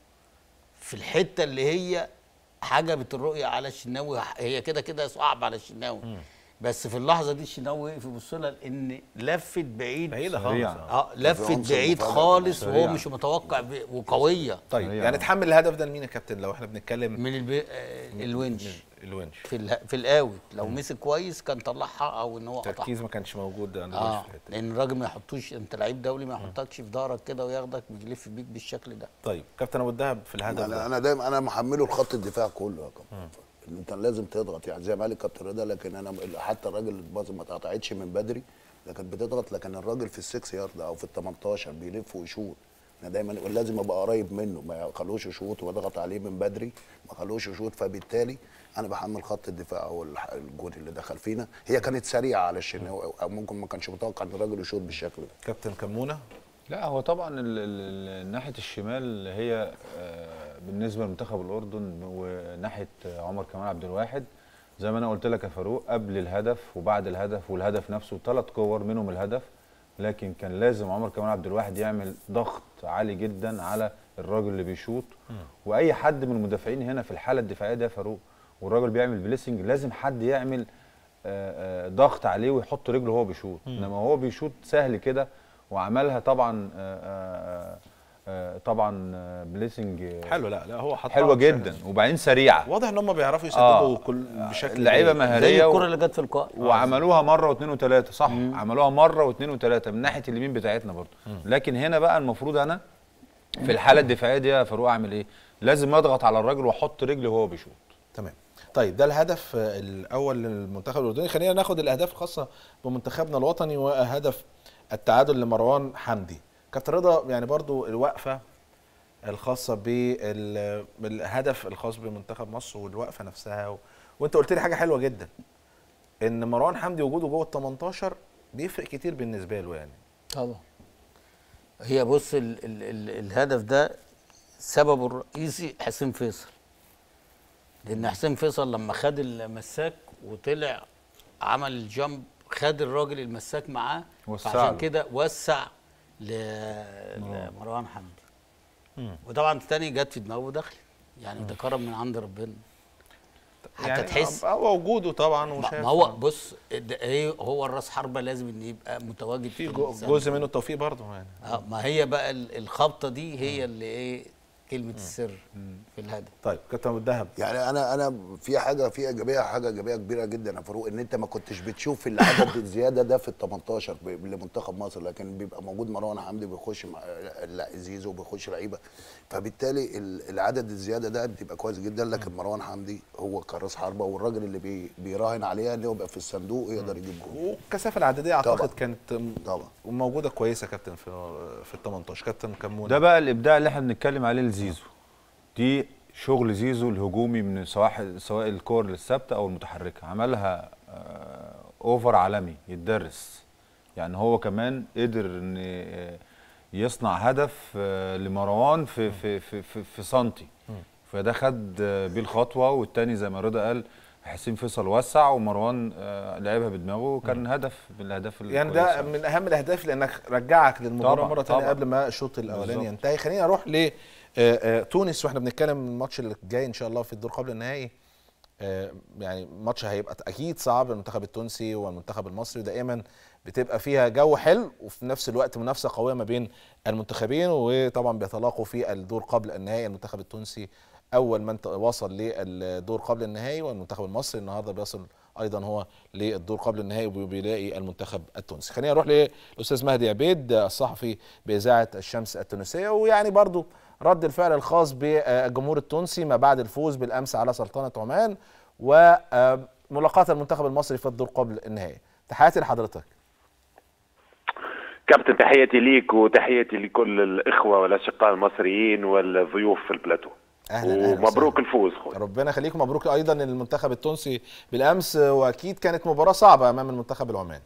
في الحته اللي هي حجبت الرؤيه على الشناوي هي كده كده صعب على الشناوي بس في اللحظه دي الشناوي وقف يبص لها لان لفت بعيد بعيده خالص سريع. آه. اه لفت عنصر بعيد مفاجأة خالص وهو سريع. مش متوقع ب... وقويه طيب سريع. يعني تحمل الهدف ده لمين يا كابتن لو احنا بنتكلم من الب... آه الونش الونش في اله... في القاوي لو مسك كويس كان طلعها او ان هو قطعها التركيز ما كانش موجود عند اه الونش في الحته دي. لان الراجل ما يحطوش انت لعيب دولي ما يحطكش في ظهرك كده وياخدك بيلف بيك بالشكل ده طيب كابتن ابو الدهب في الهدف انا ده انا دايما انا محمله الخط الدفاع كله يا كابتن ان انت لازم تضغط يعني زي ما قال الكابتن رضا لكن انا حتى الراجل الباص ما اتقطعتش من بدري لكن بتضغط لكن الراجل في السكس يارد او في ال 18 بيلف ويشوط انا دايما لازم ابقى قريب منه ما خلوش يشوط واضغط عليه من بدري ما خلوش يشوط فبالتالي انا بحمل خط الدفاع او الح- الجول اللي دخل فينا هي كانت سريعه على الشناوي او ممكن ما كانش متوقع ان الراجل يشوط بالشكل ده كابتن كمونه لا هو طبعا ال- ال- ال- ناحيه الشمال هي آه، بالنسبه لمنتخب الاردن وناحيه آه، عمر كمال عبد الواحد زي ما انا قلت لك يا فاروق قبل الهدف وبعد الهدف والهدف نفسه ثلاث كور منهم الهدف لكن كان لازم عمر كمال عبد الواحد يعمل ضغط عالي جدا على الراجل اللي بيشوط واي حد من المدافعين هنا في الحاله الدفاعيه دي يا فاروق والراجل بيعمل بليسنج لازم حد يعمل آه، آه، ضغط عليه ويحط رجله وهو بيشوط انما هو بيشوط سهل كده وعملها طبعا آه، آه، آه، طبعا آه، بليسنج آه، حلو لا لا هو حطها حلوه بشكل- جدا وبعدين سريعه واضح ان هم بيعرفوا يسددوا آه. كل بشكل لعيبه جيد. زي مهاريه الكره و... اللي جت في القاء وعملوها مره واثنين وثلاثه صح عملوها مره واثنين وثلاثه من ناحيه اليمين بتاعتنا برضه لكن هنا بقى المفروض انا في الحاله الدفاعيه دي يا فاروق اعمل ايه لازم اضغط على الراجل واحط رجلي وهو بيشوط تمام طيب ده الهدف آه، الاول للمنتخب الاردني خلينا ناخد الاهداف الخاصه بمنتخبنا الوطني وهدف التعادل لمروان حمدي كابتن رضا يعني برضو الوقفه الخاصه بال- بالهدف الخاص بمنتخب مصر والوقفه نفسها و... وانت قلت لي حاجه حلوه جدا ان مروان حمدي وجوده جوه ال 18 بيفرق كتير بالنسبه له يعني طبعا هي بص ال ال ال الهدف ده سببه الرئيسي حسين فيصل لان حسين فيصل لما خد المساك وطلع عمل الجامب خد الراجل المساك معاه وسع فعشان له. كده وسع ل- لمروان حمدي وطبعا الثاني جت في دماغه ودخلت يعني ده كرم من عند ربنا حتى يعني تحس هو وجوده طبعا ما وشايف ما هو بص ده هي هو الراس حربه لازم ان يبقى متواجد في في جو- السنة. جزء منه التوفيق برضه يعني اه ما هي بقى ال- الخبطه دي هي اللي ايه كلمه السر في الهدف طيب كابتن ابو الدهب يعني انا انا في حاجه في ايجابيه حاجه ايجابيه كبيره جدا يا فاروق ان انت ما كنتش بتشوف العدد الزياده ده في ال 18 ب- لمنتخب مصر لكن بيبقى موجود مروان حمدي بيخش مع لا- زيزو بيخش لعيبه فبالتالي ال- العدد الزياده ده بيبقى كويس جدا لكن مروان حمدي هو كراس حربه والراجل اللي بي بيراهن عليها ان هو يبقى في الصندوق ويقدر يجيب جول والكثافه العدديه اعتقد طبعاً. كانت طبعا وموجوده كويسه كابتن في في ال 18 كابتن كمونه ده بقى الابداع اللي احنا بنتكلم عليه لزيزو دي شغل زيزو الهجومي من سواء سواء الكور الثابته او المتحركه عملها آه، اوفر عالمي يتدرس يعني هو كمان قدر ان آه، يصنع هدف آه، لمروان في في في في, في سنتي فده خد آه، بيه الخطوه والتاني زي ما رضا قال حسين فيصل وسع ومروان آه، لعبها بدماغه وكان هدف من الاهداف يعني ده الكويسة. من اهم الاهداف لانك رجعك للمباراه طبعاً، مره ثانيه طبعاً. قبل ما الشوط الاولاني بالظبط. ينتهي خلينا نروح ل آه، آه، تونس واحنا بنتكلم الماتش اللي جاي ان شاء الله في الدور قبل النهائي آه، يعني ماتش هيبقى اكيد صعب المنتخب التونسي والمنتخب المصري دائما بتبقى فيها جو حلو وفي نفس الوقت منافسه قويه ما بين المنتخبين وطبعا بيتلاقوا في الدور قبل النهائي المنتخب التونسي اول من ت- وصل للدور قبل النهائي والمنتخب المصري النهارده بيصل ايضا هو للدور قبل النهائي وبيلاقي المنتخب التونسي خلينا نروح للاستاذ مهدي عبيد الصحفي باذاعه الشمس التونسيه ويعني برضو رد الفعل الخاص بالجمهور التونسي ما بعد الفوز بالامس على سلطنه عمان وملاقاه المنتخب المصري في الدور قبل النهائي تحياتي لحضرتك كابتن تحياتي ليك وتحياتي لكل الإخوة والأشقاء المصريين والضيوف في البلاتو اهلا اهلا ومبروك الفوز خويا ربنا يخليك مبروك ايضا المنتخب التونسي بالامس واكيد كانت مباراه صعبه امام المنتخب العماني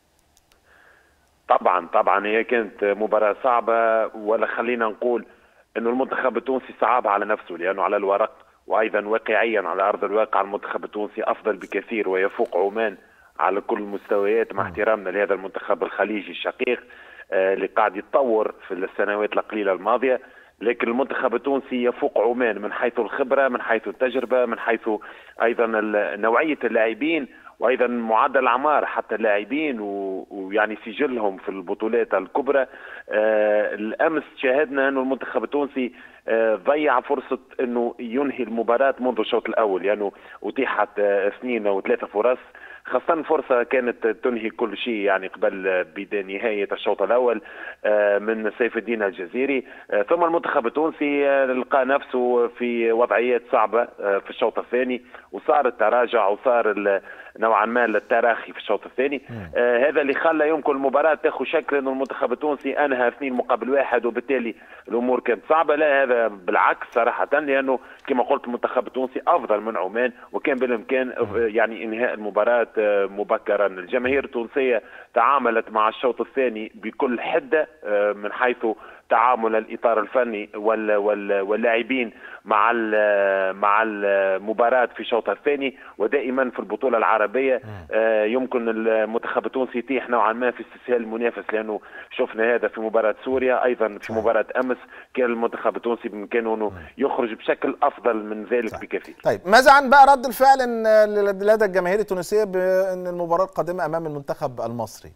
طبعا طبعا هي كانت مباراة صعبة ولا خلينا نقول انه المنتخب التونسي صعبها على نفسه لانه على الورق وايضا واقعيا على ارض الواقع المنتخب التونسي افضل بكثير ويفوق عمان على كل المستويات مع احترامنا لهذا المنتخب الخليجي الشقيق آه، اللي قاعد يتطور في السنوات القليلة الماضية لكن المنتخب التونسي يفوق عمان من حيث الخبرة من حيث التجربة من حيث أيضا ال- نوعية اللاعبين وايضا معدل اعمار حتى اللاعبين و- ويعني سجلهم في البطولات الكبرى آه الامس شاهدنا انه المنتخب التونسي آه ضيع فرصه انه ينهي المباراه منذ الشوط الاول لانه يعني اتيحت آه اثنين او ثلاثه فرص خاصة فرصة كانت تنهي كل شيء يعني قبل بداية نهاية الشوط الأول آه، من سيف الدين الجزيري آه، ثم المنتخب التونسي آه، لقى نفسه في وضعيات صعبة آه، في الشوط الثاني وصار التراجع وصار ال- نوعا ما التراخي في الشوط الثاني آه هذا اللي خلى يمكن المباراة تاخذ شكل انه المنتخب التونسي انهى اثنين مقابل واحد وبالتالي الامور كانت صعبة لا هذا بالعكس صراحة لانه كما قلت المنتخب التونسي افضل من عمان وكان بالامكان آه، يعني انهاء المباراة آه، مبكرا الجماهير التونسية تعاملت مع الشوط الثاني بكل حدة آه، من حيث تعامل الاطار الفني وال وال واللاعبين مع ال- مع المباراه في شوطها الثاني ودائما في البطوله العربيه آه، يمكن المنتخب التونسي يتيح نوعا ما في استسهال المنافس لانه شفنا هذا في مباراه سوريا ايضا في مباراه امس كان المنتخب التونسي بامكانه انه يخرج بشكل افضل من ذلك بكثير طيب ماذا عن بقى رد الفعل إن- لدى الجماهير التونسيه بان المباراه القادمه امام المنتخب المصري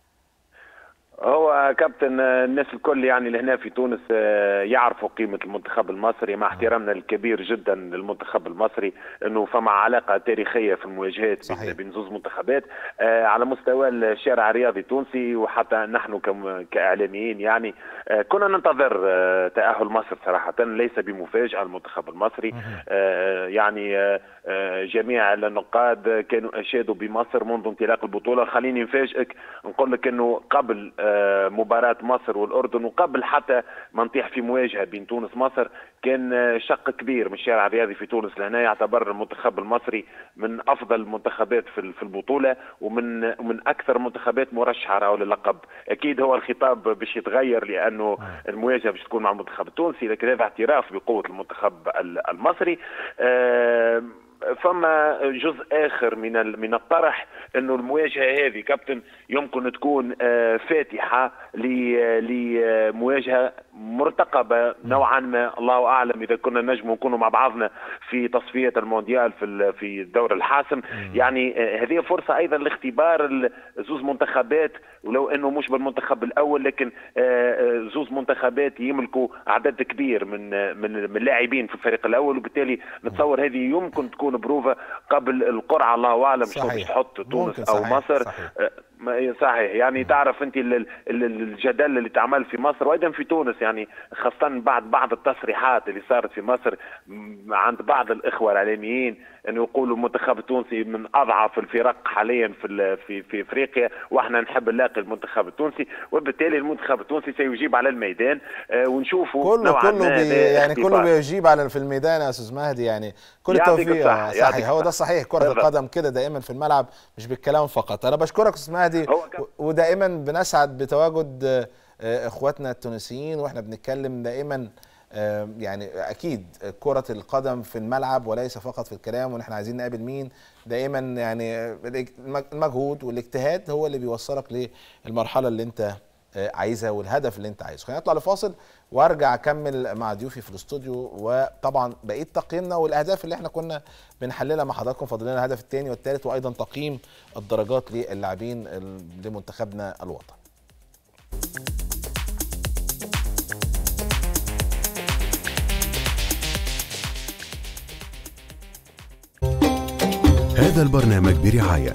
هو كابتن آه، الناس الكل يعني اللي هنا في تونس آه، يعرفوا قيمة المنتخب المصري مع احترامنا الكبير جدا للمنتخب المصري انه فما علاقة تاريخية في المواجهات صحيح. بين- بين زوز منتخبات آه، على مستوى الشارع الرياضي التونسي وحتى نحن كم- كاعلاميين يعني آه، كنا ننتظر آه، تأهل مصر صراحة ليس بمفاجأة المنتخب المصري آه، يعني آه، آه، جميع النقاد كانوا اشادوا بمصر منذ انطلاق البطوله خليني نفاجئك نقول لك انه قبل آه، مباراه مصر والاردن وقبل حتى ما نطيح في مواجهه بين تونس مصر كان آه، شق كبير من الشارع الرياضي في تونس لهنا يعتبر المنتخب المصري من افضل المنتخبات في ال- في البطوله ومن ومن اكثر المنتخبات مرشحه راهو للقب اكيد هو الخطاب باش يتغير لانه المواجهه باش تكون مع المنتخب التونسي لكن هذا اعتراف بقوه المنتخب ال- المصري آه، فما جزء اخر من ال- من الطرح انه المواجهه هذه كابتن يمكن تكون آه، فاتحه ل- لمواجهه مرتقبه نوعا ما الله اعلم اذا كنا نجم نكونوا مع بعضنا في تصفيه المونديال في ال- في الدور الحاسم يعني آه، هذه فرصه ايضا لاختبار ال- زوز منتخبات ولو انه مش بالمنتخب الاول لكن آه، آه، زوز منتخبات يملكوا عدد كبير من آه، من من اللاعبين في الفريق الاول وبالتالي نتصور هذه يمكن تكون بروفه قبل القرعه الله اعلم شو صحيح. باش تحط تونس ممكن، او صحيح، مصر صحيح. آه، ما- صحيح يعني تعرف انت ال- ال- ال- الجدل اللي تعمل في مصر وايضا في تونس يعني خاصه بعد بعض التصريحات اللي صارت في مصر م- عند بعض الاخوه الاعلاميين انه يقولوا المنتخب التونسي من اضعف الفرق حاليا في ال- في في افريقيا واحنا نحب نلاقي المنتخب التونسي وبالتالي المنتخب التونسي سيجيب على الميدان آه، ونشوفوا كله نوعاً كله ما بي ده يعني كله اختبار. بيجيب على في الميدان يا استاذ مهدي يعني كل يعطيك التوفيق الصحة، آه، يعطيك صحيح هو ده الصحة. صحيح كرة بالضبط. القدم كده دائما في الملعب مش بالكلام فقط انا بشكرك استاذ مهدي هو كان- و- ودائما بنسعد بتواجد آه، آه، اخواتنا التونسيين واحنا بنتكلم دائما آه، يعني اكيد كرة القدم في الملعب وليس فقط في الكلام وان احنا عايزين نقابل مين دائما يعني آه، المجهود والاجتهاد هو اللي بيوصلك للمرحلة اللي انت آه، عايزها والهدف اللي انت عايزه خلينا نطلع لفاصل وارجع اكمل مع ضيوفي في الاستوديو وطبعا بقيه تقييمنا والاهداف اللي احنا كنا بنحللها مع حضراتكم فاضل لنا الهدف الثاني والثالث وايضا تقييم الدرجات للاعبين ال- لمنتخبنا الوطني هذا البرنامج برعاية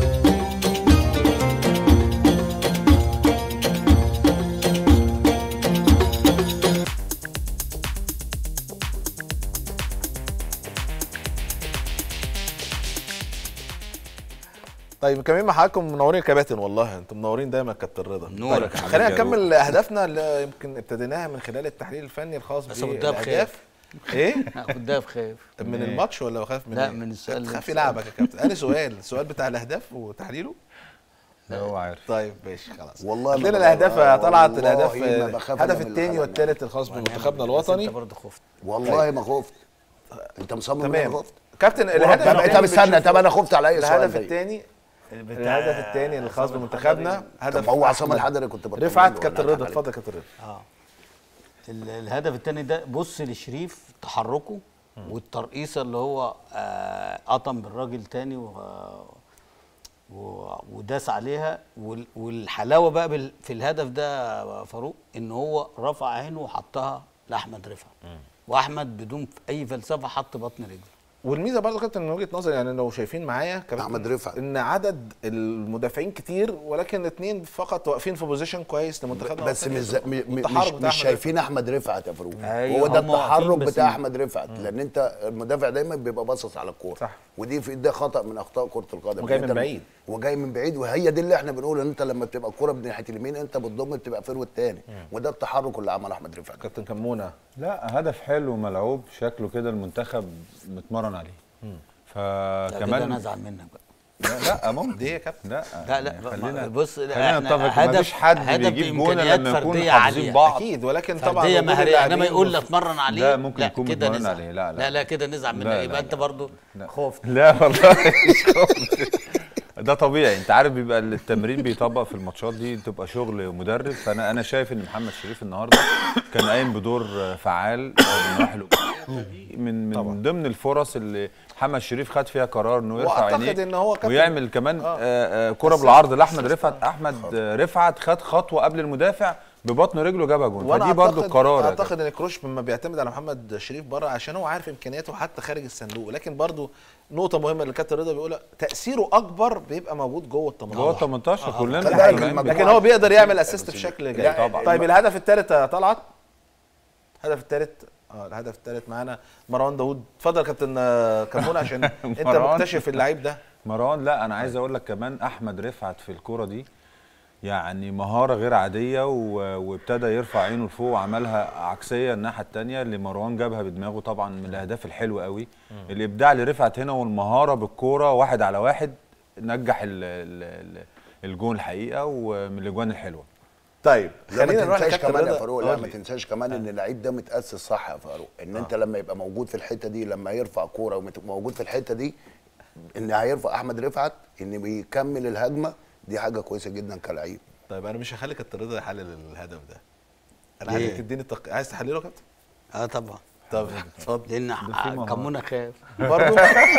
طيب كمان مع حضراتكم منورين يا كباتن والله انتم منورين دايما يا كابتن رضا نورك طيب يا خلينا حبيبي يا نكمل اهدافنا اللي يمكن ابتديناها من خلال التحليل الفني الخاص بس ابو الدهب بالاهداف خاف ايه هاخد دهب خايف من الماتش ولا بخاف من لا، إيه؟ من السؤال اللي خاف أنت يلعبك يا كابتن انا سؤال السؤال بتاع الاهداف وتحليله لا هو عارف طيب ماشي خلاص والله عندنا ما- الاهداف يا طلعت والله الاهداف ما بخاف الهدف إلا من الثاني الحلقة. والثالث الخاص بمنتخبنا بس الوطني انت برضه خفت والله ما خفت انت مصمم إن انا تمام خفت كابتن الهدف طب الثاني طب استنى بتشوفه- طب انا خفت على اي سؤال الهدف زي الثاني الهدف الثاني الخاص بمنتخبنا طب هدف ما هو عصام أحمد الحضري كنت بطمن رفعت له كابتن وأنا رضا عليك. اتفضل يا كابتن رضا اه ال- الهدف الثاني ده بص لشريف تحركه والترقيصه اللي هو آه قطم بالراجل تاني و و- وداس عليها وال- والحلاوه بقى بال- في الهدف ده يا فاروق ان هو رفع عينه وحطها لاحمد رفعت واحمد بدون اي فلسفه حط بطن رجله والميزه برضه كابتن من وجهه نظري يعني لو شايفين معايا كابتن أحمد رفعت. ان عدد المدافعين كتير ولكن اثنين فقط واقفين في بوزيشن كويس لمنتخبنا بس الوطني. مش ز- م- م- والتحرك مش, بتاع مش أحمد شايفين احمد رفعت يا فاروق أيوة، هو ده هم واقفين التحرك بس بتاع م- احمد رفعت لان انت المدافع دايما بيبقى باصص على الكوره صح. ودي في ده خطا من اخطاء كره القدم وجاي إن من أنت- بعيد. وجاي من بعيد وهي دي اللي احنا بنقول ان انت لما بتبقى الكوره بناحيه اليمين انت بتضم بتبقى فيرو الثاني وده التحرك اللي عمله احمد رفعت كابتن كمونه لا هدف حلو ملعوب شكله كده المنتخب متمرن عليه لا كده انا فكمان ازعل منك بقى لا لا ممكن ليه يا كابتن لا لا لا يعني ما- خلينا بص لا، خلينا احنا نتفق هدف- مفيش حد هدف بيجيب جون بإمكانيات لما يكون فردية حافظين عالية. بعض اكيد ولكن طبعا فرديه وجود مهاريه انما اللاعبين يقول وف- لك اتمرن عليه لا، ممكن يكون كده متمرن نزعل. عليه، لا، لا. لا لا كده نزعل منك لا، يبقى لا، انت برضو لا. خفت لا والله مش خفت. ده طبيعي انت عارف بيبقى التمرين بيطبق في الماتشات دي تبقى شغل مدرب فانا انا شايف ان محمد شريف النهارده كان قايم بدور فعال من النواحي الهجومية. من من ضمن الفرص اللي محمد شريف خد فيها قرار انه يرفع وأعتقد عينيه إن هو كابتن- ويعمل كمان آه. آه، آه، كره بالعرض لاحمد رفعت احمد آه، رفعت خد خطوه قبل المدافع ببطن رجله جابها جون وانا فدي برضو أعتقد- القرار يا اعتقد ان كروش لما بيعتمد على محمد شريف بره عشان هو عارف امكانياته حتى خارج الصندوق لكن برضو نقطه مهمه اللي كابتن رضا بيقولها تاثيره اكبر بيبقى موجود جوه ال 18 جوه ال 18 كلنا خلي بالك طالعين المجموعة- لكن هو بيقدر يعمل اسيست بشكل جيد لا، طيب الهدف الثالث يا طلعت الهدف الثالث اه الهدف الثالث معانا مروان داوود اتفضل يا كابتن آه، كمونه عشان انت مروان. مكتشف اللعيب ده مروان لا انا عايز اقول لك كمان احمد رفعت في الكوره دي يعني مهاره غير عاديه و- وابتدى يرفع عينه لفوق وعملها عكسيه الناحيه الثانيه اللي مروان جابها بدماغه طبعا من الاهداف الحلوه قوي الابداع اللي رفعت هنا والمهاره بالكوره واحد على واحد نجح ال ال ال الجون الحقيقه ومن الاجوان الحلوه طيب لا ما خلينا نروح تنساش لكابتن كمان يا رضا فاروق لا قول ما لي. تنساش كمان ان اللعيب ده متاسس صح يا فاروق ان انت لما يبقى موجود في الحته دي لما يرفع كوره وموجود في الحته دي ان هيرفع احمد رفعت ان بيكمل الهجمه دي حاجه كويسه جدا كلعيب طيب انا مش هخلي كابتن رضا يحلل الهدف ده انا ليه؟ عايزك تديني التق... عايز تحلله يا كابتن اه طبعا طب اتفضل لان في ح- مهارة. كمونه خاف برضه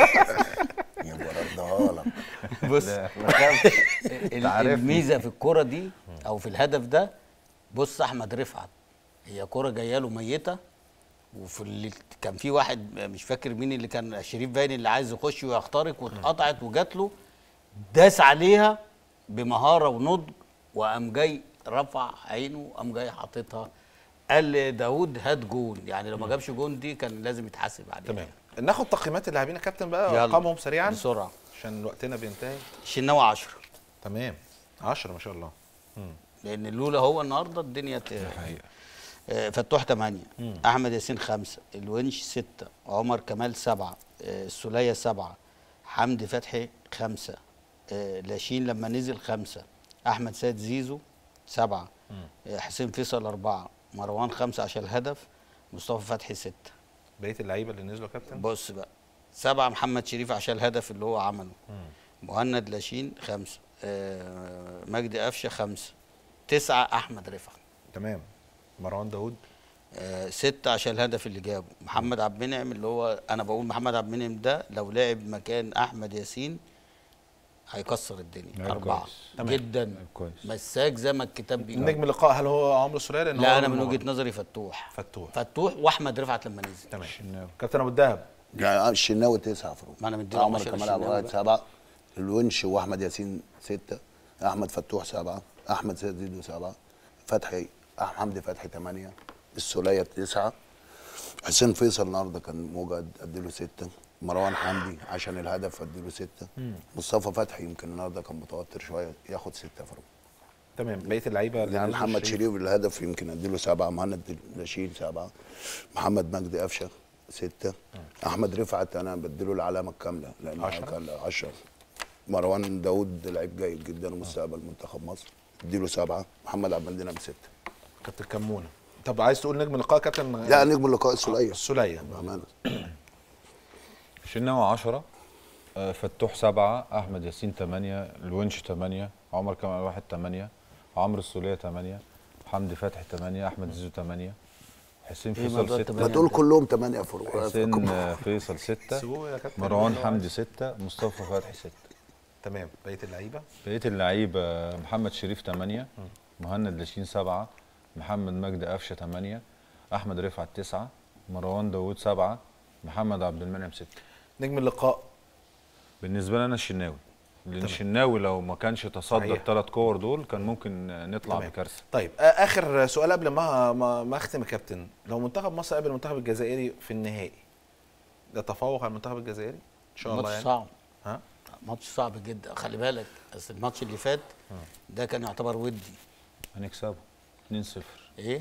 يبقى ردها لك بص لا، ال- عارفني. الميزه في الكوره دي او في الهدف ده بص احمد رفعت هي كوره جايه له ميته وفي اللي كان في واحد مش فاكر مين اللي كان شريف باين اللي عايز يخش ويخترق واتقطعت وجات له داس عليها بمهاره ونضج وقام جاي رفع عينه وقام جاي حاططها قال داوود هات جون يعني لو ما جابش جون دي كان لازم يتحاسب عليها تمام ناخد تقييمات اللاعبين يا كابتن بقى يلا. ارقامهم سريعا بسرعه عشان وقتنا بينتهي الشناوي 10 تمام 10 ما شاء الله لان لولا هو النهارده الدنيا ت... آه، فتوح 8 احمد ياسين 5 الونش 6 عمر كمال 7 السوليه 7 حمدي فتحي 5 لاشين لما نزل 5 احمد سيد زيزو 7 حسين فيصل 4 مروان 5 عشان الهدف مصطفى فتحي 6 بقيه اللعيبه اللي نزلوا يا كابتن بص بقى سبعة محمد شريف عشان الهدف اللي هو عمله مهند لاشين خمسة آه مجدي قفشة خمسة تسعة أحمد رفعت تمام مروان داوود آه ستة عشان الهدف اللي جابه محمد عبد المنعم اللي هو أنا بقول محمد عبد المنعم ده لو لعب مكان أحمد ياسين هيكسر الدنيا لعب أربعة كويس. تمام. جدا لعب كويس. مساك زي ما الكتاب بيقول نجم اللقاء هل هو عمرو سوليه لان هو لا أنا عمرو من نور. وجهة نظري فتوح فتوح فتوح وأحمد رفعت لما نزل تمام الشناوي. كابتن ابو الدهب يعني الشناوي تسعه فاروق ما أنا مديله عمر 10 كمال للشناوي عبد الواحد بقى. سبعه الونش واحمد ياسين سته احمد فتوح سبعه احمد سيد زيدو سبعه فتحي حمدي فتحي ثمانيه السوليه تسعه حسين فيصل النهارده كان موجد اديله سته مروان حمدي عشان الهدف اديله سته مصطفى فتحي يمكن النهارده كان متوتر شويه ياخد سته فاروق تمام بقيه اللعيبه اللي يعني نزلوا محمد الشريف. شريف الهدف يمكن اديله سبعه مهند لاشين سبعه محمد مجدي قفشه ستة احمد رفعت انا بديله العلامه الكامله لان عشرة؟ كان 10 مروان داوود لعيب جيد جدا ومستقبل منتخب مصر اديله سبعه محمد عبد المدينه بسته كابتن كمونه طب عايز تقول نجم اللقاء كابتن لا نجم اللقاء السوليه السوليه بامانه شناوي 10 آه، فتوح 7 احمد ياسين 8 الونش 8 عمر كمال واحد 8 عمرو السوليه 8 حمدي فتحي 8 احمد زيزو 8 حسين إيه فيصل موضوع 6 ما دول كلهم ثمانيه فروق حسين آه، فيصل 6 سيبوه يا كابتن مروان اللي هو حمدي عايزه. 6 مصطفى فتحي 6 تمام بقيه اللعيبه بقيه اللعيبه محمد شريف 8 مهند لاشين 7 محمد مجدي قفشه 8 احمد رفعت 9 مروان داوود 7 محمد عبد المنعم 6 نجم اللقاء بالنسبه لي انا الشناوي لان الشناوي لو ما كانش تصدى صحيح. الثلاث كور دول كان ممكن نطلع تمام. بكارثه طيب آه، اخر سؤال قبل ما ما, ما اختم يا كابتن لو منتخب مصر قابل المنتخب الجزائري في النهائي ده تفوق على المنتخب الجزائري ان شاء الله ماتش يعني صعب ها ماتش صعب جدا خلي بالك بس الماتش اللي فات ده كان يعتبر ودي هنكسبه 2-0 ايه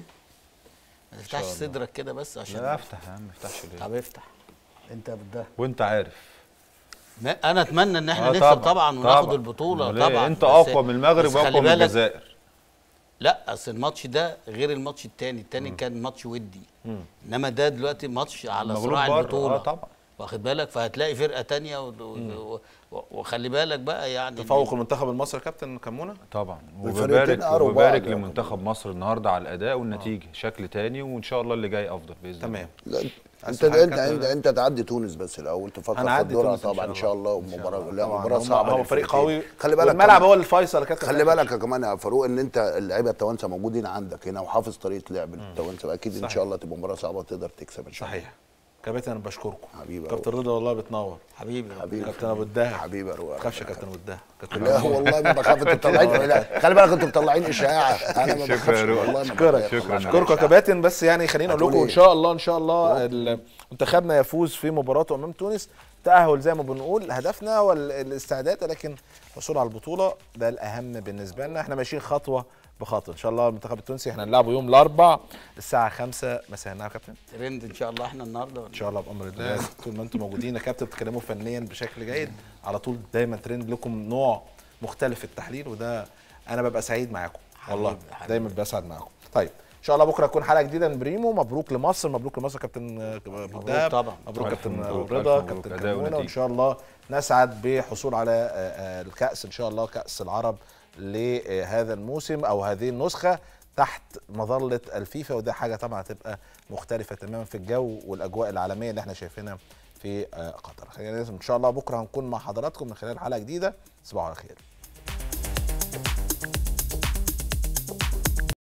ما تفتحش الله. صدرك كده بس عشان لا افتح يا عم ما افتحش ليه طب افتح انت بده وانت عارف ما- انا اتمنى ان احنا آه نكسب طبعاً، طبعا وناخد طبعاً. البطوله أمال إيه؟ طبعا انت بس- اقوى من المغرب بس خلي واقوى من بالك- الجزائر لا اصل الماتش ده غير الماتش التاني التاني كان ماتش ودي انما ده دلوقتي ماتش على مغلوب صراع بره. البطوله اه طبعا واخد بالك فهتلاقي فرقه تانية و... و... و... وخلي بالك بقى يعني تفوق المنتخب المصري يا كابتن كمونه طبعا الفريقين وببارك قروا وببارك بعض. لمنتخب مصر النهارده على الاداء والنتيجه شكل تاني وان شاء الله اللي جاي افضل باذن الله تمام لا عايز انت حاجة انت كابتن؟ انت, انت تعدي تونس بس الاول تفكر في هنعدي الدورة تونس إن طبعا شاء ان شاء الله إن شاء ومباراه الله. لا طبعاً مباراه هم- صعبه هو فريق للفريقين. قوي خلي بالك والملعب كمان- هو الفيصل يا كابتن خلي بالك يا كمان يا فاروق ان انت اللعيبه التوانسه موجودين عندك هنا وحافظ طريقه لعب التوانسه اكيد ان صحيح. شاء الله تبقى مباراه صعبه وتقدر تكسب ان شاء الله صحيح كابتن انا بشكركم حبيبي كابتن رضا والله بتنور حبيبي حبيبي كابتن ابو الدهب حبيبي يا روق ما تخافش يا كابتن ابو الدهب كابتن لا والله ما بخاف انتوا مطلعين لا خلي بالك انتوا مطلعين اشاعه انا ما شكرا بخافش يا روق. والله ما اشكرك بخاف. شكرا. اشكركم يا كباتن بس يعني خليني اقول هتقول لكم ان ايه؟ شاء الله ان شاء الله ال- منتخبنا يفوز في مباراته امام تونس تاهل زي ما بنقول هدفنا والاستعداد لكن الحصول على البطوله ده الاهم بالنسبه لنا احنا ماشيين خطوه بخطوه ان شاء الله المنتخب التونسي احنا هنلعبه يوم الاربع الساعه 5 مساء نعم يا كابتن ترند ان شاء الله احنا النهارده ان شاء الله بامر الله طول ما انتم موجودين يا كابتن بتتكلموا فنيا بشكل جيد على طول دايما ترند لكم نوع مختلف في التحليل وده انا ببقى سعيد معاكم والله حبيبي، حبيبي. دايما بسعد معاكم طيب ان شاء الله بكره تكون حلقه جديده من بريمو مبروك لمصر مبروك لمصر كابتن ابو الدهب طبعا. مبروك ألف كابتن مبروك، رضا ألف مبروك. كابتن أداء كمونه وان ونتيجة. شاء الله نسعد بحصول على آه، آه، الكاس ان شاء الله كاس العرب لهذا الموسم او هذه النسخه تحت مظله الفيفا وده حاجه طبعا هتبقى مختلفه تماما في الجو والاجواء العالميه اللي احنا شايفينها في آه، قطر خلينا ان شاء الله بكره هنكون مع حضراتكم من خلال حلقه جديده تصبحوا على خير